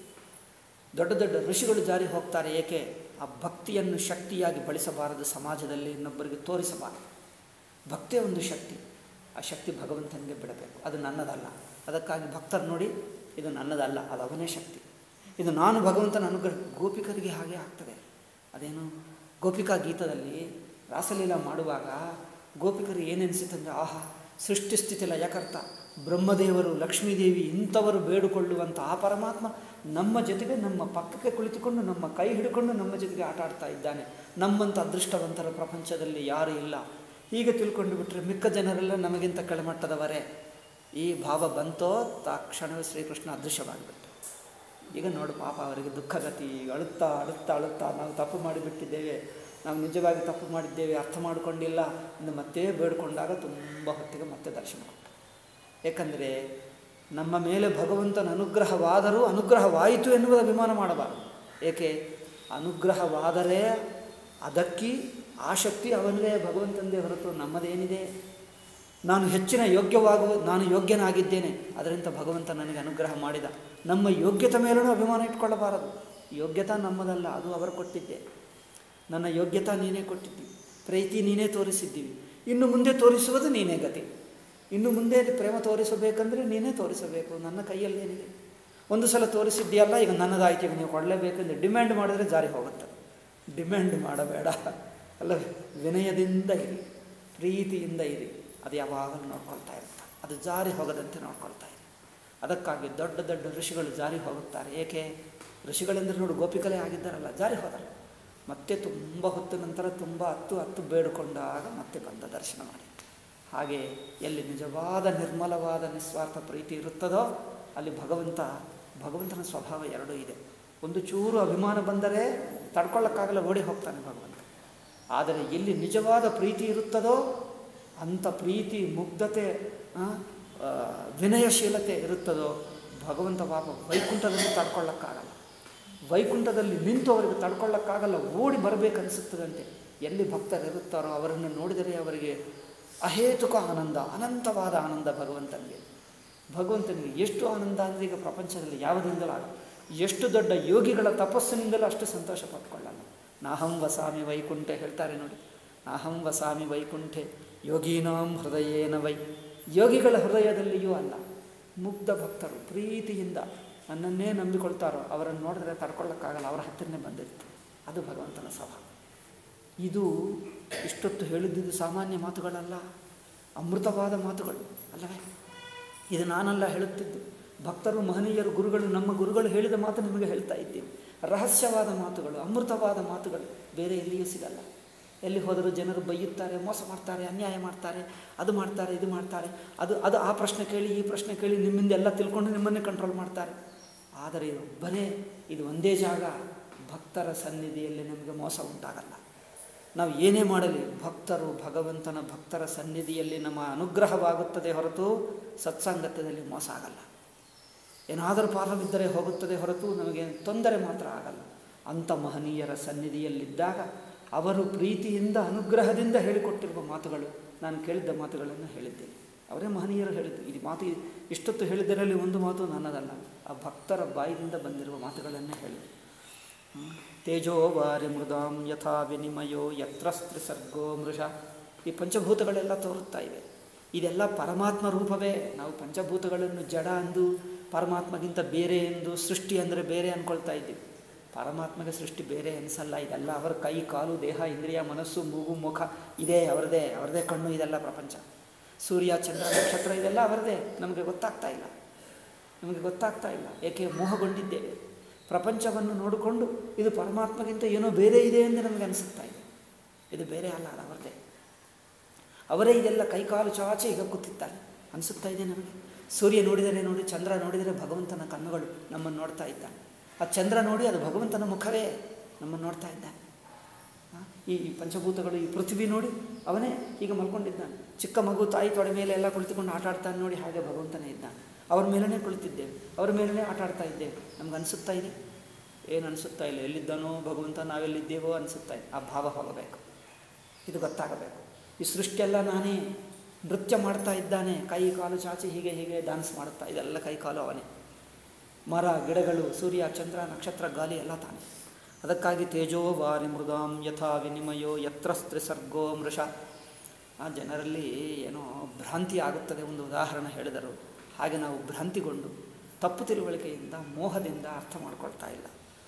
ದೊಡ್ಡ ದೊಡ್ಡ ಋಷಿಗಳು ಜಾರಿ ಹೋಗ್ತಾರೆ ಏಕೆ ಆ ಭಕ್ತಿಯನ್ನು ಶಕ್ತಿಯಾಗಿ ಬಳಸಬಾರದು ಸಮಾಜದಲ್ಲಿ ಇನ್ನೊಬ್ಬರಿಗೆ ತೋರಿಸಬಾರದು ಭಕ್ತಿಯ ಒಂದು ಶಕ್ತಿ ಆ ಶಕ್ತಿ ಭಗವಂತನಿಗೆ ಬಿಡಬೇಕು ಅದು ನನ್ನದಲ್ಲ ಅದಕ್ಕಾಗಿ ಭಕ್ತರು ನೋಡಿ ಇದು ನನ್ನದಲ್ಲ ಅದು ಅವನೇ ಶಕ್ತಿ ಇದು ನಾನು ಭಗವಂತನ ಅನುಗ್ರಹ ಗೋಪಿಕರಿಗೆ ಹಾಗೆ ಆಗ್ತದೆ ಅದೇನು ಗೋಪಿಕಾ ಗೀತದಲ್ಲಿ ರಾಸಲೀಲ ಮಾಡುವಾಗ ಗೋಪಿಕರು ಏನೆನಿಸಿತಂದರೆ ಆಹಾ ಸೃಷ್ಟಿ ಸ್ಥಿತಿ ಲಯಕರ್ತ ಬ್ರಹ್ಮದೇವರು ಲಕ್ಷ್ಮೀದೇವಿ ಇಂಥವರು ಬೇಡಿಕೊಳ್ಳುವಂಥ ಆ ಪರಮಾತ್ಮ ನಮ್ಮ ಜೊತೆಗೆ ನಮ್ಮ ಪಕ್ಕಕ್ಕೆ ಕುಳಿತುಕೊಂಡು ನಮ್ಮ ಕೈ ಹಿಡ್ಕೊಂಡು ನಮ್ಮ ಜೊತೆಗೆ ಆಟ ಆಡ್ತಾ ಇದ್ದಾನೆ ನಮ್ಮಂಥ ಅದೃಷ್ಟವಂತರ ಪ್ರಪಂಚದಲ್ಲಿ ಯಾರೂ ಇಲ್ಲ ಹೀಗೆ ತಿಳ್ಕೊಂಡು ಬಿಟ್ಟರೆ ಮಿಕ್ಕ ಜನರೆಲ್ಲ ನಮಗಿಂತ ಕೆಳಮಟ್ಟದವರೇ ಈ ಭಾವ ಬಂತೋ ತಕ್ಷಣವೇ ಶ್ರೀಕೃಷ್ಣ ಅದೃಶ್ಯವಾಗಿಬಿಟ್ಟು ಈಗ ನೋಡು ಪಾಪ ಅವರಿಗೆ ದುಃಖಗತಿ ಅಳುತ್ತಾ ಅಳುತ್ತಾ ಅಳುತ್ತಾ ನಾವು ತಪ್ಪು ಮಾಡಿಬಿಟ್ಟಿದ್ದೇವೆ ನಾವು ನಿಜವಾಗಿ ತಪ್ಪು ಮಾಡಿದ್ದೇವೆ ಅರ್ಥ ಮಾಡಿಕೊಂಡಿಲ್ಲ ಎಂದು ಮತ್ತೆ ಬೇಡ್ಕೊಂಡಾಗ ತುಂಬ ಹೊತ್ತಿಗೆ ಮತ್ತೆ ದರ್ಶನ ಕೊಟ್ಟು ಏಕೆಂದರೆ ನಮ್ಮ ಮೇಲೆ ಭಗವಂತನ ಅನುಗ್ರಹವಾದರೂ ಅನುಗ್ರಹವಾಯಿತು ಎನ್ನುವುದು ಅಭಿಮಾನ ಮಾಡಬಾರದು ಏಕೆ ಅನುಗ್ರಹವಾದರೆ ಅದಕ್ಕೆ ಆ ಶಕ್ತಿ ಅವನದೇ ಭಗವಂತಂದೇ ಹೊರತು ನಮ್ಮದೇನಿದೆ ನಾನು ಹೆಚ್ಚಿನ ಯೋಗ್ಯವಾಗುವ ನಾನು ಯೋಗ್ಯನಾಗಿದ್ದೇನೆ ಅದರಿಂದ ಭಗವಂತ ನನಗೆ ಅನುಗ್ರಹ ಮಾಡಿದ ನಮ್ಮ ಯೋಗ್ಯತೆ ಮೇಲೂ ಅಭಿಮಾನ ಇಟ್ಕೊಳ್ಳಬಾರದು ಯೋಗ್ಯತಾ ನಮ್ಮದಲ್ಲ ಅದು ಅವರು ಕೊಟ್ಟಿದ್ದೆ ನನ್ನ ಯೋಗ್ಯತಾ ನೀನೇ ಕೊಟ್ಟಿದ್ದಿ ಪ್ರೀತಿ ನೀನೇ ತೋರಿಸಿದ್ದೀವಿ ಇನ್ನು ಮುಂದೆ ತೋರಿಸುವುದು ನೀನೇ ಗತಿ ಇನ್ನು ಮುಂದೆ ಪ್ರೇಮ ತೋರಿಸಬೇಕಂದ್ರೆ ನೀನೇ ತೋರಿಸಬೇಕು ನನ್ನ ಕೈಯಲ್ಲೇನಿದೆ ಒಂದು ಸಲ ತೋರಿಸಿದ್ದೀಯಲ್ಲ ಈಗ ನನ್ನದಾಯ್ತು ಈಗ ನೀವು ಕೊಡಲೇಬೇಕೆಂದು ಡಿಮ್ಯಾಂಡ್ ಮಾಡಿದ್ರೆ ಜಾರಿ ಹೋಗುತ್ತೆ ಡಿಮ್ಯಾಂಡ್ ಮಾಡಬೇಡ ಅಲ್ಲವೇ ವಿನಯದಿಂದ ಇರಿ ಪ್ರೀತಿಯಿಂದ ಇರಿ ಅದು ಯಾವಾಗಲೂ ನೋಡ್ಕೊಳ್ತಾ ಇರುತ್ತೆ ಅದು ಜಾರಿ ಹೋಗದಂತೆ ನೋಡ್ಕೊಳ್ತಾ ಇರಿ ಅದಕ್ಕಾಗಿ ದೊಡ್ಡ ದೊಡ್ಡ ಋಷಿಗಳು ಜಾರಿ ಹೋಗುತ್ತಾರೆ ಏಕೆ ಋಷಿಗಳೆಂದರೆ ನೋಡು ಗೋಪಿಕಲೇ ಆಗಿದ್ದಾರಲ್ಲ ಜಾರಿ ಹೋದರು ಮತ್ತೆ ತುಂಬ ಹೊತ್ತು ನಂತರ ತುಂಬ ಹತ್ತು ಹತ್ತು ಬೇಡಿಕೊಂಡಾಗ ಮತ್ತೆ ಬಂದ ದರ್ಶನ ಮಾಡಿ ಹಾಗೆ ಎಲ್ಲಿ ನಿಜವಾದ ನಿರ್ಮಲವಾದ ನಿಸ್ವಾರ್ಥ ಪ್ರೀತಿ ಇರುತ್ತದೋ ಅಲ್ಲಿ ಭಗವಂತ ಭಗವಂತನ ಸ್ವಭಾವ ಎರಡೂ ಇದೆ ಒಂದು ಚೂರು ಅಭಿಮಾನ ಬಂದರೆ ತಡ್ಕೊಳ್ಳೋಕ್ಕಾಗಲ್ಲ ಓಡಿ ಹೋಗ್ತಾನೆ ಭಗವಂತ ಆದರೆ ಎಲ್ಲಿ ನಿಜವಾದ ಪ್ರೀತಿ ಇರುತ್ತದೋ ಅಂಥ ಪ್ರೀತಿ ಮುಗ್ಧತೆ ಆ, ಆ, ವಿನಯಶೀಲತೆ ಇರುತ್ತದೋ ಭಗವಂತ ಪಾಪ ವೈಕುಂಠದಲ್ಲಿ ತಡ್ಕೊಳ್ಳೋಕ್ಕಾಗಲ್ಲ ವೈಕುಂಠದಲ್ಲಿ ನಿಂತು ಅವರಿಗೆ ತಡ್ಕೊಳ್ಳೋಕ್ಕಾಗಲ್ಲ ಓಡಿ ಬರಬೇಕನ್ನಿಸುತ್ತದಂತೆ ಎಲ್ಲಿ ಭಕ್ತರಿರುತ್ತಾರೋ ಅವರನ್ನು ನೋಡಿದರೆ ಅವರಿಗೆ ಅಹೇತುಕ ಆನಂದ ಅನಂತವಾದ ಆನಂದ ಭಗವಂತನಿಗೆ ಭಗವಂತನಿಗೆ ಎಷ್ಟು ಆನಂದ ಅಂದರೆ ಈಗ ಪ್ರಪಂಚದಲ್ಲಿ ಯಾವುದರಿಂದಲೂ ಆಗಲ್ಲ ಎಷ್ಟು ದೊಡ್ಡ ಯೋಗಿಗಳ ತಪಸ್ಸಿನಿಂದಲೂ ಅಷ್ಟು ಸಂತೋಷ ಪಟ್ಕೊಳ್ಳಲ್ಲ ನಾಹಂ ವಸಾಮಿ ವೈಕುಂಠೆ ಹೇಳ್ತಾರೆ ನೋಡಿ ನಾಹಂ ವಸಾಮಿ ವೈಕುಂಠೆ ಯೋಗೀನಾಂ ಹೃದಯೇನ ವೈ ಯೋಗಿಗಳ ಹೃದಯದಲ್ಲಿಯೂ ಅಲ್ಲ ಮುಗ್ಧ ಭಕ್ತರು ಪ್ರೀತಿಯಿಂದ ನನ್ನನ್ನೇ ನಂಬಿಕೊಳ್ತಾರೋ ಅವರನ್ನು ನೋಡಿದ್ರೆ ತಡ್ಕೊಳ್ಳೋಕ್ಕಾಗಲ್ಲ ಅವರ ಹತ್ತಿರನೇ ಬಂದಿರುತ್ತೆ ಅದು ಭಗವಂತನ ಸ್ವಭಾವ ಇದು ಇಷ್ಟೊತ್ತು ಹೇಳಿದ್ದುದು ಸಾಮಾನ್ಯ ಮಾತುಗಳಲ್ಲ ಅಮೃತವಾದ ಮಾತುಗಳು ಅಲ್ಲವೇ ಇದು ನಾನಲ್ಲ ಹೇಳುತ್ತಿದ್ದು ಭಕ್ತರು ಮಹನೀಯರು ಗುರುಗಳು ನಮ್ಮ ಗುರುಗಳು ಹೇಳಿದ ಮಾತು ನಿಮಗೆ ಹೇಳ್ತಾ ಇದ್ದೀವಿ ರಹಸ್ಯವಾದ ಮಾತುಗಳು ಅಮೃತವಾದ ಮಾತುಗಳು ಬೇರೆ ಎಲ್ಲಿಯೂ ಸಿಗಲ್ಲ ಎಲ್ಲಿ ಹೋದರೂ ಜನರು ಬೈಯುತ್ತಾರೆ ಮೋಸ ಮಾಡ್ತಾರೆ ಅನ್ಯಾಯ ಮಾಡ್ತಾರೆ ಅದು ಮಾಡ್ತಾರೆ ಇದು ಮಾಡ್ತಾರೆ ಅದು ಅದು ಆ ಪ್ರಶ್ನೆ ಕೇಳಿ ಈ ಪ್ರಶ್ನೆ ಕೇಳಿ ನಿಮ್ಮಿಂದ ಎಲ್ಲ ತಿಳ್ಕೊಂಡು ನಿಮ್ಮನ್ನೇ ಕಂಟ್ರೋಲ್ ಮಾಡ್ತಾರೆ ಆದರೆ ಇದು ಒಬ್ಬನೇ ಇದು ಒಂದೇ ಜಾಗ ಭಕ್ತರ ಸನ್ನಿಧಿಯಲ್ಲಿ ನಮಗೆ ಮೋಸ ಉಂಟಾಗಲ್ಲ ನಾವು ಏನೇ ಮಾಡಲಿ ಭಕ್ತರು ಭಗವಂತನ ಭಕ್ತರ ಸನ್ನಿಧಿಯಲ್ಲಿ ನಮ್ಮ ಅನುಗ್ರಹವಾಗುತ್ತದೆ ಹೊರತು ಸತ್ಸಂಗತ್ಯದಲ್ಲಿ ಮೋಸ ಆಗಲ್ಲ ಏನಾದರೂ ಪಾಪವಿದ್ದರೆ ಹೋಗುತ್ತದೆ ಹೊರತು ನಮಗೆ ತೊಂದರೆ ಮಾತ್ರ ಆಗಲ್ಲ ಅಂಥ ಮಹನೀಯರ ಸನ್ನಿಧಿಯಲ್ಲಿದ್ದಾಗ ಅವರು ಪ್ರೀತಿಯಿಂದ ಅನುಗ್ರಹದಿಂದ ಹೇಳಿಕೊಟ್ಟಿರುವ ಮಾತುಗಳು ನಾನು ಕೇಳಿದ್ದ ಮಾತುಗಳನ್ನು ಹೇಳಿದ್ದೇನೆ ಅವರೇ ಮಹನೀಯರು ಹೇಳಿದ್ದು ಈ ಮಾತು ಇಷ್ಟೊತ್ತು ಹೇಳಿದ್ದರಲ್ಲಿ ಒಂದು ಮಾತು ನನ್ನದಲ್ಲ ಆ ಭಕ್ತರ ಬಾಯಿಯಿಂದ ಬಂದಿರುವ ಮಾತುಗಳನ್ನೇ ಹೇಳಿದೆ ತೇಜೋ ವಾರಿ ಮೃದಾಂ ಯಥಾ ವಿನಿಮಯೋ ಯತ್ರಸ್ತ್ರಿ ಸರ್ಗೋ ಮೃಷ ಈ ಪಂಚಭೂತಗಳೆಲ್ಲ ತೋರುತ್ತಾ ಇವೆ ಇದೆಲ್ಲ ಪರಮಾತ್ಮ ರೂಪವೇ ನಾವು ಪಂಚಭೂತಗಳನ್ನು ಜಡ ಅಂದು ಪರಮಾತ್ಮಗಿಂತ ಬೇರೆ ಎಂದು ಸೃಷ್ಟಿ ಅಂದರೆ ಬೇರೆ ಅಂದ್ಕೊಳ್ತಾ ಇದ್ದೀವಿ ಪರಮಾತ್ಮಗೆ ಸೃಷ್ಟಿ ಬೇರೆ ಅನಿಸಲ್ಲ ಇದೆಲ್ಲ ಅವರ ಕೈ ಕಾಲು ದೇಹ ಇಂದ್ರಿಯ ಮನಸ್ಸು ಮೂಗು ಮುಖ ಇದೇ ಅವರದೇ ಅವರದೇ ಕಣ್ಣು ಇದೆಲ್ಲ ಪ್ರಪಂಚ ಸೂರ್ಯ ಚಂದ್ರ ನಕ್ಷತ್ರ ಇದೆಲ್ಲ ಅವರದೇ ನಮಗೆ ಗೊತ್ತಾಗ್ತಾ ಇಲ್ಲ ನಮಗೆ ಗೊತ್ತಾಗ್ತಾ ಇಲ್ಲ ಏಕೆ ಮೋಹಗೊಂಡಿದ್ದೇವೆ ಪ್ರಪಂಚವನ್ನು ನೋಡಿಕೊಂಡು ಇದು ಪರಮಾತ್ಮಗಿಂತ ಏನೋ ಬೇರೆ ಇದೆ ಎಂದು ನಮಗೆ ಅನಿಸುತ್ತಾ ಇದೆ ಇದು ಬೇರೆ ಅಲ್ಲ ಅದು ಅವರದೇ ಅವರೇ ಇದೆಲ್ಲ ಕೈಕಾಲು ಚಾಚೆ ಈಗ ಕೂತಿದ್ದಾರೆ ಅನಿಸುತ್ತಾ ಇದೆ ನಮಗೆ ಸೂರ್ಯ ನೋಡಿದರೆ ನೋಡಿ ಚಂದ್ರ ನೋಡಿದರೆ ಭಗವಂತನ ಕಣ್ಣುಗಳು ನಮ್ಮನ್ನು ನೋಡ್ತಾ ಇದ್ದಾನೆ ಆ ಚಂದ್ರ ನೋಡಿ ಅದು ಭಗವಂತನ ಮುಖವೇ ನಮ್ಮನ್ನು ನೋಡ್ತಾ ಇದ್ದಾನೆ ಆ, ಈ ಈ ಪಂಚಭೂತಗಳು ಈ ಪೃಥ್ವಿ ನೋಡಿ ಅವನೇ ಈಗ ಮಲ್ಕೊಂಡಿದ್ದಾನೆ ಚಿಕ್ಕ ಮಗು ತಾಯಿ ತೊಡೆ ಮೇಲೆ ಎಲ್ಲ ಕುಳಿತುಕೊಂಡು ಆಟ ಆಡ್ತಾನೆ ನೋಡಿ ಹಾಗೆ ಭಗವಂತನೇ ಇದ್ದಾನೆ ಅವ್ರ ಮೇಲೇ ಕುಳಿತಿದ್ದೇವೆ ಅವ್ರ ಮೇಲೇ ಆಟ ಆಡ್ತಾ ಇದ್ದೇವೆ ನಮ್ಗೆ ಅನಿಸುತ್ತಾ ಇದೆ ಏನು ಅನಿಸುತ್ತಾ ಇಲ್ಲ ಎಲ್ಲಿದ್ದಾನೋ ಭಗವಂತ ನಾವೆಲ್ಲಿದ್ದೇವೋ ಅನಿಸುತ್ತಾ ಇದೆ ಆ ಭಾವ ಹೋಗಬೇಕು ಇದು ಗೊತ್ತಾಗಬೇಕು ಈ ಸೃಷ್ಟಿಯೆಲ್ಲ ನಾನೇ ನೃತ್ಯ ಮಾಡ್ತಾ ಇದ್ದಾನೆ ಕೈ ಕಾಲು ಚಾಚಿ ಹೀಗೆ ಹೀಗೆ ಡ್ಯಾನ್ಸ್ ಮಾಡುತ್ತಾ ಇದೆಲ್ಲ ಕೈ ಕಾಲು ಅವನೇ ಮರ ಗಿಡಗಳು ಸೂರ್ಯ ಚಂದ್ರ ನಕ್ಷತ್ರ ಗಾಲಿ ಎಲ್ಲ ತಾನೆ ಅದಕ್ಕಾಗಿ ತೇಜೋ ವಾರಿ ಮೃಗಾಂ ಯಥಾ ವಿನಿಮಯೋ ಯತ್ರಸ್ತ್ರಿ ಸರ್ಗೋ ಮೃಷ ಆ ಜನರಲ್ಲಿ ಏನೋ ಭ್ರಾಂತಿ ಆಗುತ್ತದೆ ಒಂದು ಉದಾಹರಣೆ ಹೇಳಿದರು ಹಾಗೆ ನಾವು ಭ್ರಾಂತಿಗೊಂಡು ತಪ್ಪು ತಿಳುವಳಿಕೆಯಿಂದ ಮೋಹದಿಂದ ಅರ್ಥ ಮಾಡ್ಕೊಳ್ತಾ ಇಲ್ಲ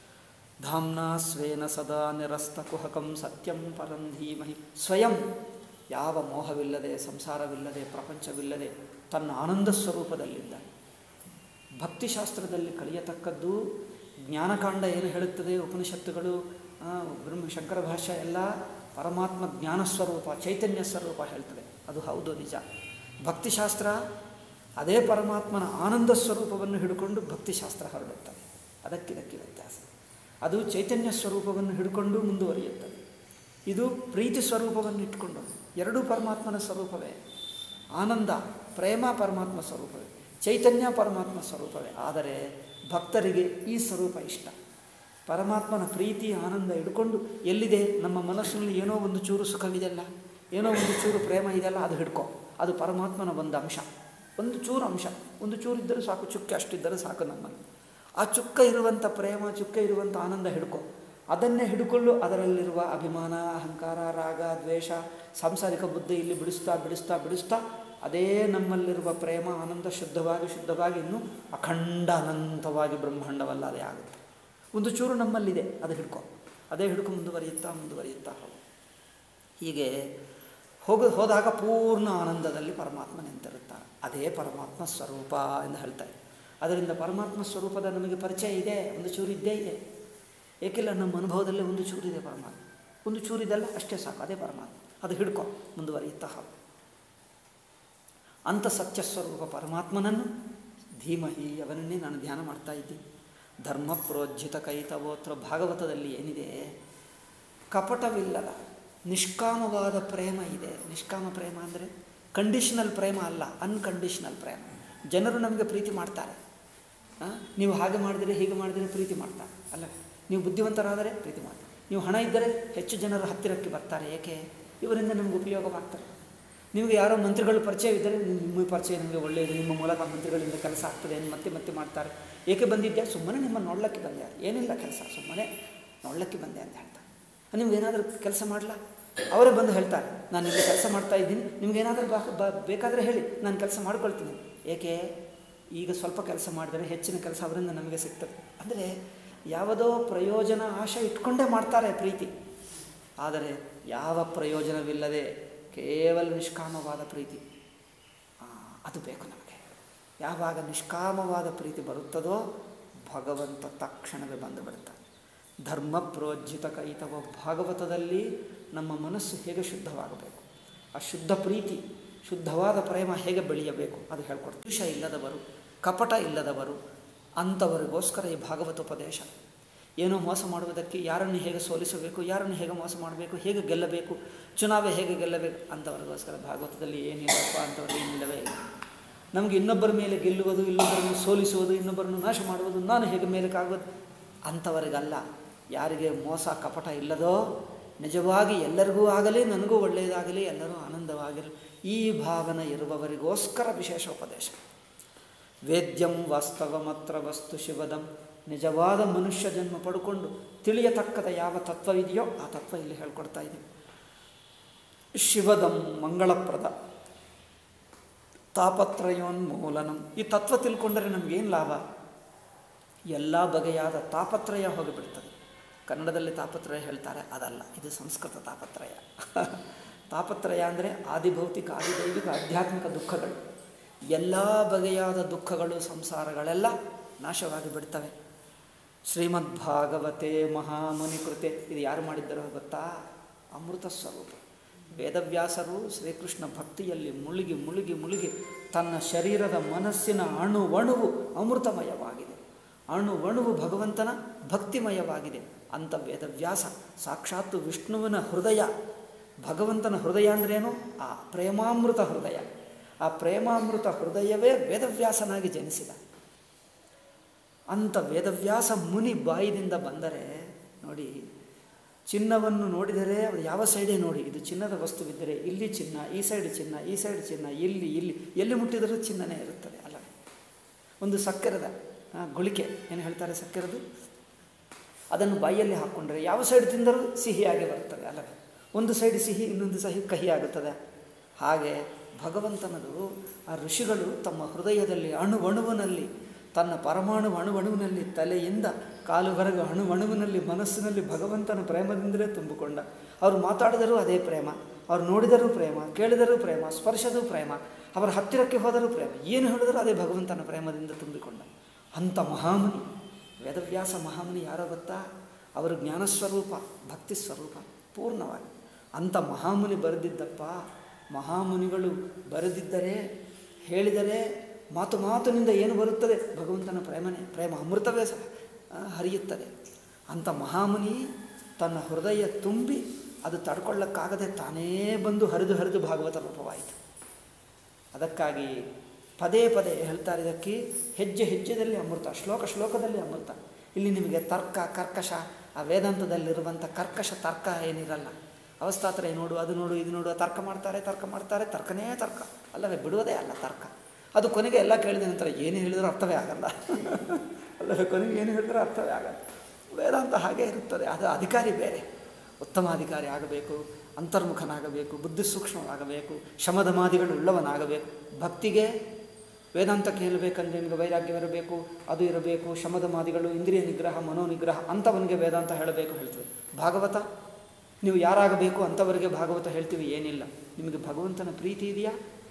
ಧಾಮ್ನಾ ಸ್ವೇನ ಸದಾ ನಿರಸ್ತ ಕುಹಕಂ ಸತ್ಯಂ ಪರಂ ಧೀಮಹಿ ಸ್ವಯಂ ಯಾವ ಮೋಹವಿಲ್ಲದೆ ಸಂಸಾರವಿಲ್ಲದೆ ಪ್ರಪಂಚವಿಲ್ಲದೆ ತನ್ನ ಆನಂದ ಸ್ವರೂಪದಲ್ಲಿದ್ದ ಭಕ್ತಿಶಾಸ್ತ್ರದಲ್ಲಿ ಕಲಿಯತಕ್ಕದ್ದು ಜ್ಞಾನಕಾಂಡ ಏನು ಹೇಳುತ್ತದೆ ಉಪನಿಷತ್ತುಗಳು ಆ, ಬ್ರಹ್ಮ ಶಂಕರ ಭಾಷ್ಯ ಎಲ್ಲ ಪರಮಾತ್ಮ ಜ್ಞಾನ ಸ್ವರೂಪ ಚೈತನ್ಯ ಸ್ವರೂಪ ಹೇಳ್ತದೆ ಅದು ಹೌದು ನಿಜ ಭಕ್ತಿಶಾಸ್ತ್ರ ಅದೇ ಪರಮಾತ್ಮನ ಆನಂದ ಸ್ವರೂಪವನ್ನು ಹಿಡ್ಕೊಂಡು ಭಕ್ತಿಶಾಸ್ತ್ರ ಹರಡುತ್ತದೆ ಅದಕ್ಕಿದಕ್ಕೆ ವ್ಯತ್ಯಾಸ ಅದು ಚೈತನ್ಯ ಸ್ವರೂಪವನ್ನು ಹಿಡ್ಕೊಂಡು ಮುಂದುವರಿಯುತ್ತದೆ ಇದು ಪ್ರೀತಿ ಸ್ವರೂಪವನ್ನು ಇಟ್ಕೊಂಡು ಎರಡೂ ಪರಮಾತ್ಮನ ಸ್ವರೂಪವೇ ಆನಂದ ಪ್ರೇಮ ಪರಮಾತ್ಮ ಸ್ವರೂಪವೇ ಚೈತನ್ಯ ಪರಮಾತ್ಮ ಸ್ವರೂಪವೇ ಆದರೆ ಭಕ್ತರಿಗೆ ಈ ಸ್ವರೂಪ ಇಷ್ಟ ಪರಮಾತ್ಮನ ಪ್ರೀತಿ ಆನಂದ ಹಿಡ್ಕೊಂಡು ಎಲ್ಲಿದೆ ನಮ್ಮ ಮನಸ್ಸಿನಲ್ಲಿ ಏನೋ ಒಂದು ಚೂರು ಸುಖವಿದೆಯಲ್ಲ ಏನೋ ಒಂದು ಚೂರು ಪ್ರೇಮ ಇದೆಯಲ್ಲ ಅದು ಹಿಡ್ಕೊ ಅದು ಪರಮಾತ್ಮನ ಒಂದು ಅಂಶ ಒಂದು ಚೂರು ಅಂಶ ಒಂದು ಚೂರು ಇದ್ದರೂ ಸಾಕು ಚುಕ್ಕೆ ಅಷ್ಟಿದ್ದರೆ ಸಾಕು ನಮ್ಮಲ್ಲಿ ಆ ಚುಕ್ಕ ಇರುವಂಥ ಪ್ರೇಮ ಚುಕ್ಕ ಇರುವಂಥ ಆನಂದ ಹಿಡ್ಕೊ ಅದನ್ನೇ ಹಿಡ್ಕೊಳ್ಳು ಅದರಲ್ಲಿರುವ ಅಭಿಮಾನ ಅಹಂಕಾರ ರಾಗ ದ್ವೇಷ ಸಾಂಸಾರಿಕ ಬುದ್ಧಿ ಇಲ್ಲಿ ಬಿಡಿಸ್ತಾ ಬಿಡಿಸ್ತಾ ಬಿಡಿಸ್ತಾ ಅದೇ ನಮ್ಮಲ್ಲಿರುವ ಪ್ರೇಮ ಆನಂದ ಶುದ್ಧವಾಗಿ ಶುದ್ಧವಾಗಿ ಇನ್ನೂ ಅಖಂಡ ಅನಂತವಾಗಿ ಬ್ರಹ್ಮಾಂಡವಲ್ಲ ಅದೇ ಆಗುತ್ತೆ ಒಂದು ಚೂರು ನಮ್ಮಲ್ಲಿದೆ ಅದು ಹಿಡ್ಕೊ ಅದೇ ಹಿಡ್ಕೊ ಮುಂದುವರಿಯುತ್ತಾ ಮುಂದುವರಿಯುತ್ತಾ ಹೋಗು ಹೀಗೆ ಹೋಗ ಹೋದಾಗ ಪೂರ್ಣ ಆನಂದದಲ್ಲಿ ಪರಮಾತ್ಮ ನಿಂತಿರುತ್ತಾನೆ ಅದೇ ಪರಮಾತ್ಮ ಸ್ವರೂಪ ಎಂದು ಹೇಳ್ತಾರೆ ಅದರಿಂದ ಪರಮಾತ್ಮ ಸ್ವರೂಪದ ನಮಗೆ ಪರಿಚಯ ಇದೆ ಒಂದು ಚೂರು ಇದ್ದೇ ಇದೆ ಏಕೆಲ್ಲ ನಮ್ಮ ಅನುಭವದಲ್ಲೇ ಒಂದು ಚೂರಿದೆ ಪರಮಾತ್ಮ ಒಂದು ಚೂರಿದೆಲ್ಲ ಅಷ್ಟೇ ಸಾಕು ಅದೇ ಪರಮಾತ್ಮ ಅದು ಹಿಡ್ಕೊ ಮುಂದುವರಿಯುತ್ತಾ ಹೋಗು ಅಂಥ ಸತ್ಯಸ್ವರೂಪ ಪರಮಾತ್ಮನನ್ನು ಧೀಮಹಿ ಅವನನ್ನೇ ನಾನು ಧ್ಯಾನ ಮಾಡ್ತಾ ಇದ್ದೀನಿ ಧರ್ಮ ಪ್ರೋಜ್ಜಿತ ಕೈತವೋತ್ರ ಭಾಗವತದಲ್ಲಿ ಏನಿದೆ ಕಪಟವಿಲ್ಲದ ನಿಷ್ಕಾಮವಾದ ಪ್ರೇಮ ಇದೆ ನಿಷ್ಕಾಮ ಪ್ರೇಮ ಅಂದರೆ ಕಂಡೀಷನಲ್ ಪ್ರೇಮ ಅಲ್ಲ ಅನ್ಕಂಡೀಷನಲ್ ಪ್ರೇಮ ಜನರು ನಮಗೆ ಪ್ರೀತಿ ಮಾಡ್ತಾರೆ ಆ, ನೀವು ಹಾಗೆ ಮಾಡಿದರೆ ಹೀಗೆ ಮಾಡಿದರೆ ಪ್ರೀತಿ ಮಾಡ್ತಾರೆ ಅಲ್ಲ ನೀವು ಬುದ್ಧಿವಂತರಾದರೆ ಪ್ರೀತಿ ಮಾಡ್ತಾರೆ ನೀವು ಹಣ ಇದ್ದರೆ ಹೆಚ್ಚು ಜನರು ಹತ್ತಿರಕ್ಕೆ ಬರ್ತಾರೆ ಏಕೆ ಇವರಿಂದ ನಮಗೆ ಉಪಯೋಗವಾಗ್ತಾರೆ ನಿಮಗೆ ಯಾರೋ ಮಂತ್ರಿಗಳು ಪರಿಚಯವಿದ್ದರೆ ನಿಮ್ಮ ಪರಿಚಯ ನಿಮಗೆ ಒಳ್ಳೆಯದು ನಿಮ್ಮ ಮೂಲಕ ಮಂತ್ರಿಗಳಿಂದ ಕೆಲಸ ಆಗ್ತದೆ ಎಂದು ಮತ್ತೆ ಮತ್ತೆ ಮಾಡ್ತಾರೆ ಏಕೆ ಬಂದಿದ್ದೆ ಸುಮ್ಮನೆ ನಿಮ್ಮ ನೋಡ್ಲಿಕ್ಕೆ ಬಂದೆ ಏನಿಲ್ಲ ಕೆಲಸ ಸುಮ್ಮನೆ ನೋಡ್ಲಿಕ್ಕೆ ಬಂದೆ ಅಂತ ಹೇಳ್ತಾರೆ ನಿಮ್ಗೇನಾದರೂ ಕೆಲಸ ಮಾಡಲ್ಲ ಅವರೇ ಬಂದು ಹೇಳ್ತಾರೆ ನಾನು ಇಲ್ಲಿ ಕೆಲಸ ಮಾಡ್ತಾ ಇದ್ದೀನಿ ನಿಮ್ಗೇನಾದರೂ ಬಾ ಬ ಬೇಕಾದರೆ ಹೇಳಿ ನಾನು ಕೆಲಸ ಮಾಡ್ಕೊಳ್ತೀನಿ ಏಕೆ ಈಗ ಸ್ವಲ್ಪ ಕೆಲಸ ಮಾಡಿದರೆ ಹೆಚ್ಚಿನ ಕೆಲಸ ಅವರಿಂದ ನಮಗೆ ಸಿಗ್ತದೆ ಅಂದರೆ ಯಾವುದೋ ಪ್ರಯೋಜನ ಆಶೆ ಇಟ್ಕೊಂಡೇ ಮಾಡ್ತಾರೆ ಪ್ರೀತಿ ಆದರೆ ಯಾವ ಪ್ರಯೋಜನವಿಲ್ಲದೆ ಕೇವಲ ನಿಷ್ಕಾಮವಾದ ಪ್ರೀತಿ ಆ, ಅದು ಬೇಕು ನಮಗೆ ಯಾವಾಗ ನಿಷ್ಕಾಮವಾದ ಪ್ರೀತಿ ಬರುತ್ತದೋ ಭಗವಂತ ತಕ್ಷಣವೇ ಬಂದು ಬಿಡ್ತಾನೆ ಧರ್ಮ ಪ್ರೋಜ್ಜಿತ ಕೈತವ ಭಾಗವತದಲ್ಲಿ ನಮ್ಮ ಮನಸ್ಸು ಹೇಗೆ ಶುದ್ಧವಾಗಬೇಕು ಆ ಶುದ್ಧ ಪ್ರೀತಿ ಶುದ್ಧವಾದ ಪ್ರೇಮ ಹೇಗೆ ಬೆಳೆಯಬೇಕು ಅದು ಹೇಳ್ಕೊಡ್ತಾರೆ ವಿಷ ಇಲ್ಲದವರು ಕಪಟ ಇಲ್ಲದವರು ಅಂಥವರಿಗೋಸ್ಕರ ಈ ಭಾಗವತೋಪದೇಶ ಏನೋ ಮೋಸ ಮಾಡುವುದಕ್ಕೆ ಯಾರನ್ನು ಹೇಗೆ ಸೋಲಿಸಬೇಕು ಯಾರನ್ನು ಹೇಗೆ ಮೋಸ ಮಾಡಬೇಕು ಹೇಗೆ ಗೆಲ್ಲಬೇಕು ಚುನಾವಣೆ ಹೇಗೆ ಗೆಲ್ಲಬೇಕು ಅಂಥವರಿಗೋಸ್ಕರ ಭಾಗವತದಲ್ಲಿ ಏನಿಲ್ಲಪ್ಪ ಅಂಥವ್ರಿಗೆ ಏನಿಲ್ಲವೇ ಇಲ್ಲ ನಮಗೆ ಇನ್ನೊಬ್ಬರ ಮೇಲೆ ಗೆಲ್ಲುವುದು ಇನ್ನೊಬ್ಬರನ್ನು ಸೋಲಿಸುವುದು ಇನ್ನೊಬ್ಬರನ್ನು ನಾಶ ಮಾಡುವುದು ನಾನು ಹೇಗೆ ಮೇಲಕ್ಕಾಗೋದು ಅಂಥವರಿಗಲ್ಲ ಯಾರಿಗೆ ಮೋಸ ಕಪಟ ಇಲ್ಲದೋ ನಿಜವಾಗಿ ಎಲ್ಲರಿಗೂ ಆಗಲಿ ನನಗೂ ಒಳ್ಳೆಯದಾಗಲಿ ಎಲ್ಲರೂ ಆನಂದವಾಗಿರಲಿ ಈ ಭಾವನೆ ಇರುವವರಿಗೋಸ್ಕರ ವಿಶೇಷ ಉಪದೇಶ ವೇದ್ಯಂ ವಾಸ್ತವಮತ್ರ ವಸ್ತು ಶಿವದಂ ನಿಜವಾದ ಮನುಷ್ಯ ಜನ್ಮ ಪಡ್ಕೊಂಡು ತಿಳಿಯತಕ್ಕದ ಯಾವ ತತ್ವವಿದೆಯೋ ಆ ತತ್ವ ಇಲ್ಲಿ ಹೇಳ್ಕೊಡ್ತಾ ಇದ್ದೀವಿ ಶಿವದಂ ಮಂಗಳಪ್ರದ ತಾಪತ್ರಯೋನ್ಮೂಲನಂ ಈ ತತ್ವ ತಿಳ್ಕೊಂಡರೆ ನಮಗೇನು ಲಾಭ ಎಲ್ಲ ಬಗೆಯಾದ ತಾಪತ್ರಯ ಹೋಗಿಬಿಡ್ತದೆ ಕನ್ನಡದಲ್ಲಿ ತಾಪತ್ರಯ ಹೇಳ್ತಾರೆ ಅದಲ್ಲ ಇದು ಸಂಸ್ಕೃತ ತಾಪತ್ರಯ ತಾಪತ್ರಯ ಅಂದರೆ ಆದಿಭೌತಿಕ ಆದಿದೈವಿಕ ಆಧ್ಯಾತ್ಮಿಕ ದುಃಖಗಳು ಎಲ್ಲ ಬಗೆಯಾದ ದುಃಖಗಳು ಸಂಸಾರಗಳೆಲ್ಲ ನಾಶವಾಗಿ ಬಿಡ್ತವೆ ಶ್ರೀಮದ್ ಭಾಗವತೆ ಮಹಾಮುನಿಕೃತೆ ಇದು ಯಾರು ಮಾಡಿದ್ದಾರೋ ಗೊತ್ತಾ ಅಮೃತ ಸ್ವರೂಪ ವೇದವ್ಯಾಸರು ಶ್ರೀಕೃಷ್ಣ ಭಕ್ತಿಯಲ್ಲಿ ಮುಳುಗಿ ಮುಳುಗಿ ಮುಳುಗಿ ತನ್ನ ಶರೀರದ ಮನಸ್ಸಿನ ಅಣುವಣುವು ಅಮೃತಮಯವಾಗಿದೆ ಅಣುವಣುವು ಭಗವಂತನ ಭಕ್ತಿಮಯವಾಗಿದೆ ಅಂಥ ವೇದವ್ಯಾಸ ಸಾಕ್ಷಾತ್ತು ವಿಷ್ಣುವಿನ ಹೃದಯ ಭಗವಂತನ ಹೃದಯ ಅಂದ್ರೇನು ಆ ಪ್ರೇಮಾಮೃತ ಹೃದಯ ಆ ಪ್ರೇಮಾಮೃತ ಹೃದಯವೇ ವೇದವ್ಯಾಸನಾಗಿ ಜನಿಸಿದ ಅಂಥ ವೇದವ್ಯಾಸ ಮುನಿ ಬಾಯಿದಿಂದ ಬಂದರೆ ನೋಡಿ ಚಿನ್ನವನ್ನು ನೋಡಿದರೆ ಅದು ಯಾವ ಸೈಡೇ ನೋಡಿ ಇದು ಚಿನ್ನದ ವಸ್ತುವಿದ್ದರೆ ಇಲ್ಲಿ ಚಿನ್ನ ಈ ಸೈಡ್ ಚಿನ್ನ ಈ ಸೈಡ್ ಚಿನ್ನ ಇಲ್ಲಿ ಇಲ್ಲಿ ಎಲ್ಲಿ ಮುಟ್ಟಿದರೂ ಚಿನ್ನನೇ ಇರುತ್ತದೆ ಅಲ್ಲ ಒಂದು ಸಕ್ಕರೆದ ಆ, ಗುಳಿಕೆ ಏನು ಹೇಳ್ತಾರೆ ಸಕ್ಕರೆದು ಅದನ್ನು ಬಾಯಿಯಲ್ಲಿ ಹಾಕ್ಕೊಂಡ್ರೆ ಯಾವ ಸೈಡ್ ತಿಂದರೂ ಸಿಹಿಯಾಗಿ ಬರುತ್ತದೆ ಅಲ್ಲವೇ ಒಂದು ಸೈಡ್ ಸಿಹಿ ಇನ್ನೊಂದು ಸಹಿ ಕಹಿ ಆಗುತ್ತದೆ ಹಾಗೆ ಭಗವಂತನದು ಆ ಋಷಿಗಳು ತಮ್ಮ ಹೃದಯದಲ್ಲಿ ಅಣುವಣುವಿನಲ್ಲಿ ತನ್ನ ಪರಮಾಣು ಅಣುವಣುವಿನಲ್ಲಿ ತಲೆಯಿಂದ ಕಾಲುವರೆಗೂ ಅಣುವಣುವಿನಲ್ಲಿ ಮನಸ್ಸಿನಲ್ಲಿ ಭಗವಂತನ ಪ್ರೇಮದಿಂದಲೇ ತುಂಬಿಕೊಂಡ ಅವರು ಮಾತಾಡಿದರೂ ಅದೇ ಪ್ರೇಮ ಅವ್ರು ನೋಡಿದರೂ ಪ್ರೇಮ ಕೇಳಿದರೂ ಪ್ರೇಮ ಸ್ಪರ್ಶದೂ ಪ್ರೇಮ ಅವರ ಹತ್ತಿರಕ್ಕೆ ಹೋದರೂ ಪ್ರೇಮ ಏನು ಹೇಳಿದರೂ ಅದೇ ಭಗವಂತನ ಪ್ರೇಮದಿಂದ ತುಂಬಿಕೊಂಡ ಅಂಥ ಮಹಾಮುನಿ ವೇದವ್ಯಾಸ ಮಹಾಮುನಿ ಯಾರೋ ಗೊತ್ತಾ ಅವರು ಜ್ಞಾನಸ್ವರೂಪ ಭಕ್ತಿ ಸ್ವರೂಪ ಪೂರ್ಣವಾಗಿ ಅಂಥ ಮಹಾಮುನಿ ಬರೆದಿದ್ದಪ್ಪ ಮಹಾಮುನಿಗಳು ಬರೆದಿದ್ದರೆ ಹೇಳಿದರೆ ಮಾತು ಮಾತಿನಿಂದ ಏನು ಬರುತ್ತದೆ ಭಗವಂತನ ಪ್ರೇಮನೆ ಪ್ರೇಮ ಅಮೃತವೇ ಸಹ ಆ, ಹರಿಯುತ್ತದೆ ಅಂಥ ಮಹಾಮುನಿ ತನ್ನ ಹೃದಯ ತುಂಬಿ ಅದು ತಡ್ಕೊಳ್ಳೋಕ್ಕಾಗದೆ ತಾನೇ ಬಂದು ಹರಿದು ಹರಿದು ಭಾಗವತ ರೂಪವಾಯಿತು ಅದಕ್ಕಾಗಿ ಪದೇ ಪದೇ ಹೇಳ್ತಾರೆ ಇದಕ್ಕೆ ಹೆಜ್ಜೆ ಹೆಜ್ಜೆದಲ್ಲಿ ಅಮೃತ ಶ್ಲೋಕ ಶ್ಲೋಕದಲ್ಲಿ ಅಮೃತ ಇಲ್ಲಿ ನಿಮಗೆ ತರ್ಕ ಕರ್ಕಶ ಆ ವೇದಾಂತದಲ್ಲಿರುವಂಥ ಕರ್ಕಶ ತರ್ಕ ಏನಿರಲ್ಲ ಅವಸ್ಥಾತ್ರಯ ನೋಡು ಅದು ನೋಡು ಇದು ನೋಡು ತರ್ಕ ಮಾಡ್ತಾರೆ ತರ್ಕ ಮಾಡ್ತಾರೆ ತರ್ಕನೇ ತರ್ಕ ಅಲ್ಲವೇ ಬಿಡುವುದೇ ಅಲ್ಲ ತರ್ಕ ಅದು ಕೊನೆಗೆ ಎಲ್ಲ ಕೇಳಿದ ನಂತರ ಏನು ಹೇಳಿದರೂ ಅರ್ಥವೇ ಆಗಲ್ಲ ಅಲ್ಲವೇ ಕೊನೆಗೆ ಏನು ಹೇಳಿದರೂ ಅರ್ಥವೇ ಆಗಲ್ಲ ವೇದಾಂತ ಹಾಗೆ ಇರುತ್ತದೆ ಅದು ಅಧಿಕಾರಿ ಬೇರೆ ಉತ್ತಮ ಅಧಿಕಾರಿ ಆಗಬೇಕು ಅಂತರ್ಮುಖನಾಗಬೇಕು ಬುದ್ಧಿ ಸೂಕ್ಷ್ಮವಾಗಬೇಕು ಶಮಧಮಾದಿಗಳು ಉಳ್ಳವನಾಗಬೇಕು ಭಕ್ತಿಗೆ ವೇದಾಂತ ಕೇಳಬೇಕಂದ್ರೆ ನಿಮಗೆ ವೈರಾಗ್ಯವಿರಬೇಕು ಅದು ಇರಬೇಕು ಶಮಧಮಾದಿಗಳು ಇಂದ್ರಿಯ ನಿಗ್ರಹ ಮನೋ ನಿಗ್ರಹ ಅಂಥವನಿಗೆ ವೇದಾಂತ ಹೇಳಬೇಕು ಹೇಳ್ತೀವಿ ಭಾಗವತ ನೀವು ಯಾರಾಗಬೇಕು ಅಂಥವರಿಗೆ ಭಾಗವತ ಹೇಳ್ತೀವಿ ಏನಿಲ್ಲ ನಿಮಗೆ ಭಗವಂತನ ಪ್ರೀತಿ ಇದೆಯಾ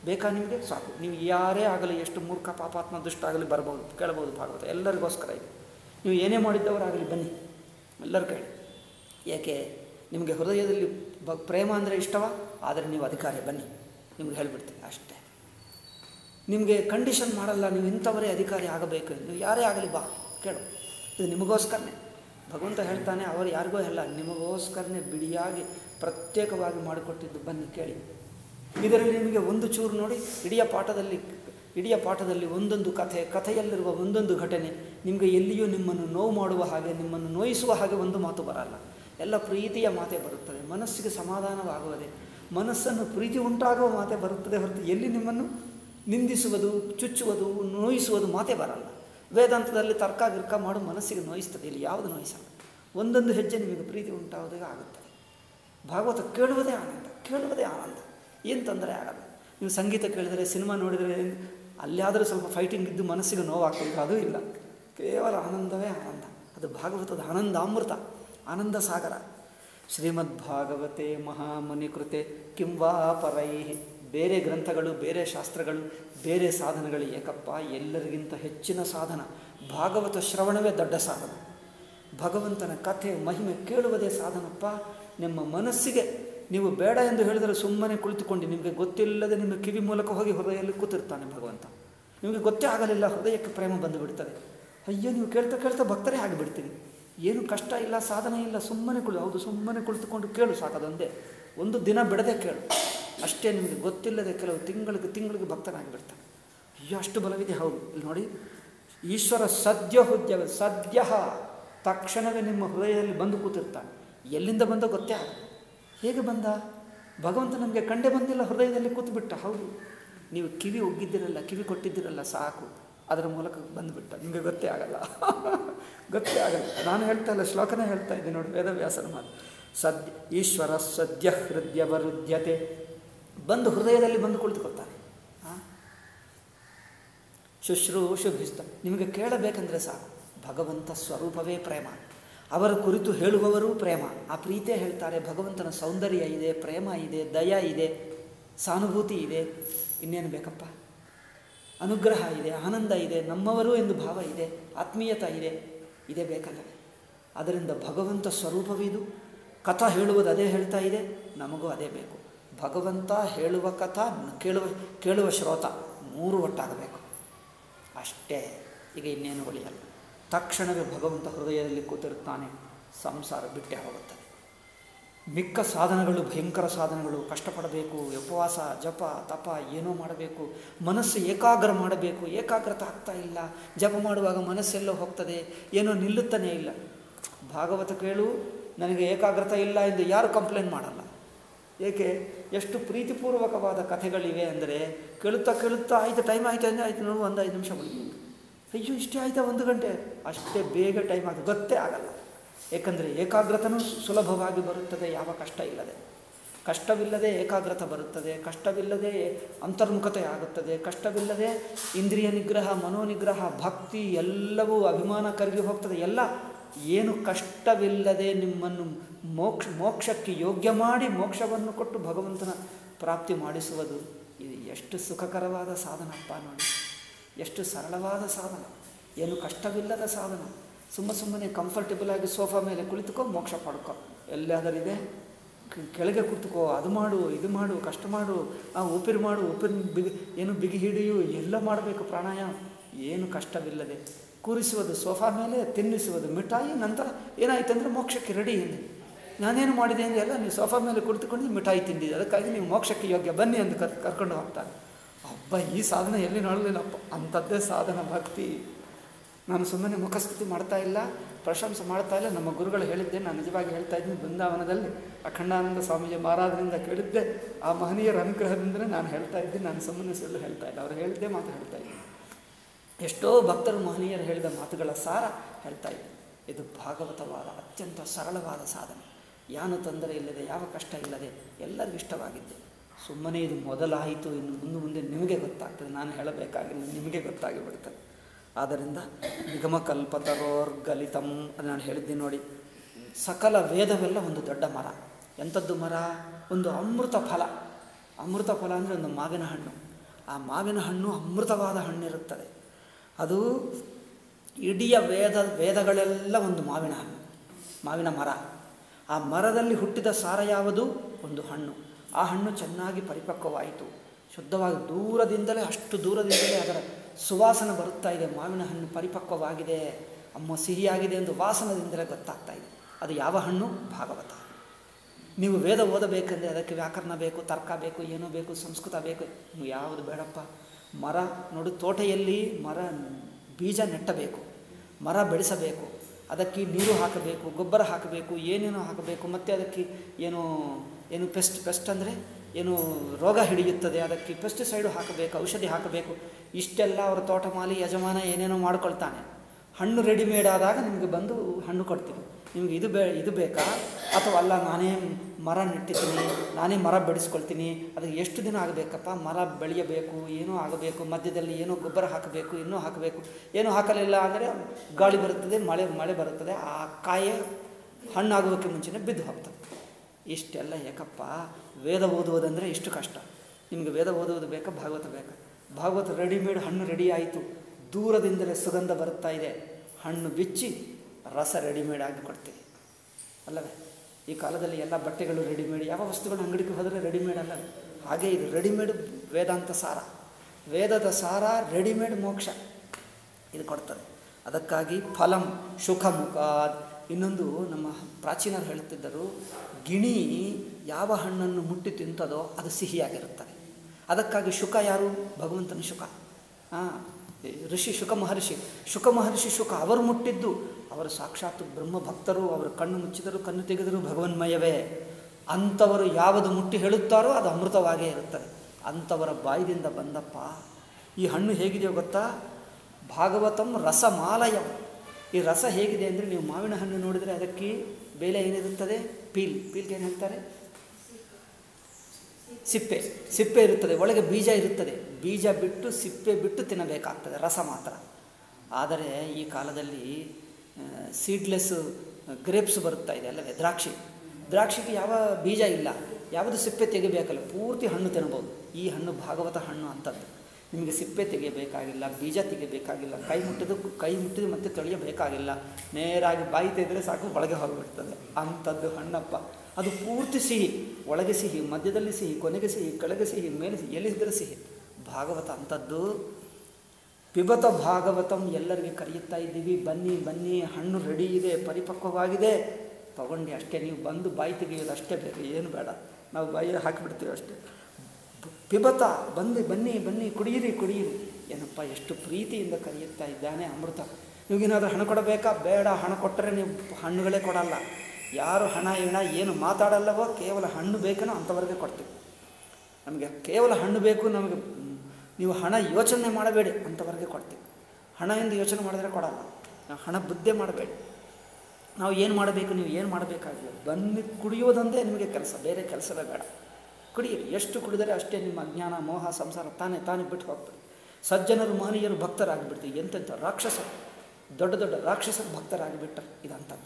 ಬೇಕಾ ನಿಮಗೆ ಸಾಕು ನೀವು ಯಾರೇ ಆಗಲಿ ಎಷ್ಟು ಮೂರ್ಖ ಪಾಪಾತ್ಮ ದುಷ್ಟ ಆಗಲಿ ಬರ್ಬೋದು ಕೇಳ್ಬೋದು ಭಾಗವತ ಎಲ್ಲರಿಗೋಸ್ಕರ ಇದೆ ನೀವು ಏನೇ ಮಾಡಿದ್ದವರಾಗಲಿ ಬನ್ನಿ ಎಲ್ಲರೂ ಕೇಳಿ ಏಕೆ ನಿಮಗೆ ಹೃದಯದಲ್ಲಿ ಬ ಪ್ರೇಮ ಅಂದರೆ ಇಷ್ಟವ ಆದರೆ ನೀವು ಅಧಿಕಾರಿ ಬನ್ನಿ ನಿಮ್ಗೆ ಹೇಳಿಬಿಡ್ತೀನಿ ಅಷ್ಟೇ ನಿಮಗೆ ಕಂಡೀಷನ್ ಮಾಡಲ್ಲ ನೀವು ಇಂಥವರೇ ಅಧಿಕಾರಿ ಆಗಬೇಕು ನೀವು ಯಾರೇ ಆಗಲಿ ಬಾ ಕೇಳು ಇದು ನಿಮಗೋಸ್ಕರನೇ ಭಗವಂತ ಹೇಳ್ತಾನೆ ಅವರು ಯಾರಿಗೂ ಅಲ್ಲ ನಿಮಗೋಸ್ಕರನೇ ಬಿಡಿಯಾಗಿ ಪ್ರತ್ಯೇಕವಾಗಿ ಮಾಡಿಕೊಟ್ಟಿದ್ದು ಬನ್ನಿ ಕೇಳಿ ಇದರಲ್ಲಿ ನಿಮಗೆ ಒಂದು ಚೂರು ನೋಡಿ ಇಡೀ ಪಾಠದಲ್ಲಿ ಇಡೀ ಪಾಠದಲ್ಲಿ ಒಂದೊಂದು ಕಥೆ ಕಥೆಯಲ್ಲಿರುವ ಒಂದೊಂದು ಘಟನೆ ನಿಮಗೆ ಎಲ್ಲಿಯೂ ನಿಮ್ಮನ್ನು ನೋವು ಮಾಡುವ ಹಾಗೆ ನಿಮ್ಮನ್ನು ನೋಯಿಸುವ ಹಾಗೆ ಒಂದು ಮಾತು ಬರಲ್ಲ ಎಲ್ಲ ಪ್ರೀತಿಯ ಮಾತೇ ಬರುತ್ತದೆ ಮನಸ್ಸಿಗೆ ಸಮಾಧಾನವಾಗುವುದೇ ಮನಸ್ಸನ್ನು ಪ್ರೀತಿ ಉಂಟಾಗುವ ಮಾತೇ ಬರುತ್ತದೆ ಹೊರತು ಎಲ್ಲಿ ನಿಮ್ಮನ್ನು ನಿಂದಿಸುವುದು ಚುಚ್ಚುವುದು ನೋಯಿಸುವುದು ಮಾತೇ ಬರಲ್ಲ ವೇದಾಂತದಲ್ಲಿ ತರ್ಕ ಗಿರ್ಕ ಮಾಡು ಮನಸ್ಸಿಗೆ ನೋಯಿಸ್ತದೆ ಇಲ್ಲಿ ಯಾವುದು ನೋಯಿಸಲ್ಲ ಒಂದೊಂದು ಹೆಜ್ಜೆ ನಿಮಗೆ ಪ್ರೀತಿ ಉಂಟಾಗೋದೇ ಆಗುತ್ತದೆ ಭಾಗವತ ಕೇಳುವುದೇ ಆನಂದ ಕೇಳುವುದೇ ಆನಂದ ಏನು ತೊಂದರೆ ಆಗಲ್ಲ ನೀವು ಸಂಗೀತ ಕೇಳಿದರೆ ಸಿನಿಮಾ ನೋಡಿದರೆ ಅಲ್ಲಾದರೂ ಸ್ವಲ್ಪ ಫೈಟಿಂಗ್ ಇದ್ದು ಮನಸ್ಸಿಗೆ ನೋವಾಗ್ತದೆ ಅದು ಇಲ್ಲ ಕೇವಲ ಆನಂದವೇ ಆನಂದ ಅದು ಭಾಗವತದ ಆನಂದಾಮೃತ ಆನಂದ ಸಾಗರ ಶ್ರೀಮದ್ ಭಾಗವತೆ ಮಹಾಮುನಿಕೃತೆ ಕಿಂವಾ ಪರೈ ಬೇರೆ ಗ್ರಂಥಗಳು ಬೇರೆ ಶಾಸ್ತ್ರಗಳು ಬೇರೆ ಸಾಧನಗಳು ಏಕಪ್ಪ ಎಲ್ಲರಿಗಿಂತ ಹೆಚ್ಚಿನ ಸಾಧನ ಭಾಗವತ ಶ್ರವಣವೇ ದೊಡ್ಡ ಸಾಧನ ಭಗವಂತನ ಕಥೆ ಮಹಿಮೆ ಕೇಳುವುದೇ ಸಾಧನಪ್ಪ ನಿಮ್ಮ ಮನಸ್ಸಿಗೆ ನೀವು ಬೇಡ ಎಂದು ಹೇಳಿದರೆ ಸುಮ್ಮನೆ ಕುಳಿತುಕೊಂಡು ನಿಮಗೆ ಗೊತ್ತಿಲ್ಲದೆ ನಿಮ್ಮ ಕಿವಿ ಮೂಲಕ ಹೋಗಿ ಹೃದಯದಲ್ಲಿ ಕೂತಿರ್ತಾನೆ ಭಗವಂತ ನಿಮಗೆ ಗೊತ್ತೇ ಆಗಲಿಲ್ಲ ಹೃದಯಕ್ಕೆ ಪ್ರೇಮ ಬಂದು ಬಿಡ್ತದೆ ಅಯ್ಯೋ ನೀವು ಕೇಳ್ತಾ ಕೇಳ್ತಾ ಭಕ್ತರೇ ಆಗಿಬಿಡ್ತೀವಿ ಏನು ಕಷ್ಟ ಇಲ್ಲ ಸಾಧನೆ ಇಲ್ಲ ಸುಮ್ಮನೆ ಕುಳಿ ಹೌದು ಸುಮ್ಮನೆ ಕುಳಿತುಕೊಂಡು ಕೇಳು ಸಾಕದೊಂದೇ ಒಂದು ದಿನ ಬಿಡದೆ ಕೇಳು ಅಷ್ಟೇ ನಿಮಗೆ ಗೊತ್ತಿಲ್ಲದೆ ಕೆಲವು ತಿಂಗಳಿಗೆ ತಿಂಗಳಿಗೆ ಭಕ್ತನಾಗಿಬಿಡ್ತಾನೆ ಅಯ್ಯೋ ಅಷ್ಟು ಬಲವಿದೆ ಹೌದು ಇಲ್ಲಿ ನೋಡಿ ಈಶ್ವರ ಸದ್ಯ ಹುದ್ಯವ ಸದ್ಯ ತಕ್ಷಣವೇ ನಿಮ್ಮ ಹೃದಯದಲ್ಲಿ ಬಂದು ಕೂತಿರ್ತಾನೆ ಎಲ್ಲಿಂದ ಬಂದೋ ಗೊತ್ತೇ ಆಗಲ್ಲ ಹೇಗೆ ಬಂದ ಭಗವಂತ ನಮಗೆ ಕಂಡೇ ಬಂದಿಲ್ಲ ಹೃದಯದಲ್ಲಿ ಕೂತ್ಬಿಟ್ಟ ಹೌದು ನೀವು ಕಿವಿ ಒಗ್ಗಿದ್ದಿರಲ್ಲ ಕಿವಿ ಕೊಟ್ಟಿದ್ದಿರಲ್ಲ ಸಾಕು ಅದರ ಮೂಲಕ ಬಂದುಬಿಟ್ಟ ನಿಮಗೆ ಗೊತ್ತೇ ಆಗಲ್ಲ ಗೊತ್ತೇ ಆಗಲ್ಲ ನಾನು ಹೇಳ್ತಾ ಇಲ್ಲ ಶ್ಲೋಕನೇ ಹೇಳ್ತಾ ಇದ್ದೆ ನೋಡಿ ವೇದವ್ಯಾಸನ ಮಾತು ಸದ್ಯ ಈಶ್ವರ ಸದ್ಯ ಹೃದಯ ವರುದ್ಯತೆ ಬಂದು ಹೃದಯದಲ್ಲಿ ಬಂದು ಕುಳಿತುಕೊಳ್ತಾನೆ ಹಾಂ ಶುಶ್ರೂಷುಭಿಸ್ತ ನಿಮಗೆ ಕೇಳಬೇಕಂದ್ರೆ ಸಾಕು ಭಗವಂತ ಸ್ವರೂಪವೇ ಪ್ರೇಮ ಅವರ ಕುರಿತು ಹೇಳುವವರೂ ಪ್ರೇಮ ಆ ಪ್ರೀತಿಯೇ ಹೇಳ್ತಾರೆ ಭಗವಂತನ ಸೌಂದರ್ಯ ಇದೆ ಪ್ರೇಮ ಇದೆ ದಯ ಇದೆ ಸಾನುಭೂತಿ ಇದೆ ಇನ್ನೇನು ಬೇಕಪ್ಪ ಅನುಗ್ರಹ ಇದೆ ಆನಂದ ಇದೆ ನಮ್ಮವರು ಎಂದು ಭಾವ ಇದೆ ಆತ್ಮೀಯತ ಇದೆ ಇದೇ ಬೇಕಲ್ಲವೇ ಅದರಿಂದ ಭಗವಂತ ಸ್ವರೂಪವಿದು ಕಥಾ ಹೇಳುವುದು ಅದೇ ಹೇಳ್ತಾ ಇದೆ ನಮಗೂ ಅದೇ ಬೇಕು ಭಗವಂತ ಹೇಳುವ ಕಥಾ ಕೇಳುವ ಕೇಳುವ ಶ್ರೋತ ಮೂರು ಒಟ್ಟಾಗಬೇಕು ಅಷ್ಟೇ ಈಗ ಇನ್ನೇನು ಉಳಿಯಲ್ಲ ತಕ್ಷಣವೇ ಭಗವಂತ ಹೃದಯದಲ್ಲಿ ಕೂತಿರುತ್ತಾನೆ ಸಂಸಾರ ಬಿಟ್ಟೆ ಹೋಗುತ್ತದೆ ಮಿಕ್ಕ ಸಾಧನಗಳು ಭಯಂಕರ ಸಾಧನಗಳು ಕಷ್ಟಪಡಬೇಕು ಉಪವಾಸ ಜಪ ತಪ ಏನೋ ಮಾಡಬೇಕು ಮನಸ್ಸು ಏಕಾಗ್ರ ಮಾಡಬೇಕು ಏಕಾಗ್ರತೆ ಆಗ್ತಾ ಇಲ್ಲ ಜಪ ಮಾಡುವಾಗ ಮನಸ್ಸೆಲ್ಲೋ ಹೋಗ್ತದೆ ಏನೋ ನಿಲ್ಲುತ್ತಾನೇ ಇಲ್ಲ ಭಾಗವತ ಕೇಳು ನನಗೆ ಏಕಾಗ್ರತೆ ಇಲ್ಲ ಎಂದು ಯಾರು ಕಂಪ್ಲೇಂಟ್ ಮಾಡಲ್ಲ ಏಕೆ ಎಷ್ಟು ಪ್ರೀತಿಪೂರ್ವಕವಾದ ಕಥೆಗಳಿವೆ ಅಂದರೆ ಕೇಳುತ್ತಾ ಕೇಳುತ್ತಾ ಆಯಿತು ಟೈಮ್ ಆಯಿತು ಅಂದರೆ ಆಯಿತು ನೋಡು ಒಂದು ಐದು ನಿಮಿಷ ಬಳಿತು ಅಯ್ಯೋ ಇಷ್ಟೇ ಆಯಿತಾ ಒಂದು ಗಂಟೆ ಅಷ್ಟೇ ಬೇಗ ಟೈಮ್ ಆಗ ಗೊತ್ತೇ ಆಗಲ್ಲ ಏಕೆಂದರೆ ಏಕಾಗ್ರತನೂ ಸುಲಭವಾಗಿ ಬರುತ್ತದೆ ಯಾವ ಕಷ್ಟ ಇಲ್ಲದೆ ಕಷ್ಟವಿಲ್ಲದೆ ಏಕಾಗ್ರತೆ ಬರುತ್ತದೆ ಕಷ್ಟವಿಲ್ಲದೆ ಅಂತರ್ಮುಖತೆ ಆಗುತ್ತದೆ ಕಷ್ಟವಿಲ್ಲದೆ ಇಂದ್ರಿಯ ನಿಗ್ರಹ ಮನೋನಿಗ್ರಹ ಭಕ್ತಿ ಎಲ್ಲವೂ ಅಭಿಮಾನ ಕರಗಿ ಹೋಗ್ತದೆ ಎಲ್ಲ ಏನು ಕಷ್ಟವಿಲ್ಲದೆ ನಿಮ್ಮನ್ನು ಮೋಕ್ಷ ಮೋಕ್ಷಕ್ಕೆ ಯೋಗ್ಯ ಮಾಡಿ ಮೋಕ್ಷವನ್ನು ಕೊಟ್ಟು ಭಗವಂತನ ಪ್ರಾಪ್ತಿ ಮಾಡಿಸುವುದು ಇದು ಎಷ್ಟು ಸುಖಕರವಾದ ಸಾಧನಪ್ಪ ನೋಡಿ ಎಷ್ಟು ಸರಳವಾದ ಸಾಧನ ಏನು ಕಷ್ಟವಿಲ್ಲದ ಸಾಧನ ಸುಮ್ಮ ಸುಮ್ಮನೆ ಕಂಫರ್ಟೇಬಲ್ ಆಗಿ ಸೋಫಾ ಮೇಲೆ ಕುಳಿತುಕೋ ಮೋಕ್ಷ ಪಡ್ಕೋ ಎಲ್ಲಾದರಿದೆ ಕೆ- ಕೆಳಗೆ ಕೂತ್ಕೋ ಅದು ಮಾಡು ಇದು ಮಾಡು ಕಷ್ಟ ಮಾಡು ಆ ಊಪಿರಿ ಮಾಡು ಊಪಿರಿ ಬಿಗಿ ಏನು ಬಿಗಿ ಹಿಡಿಯು ಎಲ್ಲ ಮಾಡಬೇಕು ಪ್ರಾಣಾಯಾಮ ಏನು ಕಷ್ಟವಿಲ್ಲದೆ ಕೂರಿಸುವುದು ಸೋಫಾ ಮೇಲೆ ತಿನ್ನಿಸುವುದು ಮಿಠಾಯಿ ನಂತರ ಏನಾಯ್ತು ಅಂದರೆ ಮೋಕ್ಷಕ್ಕೆ ರೆಡಿ ಎಂದು ನಾನೇನು ಮಾಡಿದೆ ಅಂದರೆ ಎಲ್ಲ ನೀವು ಸೋಫಾ ಮೇಲೆ ಕುಳಿತುಕೊಂಡು ಮಿಠಾಯಿ ತಿಂದಿದ್ದೆ ಅದಕ್ಕಾಗಿ ನೀವು ಮೋಕ್ಷಕ್ಕೆ ಯೋಗ್ಯ ಬನ್ನಿ ಎಂದು ಕರ್ ಕರ್ಕೊಂಡು ಹೋಗ್ತಾನೆ ಅಬ್ಬ ಈ ಸಾಧನ ಎಲ್ಲಿ ನೋಡಲಿಲ್ಲಪ್ಪ ಅಂಥದ್ದೇ ಸಾಧನ ಭಕ್ತಿ ನಾನು ಸುಮ್ಮನೆ ಮುಖಸ್ತುತಿ ಮಾಡ್ತಾ ಇಲ್ಲ ಪ್ರಶಂಸೆ ಮಾಡ್ತಾ ಇಲ್ಲ ನಮ್ಮ ಗುರುಗಳು ಹೇಳಿದ್ದೆ ನಾನು ನಿಜವಾಗಿ ಹೇಳ್ತಾ ಇದ್ದೀನಿ ಬೃಂದಾವನದಲ್ಲಿ ಅಖಂಡಾನಂದ ಸ್ವಾಮೀಜಿ ಮಹಾರಾಜರಿಂದ ಕೇಳಿದ್ದೆ ಆ ಮಹನೀಯರ ಅನುಗ್ರಹದಿಂದಲೇ ನಾನು ಹೇಳ್ತಾ ಇದ್ದೀನಿ ನಾನು ಸುಮ್ಮನೆ ಸುಳ್ಳು ಹೇಳ್ತಾ ಇಲ್ಲ ಅವ್ರು ಹೇಳಿದ್ದೆ ಮಾತು ಹೇಳ್ತಾ ಇದ್ದೀನಿ ಎಷ್ಟೋ ಭಕ್ತರು ಮಹನೀಯರು ಹೇಳಿದ ಮಾತುಗಳ ಸಾರ ಹೇಳ್ತಾ ಇದ್ದೆ ಇದು ಭಾಗವತವಾದ ಅತ್ಯಂತ ಸರಳವಾದ ಸಾಧನೆ ಯಾನು ತೊಂದರೆ ಇಲ್ಲದೆ ಯಾವ ಕಷ್ಟ ಇಲ್ಲದೆ ಎಲ್ಲರಿಗೂ ಇಷ್ಟವಾಗಿದ್ದೆ ಸುಮ್ಮನೆ ಇದು ಮೊದಲಾಯಿತು ಇನ್ನು ಮುಂದೆ ಮುಂದೆ ನಿಮಗೆ ಗೊತ್ತಾಗ್ತದೆ ನಾನು ಹೇಳಬೇಕಾಗಿಲ್ಲ ನಿಮಗೆ ಗೊತ್ತಾಗಿ ಬಿಡ್ತದೆ ಆದ್ದರಿಂದ ನಿಗಮಕಲ್ಪತರೋರ್ಗಲಿತಂ ಅದು ನಾನು ಹೇಳಿದ್ದೀನಿ ನೋಡಿ ಸಕಲ ವೇದವೆಲ್ಲ ಒಂದು ದೊಡ್ಡ ಮರ ಎಂಥದ್ದು ಮರ ಒಂದು ಅಮೃತ ಫಲ ಅಮೃತ ಫಲ ಅಂದರೆ ಒಂದು ಮಾವಿನ ಹಣ್ಣು ಆ ಮಾವಿನ ಹಣ್ಣು ಅಮೃತವಾದ ಹಣ್ಣಿರುತ್ತದೆ ಅದು ಇಡೀ ವೇದ ವೇದಗಳೆಲ್ಲ ಒಂದು ಮಾವಿನ ಹಣ್ಣು ಮಾವಿನ ಮರ ಆ ಮರದಲ್ಲಿ ಹುಟ್ಟಿದ ಸಾರ ಯಾವುದು ಒಂದು ಹಣ್ಣು ಆ ಹಣ್ಣು ಚೆನ್ನಾಗಿ ಪರಿಪಕ್ವವಾಯಿತು ಶುದ್ಧವಾಗಿ ದೂರದಿಂದಲೇ ಅಷ್ಟು ದೂರದಿಂದಲೇ ಅದರ ಸುವಾಸನೆ ಬರುತ್ತಾ ಇದೆ ಮಾವಿನ ಹಣ್ಣು ಪರಿಪಕ್ವವಾಗಿದೆ ಅಮ್ಮ ಸಿಹಿಯಾಗಿದೆ ಎಂದು ವಾಸನದಿಂದಲೇ ಗೊತ್ತಾಗ್ತಾ ಇದೆ ಅದು ಯಾವ ಹಣ್ಣು ಭಾಗವತ ನೀವು ವೇದ ಓದಬೇಕಂದ್ರೆ ಅದಕ್ಕೆ ವ್ಯಾಕರಣ ಬೇಕು ತರ್ಕ ಬೇಕು ಏನೋ ಬೇಕು ಸಂಸ್ಕೃತ ಬೇಕು ನೀವು ಯಾವುದು ಬೇಡಪ್ಪ ಮರ ನೋಡು ತೋಟೆಯಲ್ಲಿ ಮರ ಬೀಜ ನೆಟ್ಟಬೇಕು ಮರ ಬೆಳೆಸಬೇಕು ಅದಕ್ಕೆ ನೀರು ಹಾಕಬೇಕು ಗೊಬ್ಬರ ಹಾಕಬೇಕು ಏನೇನೋ ಹಾಕಬೇಕು ಮತ್ತು ಅದಕ್ಕೆ ಏನು ಏನು ಪೆಸ್ಟ್ ಪೆಸ್ಟ್ ಅಂದರೆ ಏನು ರೋಗ ಹಿಡಿಯುತ್ತದೆ ಅದಕ್ಕೆ ಪೆಸ್ಟಿಸೈಡು ಹಾಕಬೇಕು ಔಷಧಿ ಹಾಕಬೇಕು ಇಷ್ಟೆಲ್ಲ ಅವರ ತೋಟ ಮಾಲಿ ಯಜಮಾನ ಏನೇನೋ ಮಾಡ್ಕೊಳ್ತಾನೆ ಹಣ್ಣು ರೆಡಿಮೇಡ್ ಆದಾಗ ನಿಮಗೆ ಬಂದು ಹಣ್ಣು ಕೊಡ್ತೀವಿ ನಿಮಗೆ ಇದು ಬೇ ಇದು ಬೇಕಾ ಅಥವಾ ಅಲ್ಲ ನಾನೇ ಮರ ನೆಟ್ಟಿದ್ದೀನಿ ನಾನೇ ಮರ ಬೆಳೆಸ್ಕೊಳ್ತೀನಿ ಅದಕ್ಕೆ ಎಷ್ಟು ದಿನ ಆಗಬೇಕಪ್ಪ ಮರ ಬೆಳೆಯಬೇಕು ಏನೋ ಆಗಬೇಕು ಮಧ್ಯದಲ್ಲಿ ಏನೋ ಗೊಬ್ಬರ ಹಾಕಬೇಕು ಇನ್ನೂ ಹಾಕಬೇಕು ಏನೂ ಹಾಕಲಿಲ್ಲ ಅಂದರೆ ಗಾಳಿ ಬರುತ್ತದೆ ಮಳೆ ಮಳೆ ಬರುತ್ತದೆ ಆ ಕಾಯೇ ಹಣ್ಣಾಗೋದಕ್ಕೆ ಮುಂಚೆನೇ ಬಿದ್ದು ಹೋಗ್ತದೆ ಇಷ್ಟೆಲ್ಲ ಯಾಕಪ್ಪ ವೇದ ಓದುವುದಂದರೆ ಇಷ್ಟು ಕಷ್ಟ ನಿಮಗೆ ವೇದ ಓದುವುದು ಬೇಕಾ ಭಾಗವತ ಬೇಕಾ ಭಾಗವತ ರೆಡಿಮೇಡ್ ಹಣ್ಣು ರೆಡಿ ಆಯಿತು ದೂರದಿಂದಲೇ ಸುಗಂಧ ಬರುತ್ತಾ ಇದೆ ಹಣ್ಣು ಬಿಚ್ಚಿ ರಸ ರೆಡಿಮೇಡ್ ಆಗಿ ಕೊಡ್ತೀವಿ ಅಲ್ಲವೇ ಈ ಕಾಲದಲ್ಲಿ ಎಲ್ಲ ಬಟ್ಟೆಗಳು ರೆಡಿಮೇಡ್ ಯಾವ ವಸ್ತುಗಳು ಅಂಗಡಿಗೆ ಹೋದರೆ ರೆಡಿಮೇಡ್ ಅಲ್ಲವೇ ಹಾಗೆ ಇದು ರೆಡಿಮೇಡ್ ವೇದಾಂತ ಸಾರ ವೇದದ ಸಾರ ರೆಡಿಮೇಡ್ ಮೋಕ್ಷ ಇದು ಕೊಡ್ತದೆ ಅದಕ್ಕಾಗಿ ಫಲಂ ಸುಖಮುಖಾದ್ ಇನ್ನೊಂದು ನಮ್ಮ ಪ್ರಾಚೀನರು ಹೇಳುತ್ತಿದ್ದರು ಗಿಣಿ ಯಾವ ಹಣ್ಣನ್ನು ಮುಟ್ಟಿ ತಿಂತದೋ ಅದು ಸಿಹಿಯಾಗಿರುತ್ತದೆ ಅದಕ್ಕಾಗಿ ಶುಕ ಯಾರು ಭಗವಂತನ ಶುಕ ಹಾಂ ಋಷಿ ಶುಕ ಮಹರ್ಷಿ ಶುಕ ಮಹರ್ಷಿ ಶುಕ ಅವರು ಮುಟ್ಟಿದ್ದು ಅವರು ಸಾಕ್ಷಾತ್ ಬ್ರಹ್ಮ ಭಕ್ತರು ಅವರು ಕಣ್ಣು ಮುಚ್ಚಿದರು ಕಣ್ಣು ತೆಗೆದರು ಭಗವನ್ಮಯವೇ ಅಂಥವರು ಯಾವುದು ಮುಟ್ಟಿ ಹೇಳುತ್ತಾರೋ ಅದು ಅಮೃತವಾಗೇ ಇರುತ್ತದೆ ಅಂಥವರ ಬಾಯಿದಿಂದ ಬಂದಪ್ಪ ಈ ಹಣ್ಣು ಹೇಗಿದೆಯೋ ಗೊತ್ತಾ ಭಾಗವತಂ ರಸಮಾಲಯಂ ಈ ರಸ ಹೇಗಿದೆ ಅಂದರೆ ನೀವು ಮಾವಿನ ಹಣ್ಣು ನೋಡಿದರೆ ಅದಕ್ಕೆ ಬೇಲೆ ಏನಿರುತ್ತದೆ ಪೀಲ್ ಪೀಲ್ಗೆ ಏನು ಹೇಳ್ತಾರೆ ಸಿಪ್ಪೆ ಸಿಪ್ಪೆ ಇರುತ್ತದೆ ಒಳಗೆ ಬೀಜ ಇರುತ್ತದೆ ಬೀಜ ಬಿಟ್ಟು ಸಿಪ್ಪೆ ಬಿಟ್ಟು ತಿನ್ನಬೇಕಾಗ್ತದೆ ರಸ ಮಾತ್ರ ಆದರೆ ಈ ಕಾಲದಲ್ಲಿ ಸೀಡ್ಲೆಸ್ ಗ್ರೇಪ್ಸ್ ಬರುತ್ತಾ ಇದೆ ಅಲ್ಲವೇ ದ್ರಾಕ್ಷಿ ದ್ರಾಕ್ಷಿಗೆ ಯಾವ ಬೀಜ ಇಲ್ಲ ಯಾವುದು ಸಿಪ್ಪೆ ತೆಗಿಬೇಕಲ್ಲ ಪೂರ್ತಿ ಹಣ್ಣು ತಿನ್ಬೋದು ಈ ಹಣ್ಣು ಭಾಗವತ ಹಣ್ಣು ಅಂಥದ್ದು ನಿಮಗೆ ಸಿಪ್ಪೆ ತೆಗೆಯಬೇಕಾಗಿಲ್ಲ ಬೀಜ ತೆಗೆಯಬೇಕಾಗಿಲ್ಲ ಕೈ ಮುಟ್ಟಿದ್ದು ಕೈ ಮುಟ್ಟಿದ್ದು ಮತ್ತೆ ತೊಳೆಯಬೇಕಾಗಿಲ್ಲ ನೇರಾಗಿ ಬಾಯಿ ತೆಗೆದರೆ ಸಾಕು ಒಳಗೆ ಹೊರಬಿಡ್ತದೆ ಅಂಥದ್ದು ಹಣ್ಣಪ್ಪ ಅದು ಪೂರ್ತಿ ಸಿಹಿ ಒಳಗೆ ಸಿಹಿ ಮಧ್ಯದಲ್ಲಿ ಸಿಹಿ ಕೊನೆಗೆ ಸಿಹಿ ಕೆಳಗೆ ಸಿಹಿ ಮೇಲೆ ಸಿಹಿ ಎಲ್ಲಿದ್ದರೆ ಸಿಹಿ ಭಾಗವತ ಅಂಥದ್ದು ಪಿಬತ ಭಾಗವತಂ ಎಲ್ಲರಿಗೆ ಕರೆಯುತ್ತಾ ಇದ್ದೀವಿ ಬನ್ನಿ ಬನ್ನಿ ಹಣ್ಣು ರೆಡಿ ಇದೆ ಪರಿಪಕ್ವವಾಗಿದೆ ತಗೊಂಡು ಅಷ್ಟೇ ನೀವು ಬಂದು ಬಾಯಿ ತೆಗೆಯೋದು ಅಷ್ಟೇ ಬೇಕು ಏನು ಬೇಡ ನಾವು ಬಾಯಿ ಹಾಕಿಬಿಡ್ತೀವಿ ಅಷ್ಟೇ ಪಿಬತ ಬಂದು ಬನ್ನಿ ಬನ್ನಿ ಕುಡಿಯಿರಿ ಕುಡಿಯಿರಿ ಏನಪ್ಪ ಎಷ್ಟು ಪ್ರೀತಿಯಿಂದ ಕರೆಯುತ್ತಾ ಇದ್ದಾನೆ ಅಮೃತ ನಿಮಗೇನಾದರೂ ಹಣ ಕೊಡಬೇಕಾ ಬೇಡ ಹಣ ಕೊಟ್ಟರೆ ನೀವು ಹಣ್ಣುಗಳೇ ಕೊಡಲ್ಲ ಯಾರು ಹಣ ಏಣ ಏನು ಮಾತಾಡಲ್ಲವೋ ಕೇವಲ ಹಣ್ಣು ಬೇಕನೋ ಅಂಥವ್ರಿಗೆ ಕೊಡ್ತೀವಿ ನಮಗೆ ಕೇವಲ ಹಣ್ಣು ಬೇಕು ನಮಗೆ ನೀವು ಹಣ ಯೋಚನೆ ಮಾಡಬೇಡಿ ಅಂಥವ್ರಿಗೆ ಕೊಡ್ತೀವಿ ಹಣ ಎಂದು ಯೋಚನೆ ಮಾಡಿದ್ರೆ ಕೊಡಲ್ಲ ನಾವು ಹಣ ಬುದ್ಧಿ ಮಾಡಬೇಡಿ ನಾವು ಏನು ಮಾಡಬೇಕು ನೀವು ಏನು ಮಾಡಬೇಕಾಗಿಲ್ಲ ಬನ್ನಿ ಕುಡಿಯೋದಂದೇ ನಿಮಗೆ ಕೆಲಸ ಬೇರೆ ಕೆಲಸವೇ ಬೇಡ ಕುಡಿಯಿರಿ ಎಷ್ಟು ಕುಡಿದರೆ ಅಷ್ಟೇ ನಿಮ್ಮ ಅಜ್ಞಾನ ಮೋಹ ಸಂಸಾರ ತಾನೇ ತಾನೇ ಬಿಟ್ಟು ಹೋಗ್ಬಿಡಿ ಸಜ್ಜನರು ಮಾನೀಯರು ಭಕ್ತರಾಗಿಬಿಡ್ತೀವಿ ಎಂತೆಂಥ ರಾಕ್ಷಸರು ದೊಡ್ಡ ದೊಡ್ಡ ರಾಕ್ಷಸರು ಭಕ್ತರಾಗಿಬಿಟ್ಟರು ಇದಂಥದ್ದು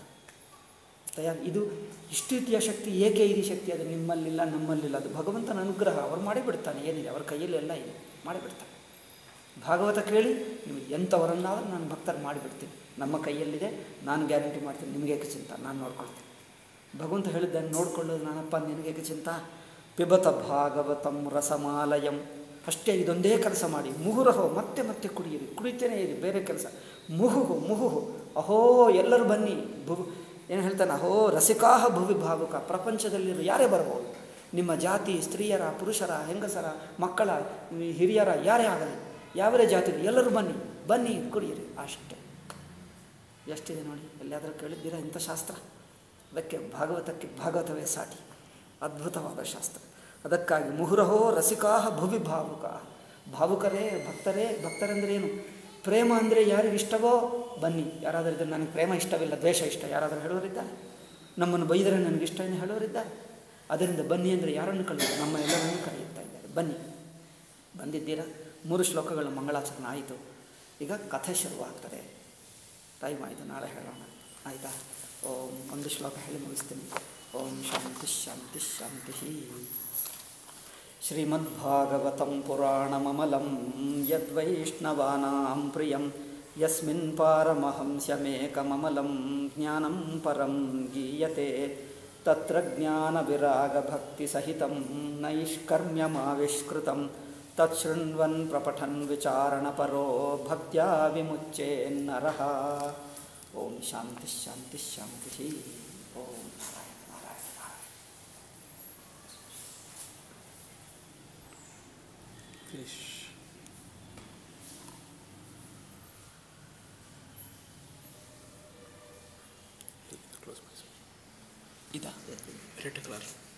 ತಯಾರು ಇದು ಇಷ್ಟಿತಿಯ ಶಕ್ತಿ ಏಕೆ ಇದೆ ಶಕ್ತಿ ಅದು ನಿಮ್ಮಲ್ಲಿಲ್ಲ ನಮ್ಮಲ್ಲಿಲ್ಲ ಅದು ಭಗವಂತನ ಅನುಗ್ರಹ ಅವ್ರು ಮಾಡಿಬಿಡ್ತಾನೆ ಏನಿದೆ ಅವ್ರ ಕೈಯಲ್ಲಿ ಎಲ್ಲ ಇದೆ ಮಾಡಿಬಿಡ್ತಾನೆ ಭಾಗವತ ಕೇಳಿ ನೀವು ಎಂಥವರನ್ನಾದರೂ ನಾನು ಭಕ್ತರು ಮಾಡಿಬಿಡ್ತೀನಿ ನಮ್ಮ ಕೈಯಲ್ಲಿದೆ ನಾನು ಗ್ಯಾರಂಟಿ ಮಾಡ್ತೀನಿ ನಿಮಗೇಕೆ ಚಿಂತ ನಾನು ನೋಡ್ಕೊಳ್ತೀನಿ ಭಗವಂತ ಹೇಳಿದ್ದಾನೆ ನೋಡ್ಕೊಳ್ಳೋದು ನಾನಪ್ಪ ನಿನಗೇಕೆ ಚಿಂತ ಪಿಬತ ಭಾಗವತಂ ರಸಮಾಲಯಂ ಅಷ್ಟೇ ಇದೊಂದೇ ಕೆಲಸ ಮಾಡಿ ಮುಹುರಹೋ ಮತ್ತೆ ಮತ್ತೆ ಕುಡಿಯಿರಿ ಕುಡಿತೇನೆ ಇರಿ ಬೇರೆ ಕೆಲಸ ಮುಹುಹು ಮುಹುಹು ಅಹೋ ಎಲ್ಲರೂ ಬನ್ನಿ ಭು ಏನು ಹೇಳ್ತಾನೆ ಅಹೋ ರಸಿಕಾಹ ಭುವಿ ಭಾವುಕ ಪ್ರಪಂಚದಲ್ಲಿರೋ ಯಾರೇ ಬರ್ಬೋದು ನಿಮ್ಮ ಜಾತಿ ಸ್ತ್ರೀಯರ ಪುರುಷರ ಹೆಂಗಸರ ಮಕ್ಕಳ ಹಿರಿಯರ ಯಾರೇ ಆಗಲಿ ಯಾವರೇ ಜಾತಿ ಎಲ್ಲರೂ ಬನ್ನಿ ಬನ್ನಿ ಕುಡಿಯಿರಿ ಅಷ್ಟೇ ಎಷ್ಟಿದೆ ನೋಡಿ ಎಲ್ಲಿಯಾದರೂ ಕೇಳಿದ್ದೀರಾ ಇಂಥ ಶಾಸ್ತ್ರ ಅದಕ್ಕೆ ಭಾಗವತಕ್ಕೆ ಭಾಗವತವೇ ಸಾಟಿ ಅದ್ಭುತವಾದ ಶಾಸ್ತ್ರ ಅದಕ್ಕಾಗಿ ಮುಹುರಹೋ ರಸಿಕಾಹ ಭುವಿ ಭಾವುಕ ಭಾವುಕರೇ ಭಕ್ತರೇ ಭಕ್ತರೆಂದರೇನು ಪ್ರೇಮ ಅಂದರೆ ಯಾರಿಗೆ ಇಷ್ಟವೋ ಬನ್ನಿ ಯಾರಾದರೂ ಇದ್ದರೆ ನನಗೆ ಪ್ರೇಮ ಇಷ್ಟವಿಲ್ಲ ದ್ವೇಷ ಇಷ್ಟ ಯಾರಾದರೂ ಹೇಳೋರಿದ್ದಾರೆ ನಮ್ಮನ್ನು ಬೈದರೆ ನನಗೆ ಇಷ್ಟ ಏನು ಹೇಳೋರಿದ್ದಾರೆ ಅದರಿಂದ ಬನ್ನಿ ಅಂದರೆ ಯಾರನ್ನು ಕಳೆದು ನಮ್ಮ ಎಲ್ಲರನ್ನೂ ಕರೆಯುತ್ತಾ ಇದ್ದಾರೆ ಬನ್ನಿ ಬಂದಿದ್ದೀರಾ ಮೂರು ಶ್ಲೋಕಗಳ ಮಂಗಳಾಚರಣೆ ಆಯಿತು ಈಗ ಕಥೆ ಶುರುವಾಗ್ತದೆ ಟೈಮ್ ಆಯಿತು ನಾಳೆ ಹೇಳೋಣ ಆಯಿತಾ ಓಂ ಒಂದು ಶ್ಲೋಕ ಹೇಳಿ ಮುಗಿಸ್ತೀನಿ ಓಂ ಶಾಂತಿ ಶಾಂತಿ ಶಾಂತಿ श्रीमद्भागवतं पुराणममलं यद्वैष्णवानां प्रियं यस्मिन् पारमहंस्यमेकममलं ज्ञानं परं गीयते तत्र ज्ञानविरागभक्तिसहितं नैष्कर्म्यमाविष्कृतं तच्छृण्वन् प्रपठन् विचारणपरो भक्त्या विमुच्येन्नरः ॐ शान्तिः शान्तिः शान्तिः ॐ Narayan Narayan Narayan Finish. Close please. ಇದಾ Red color.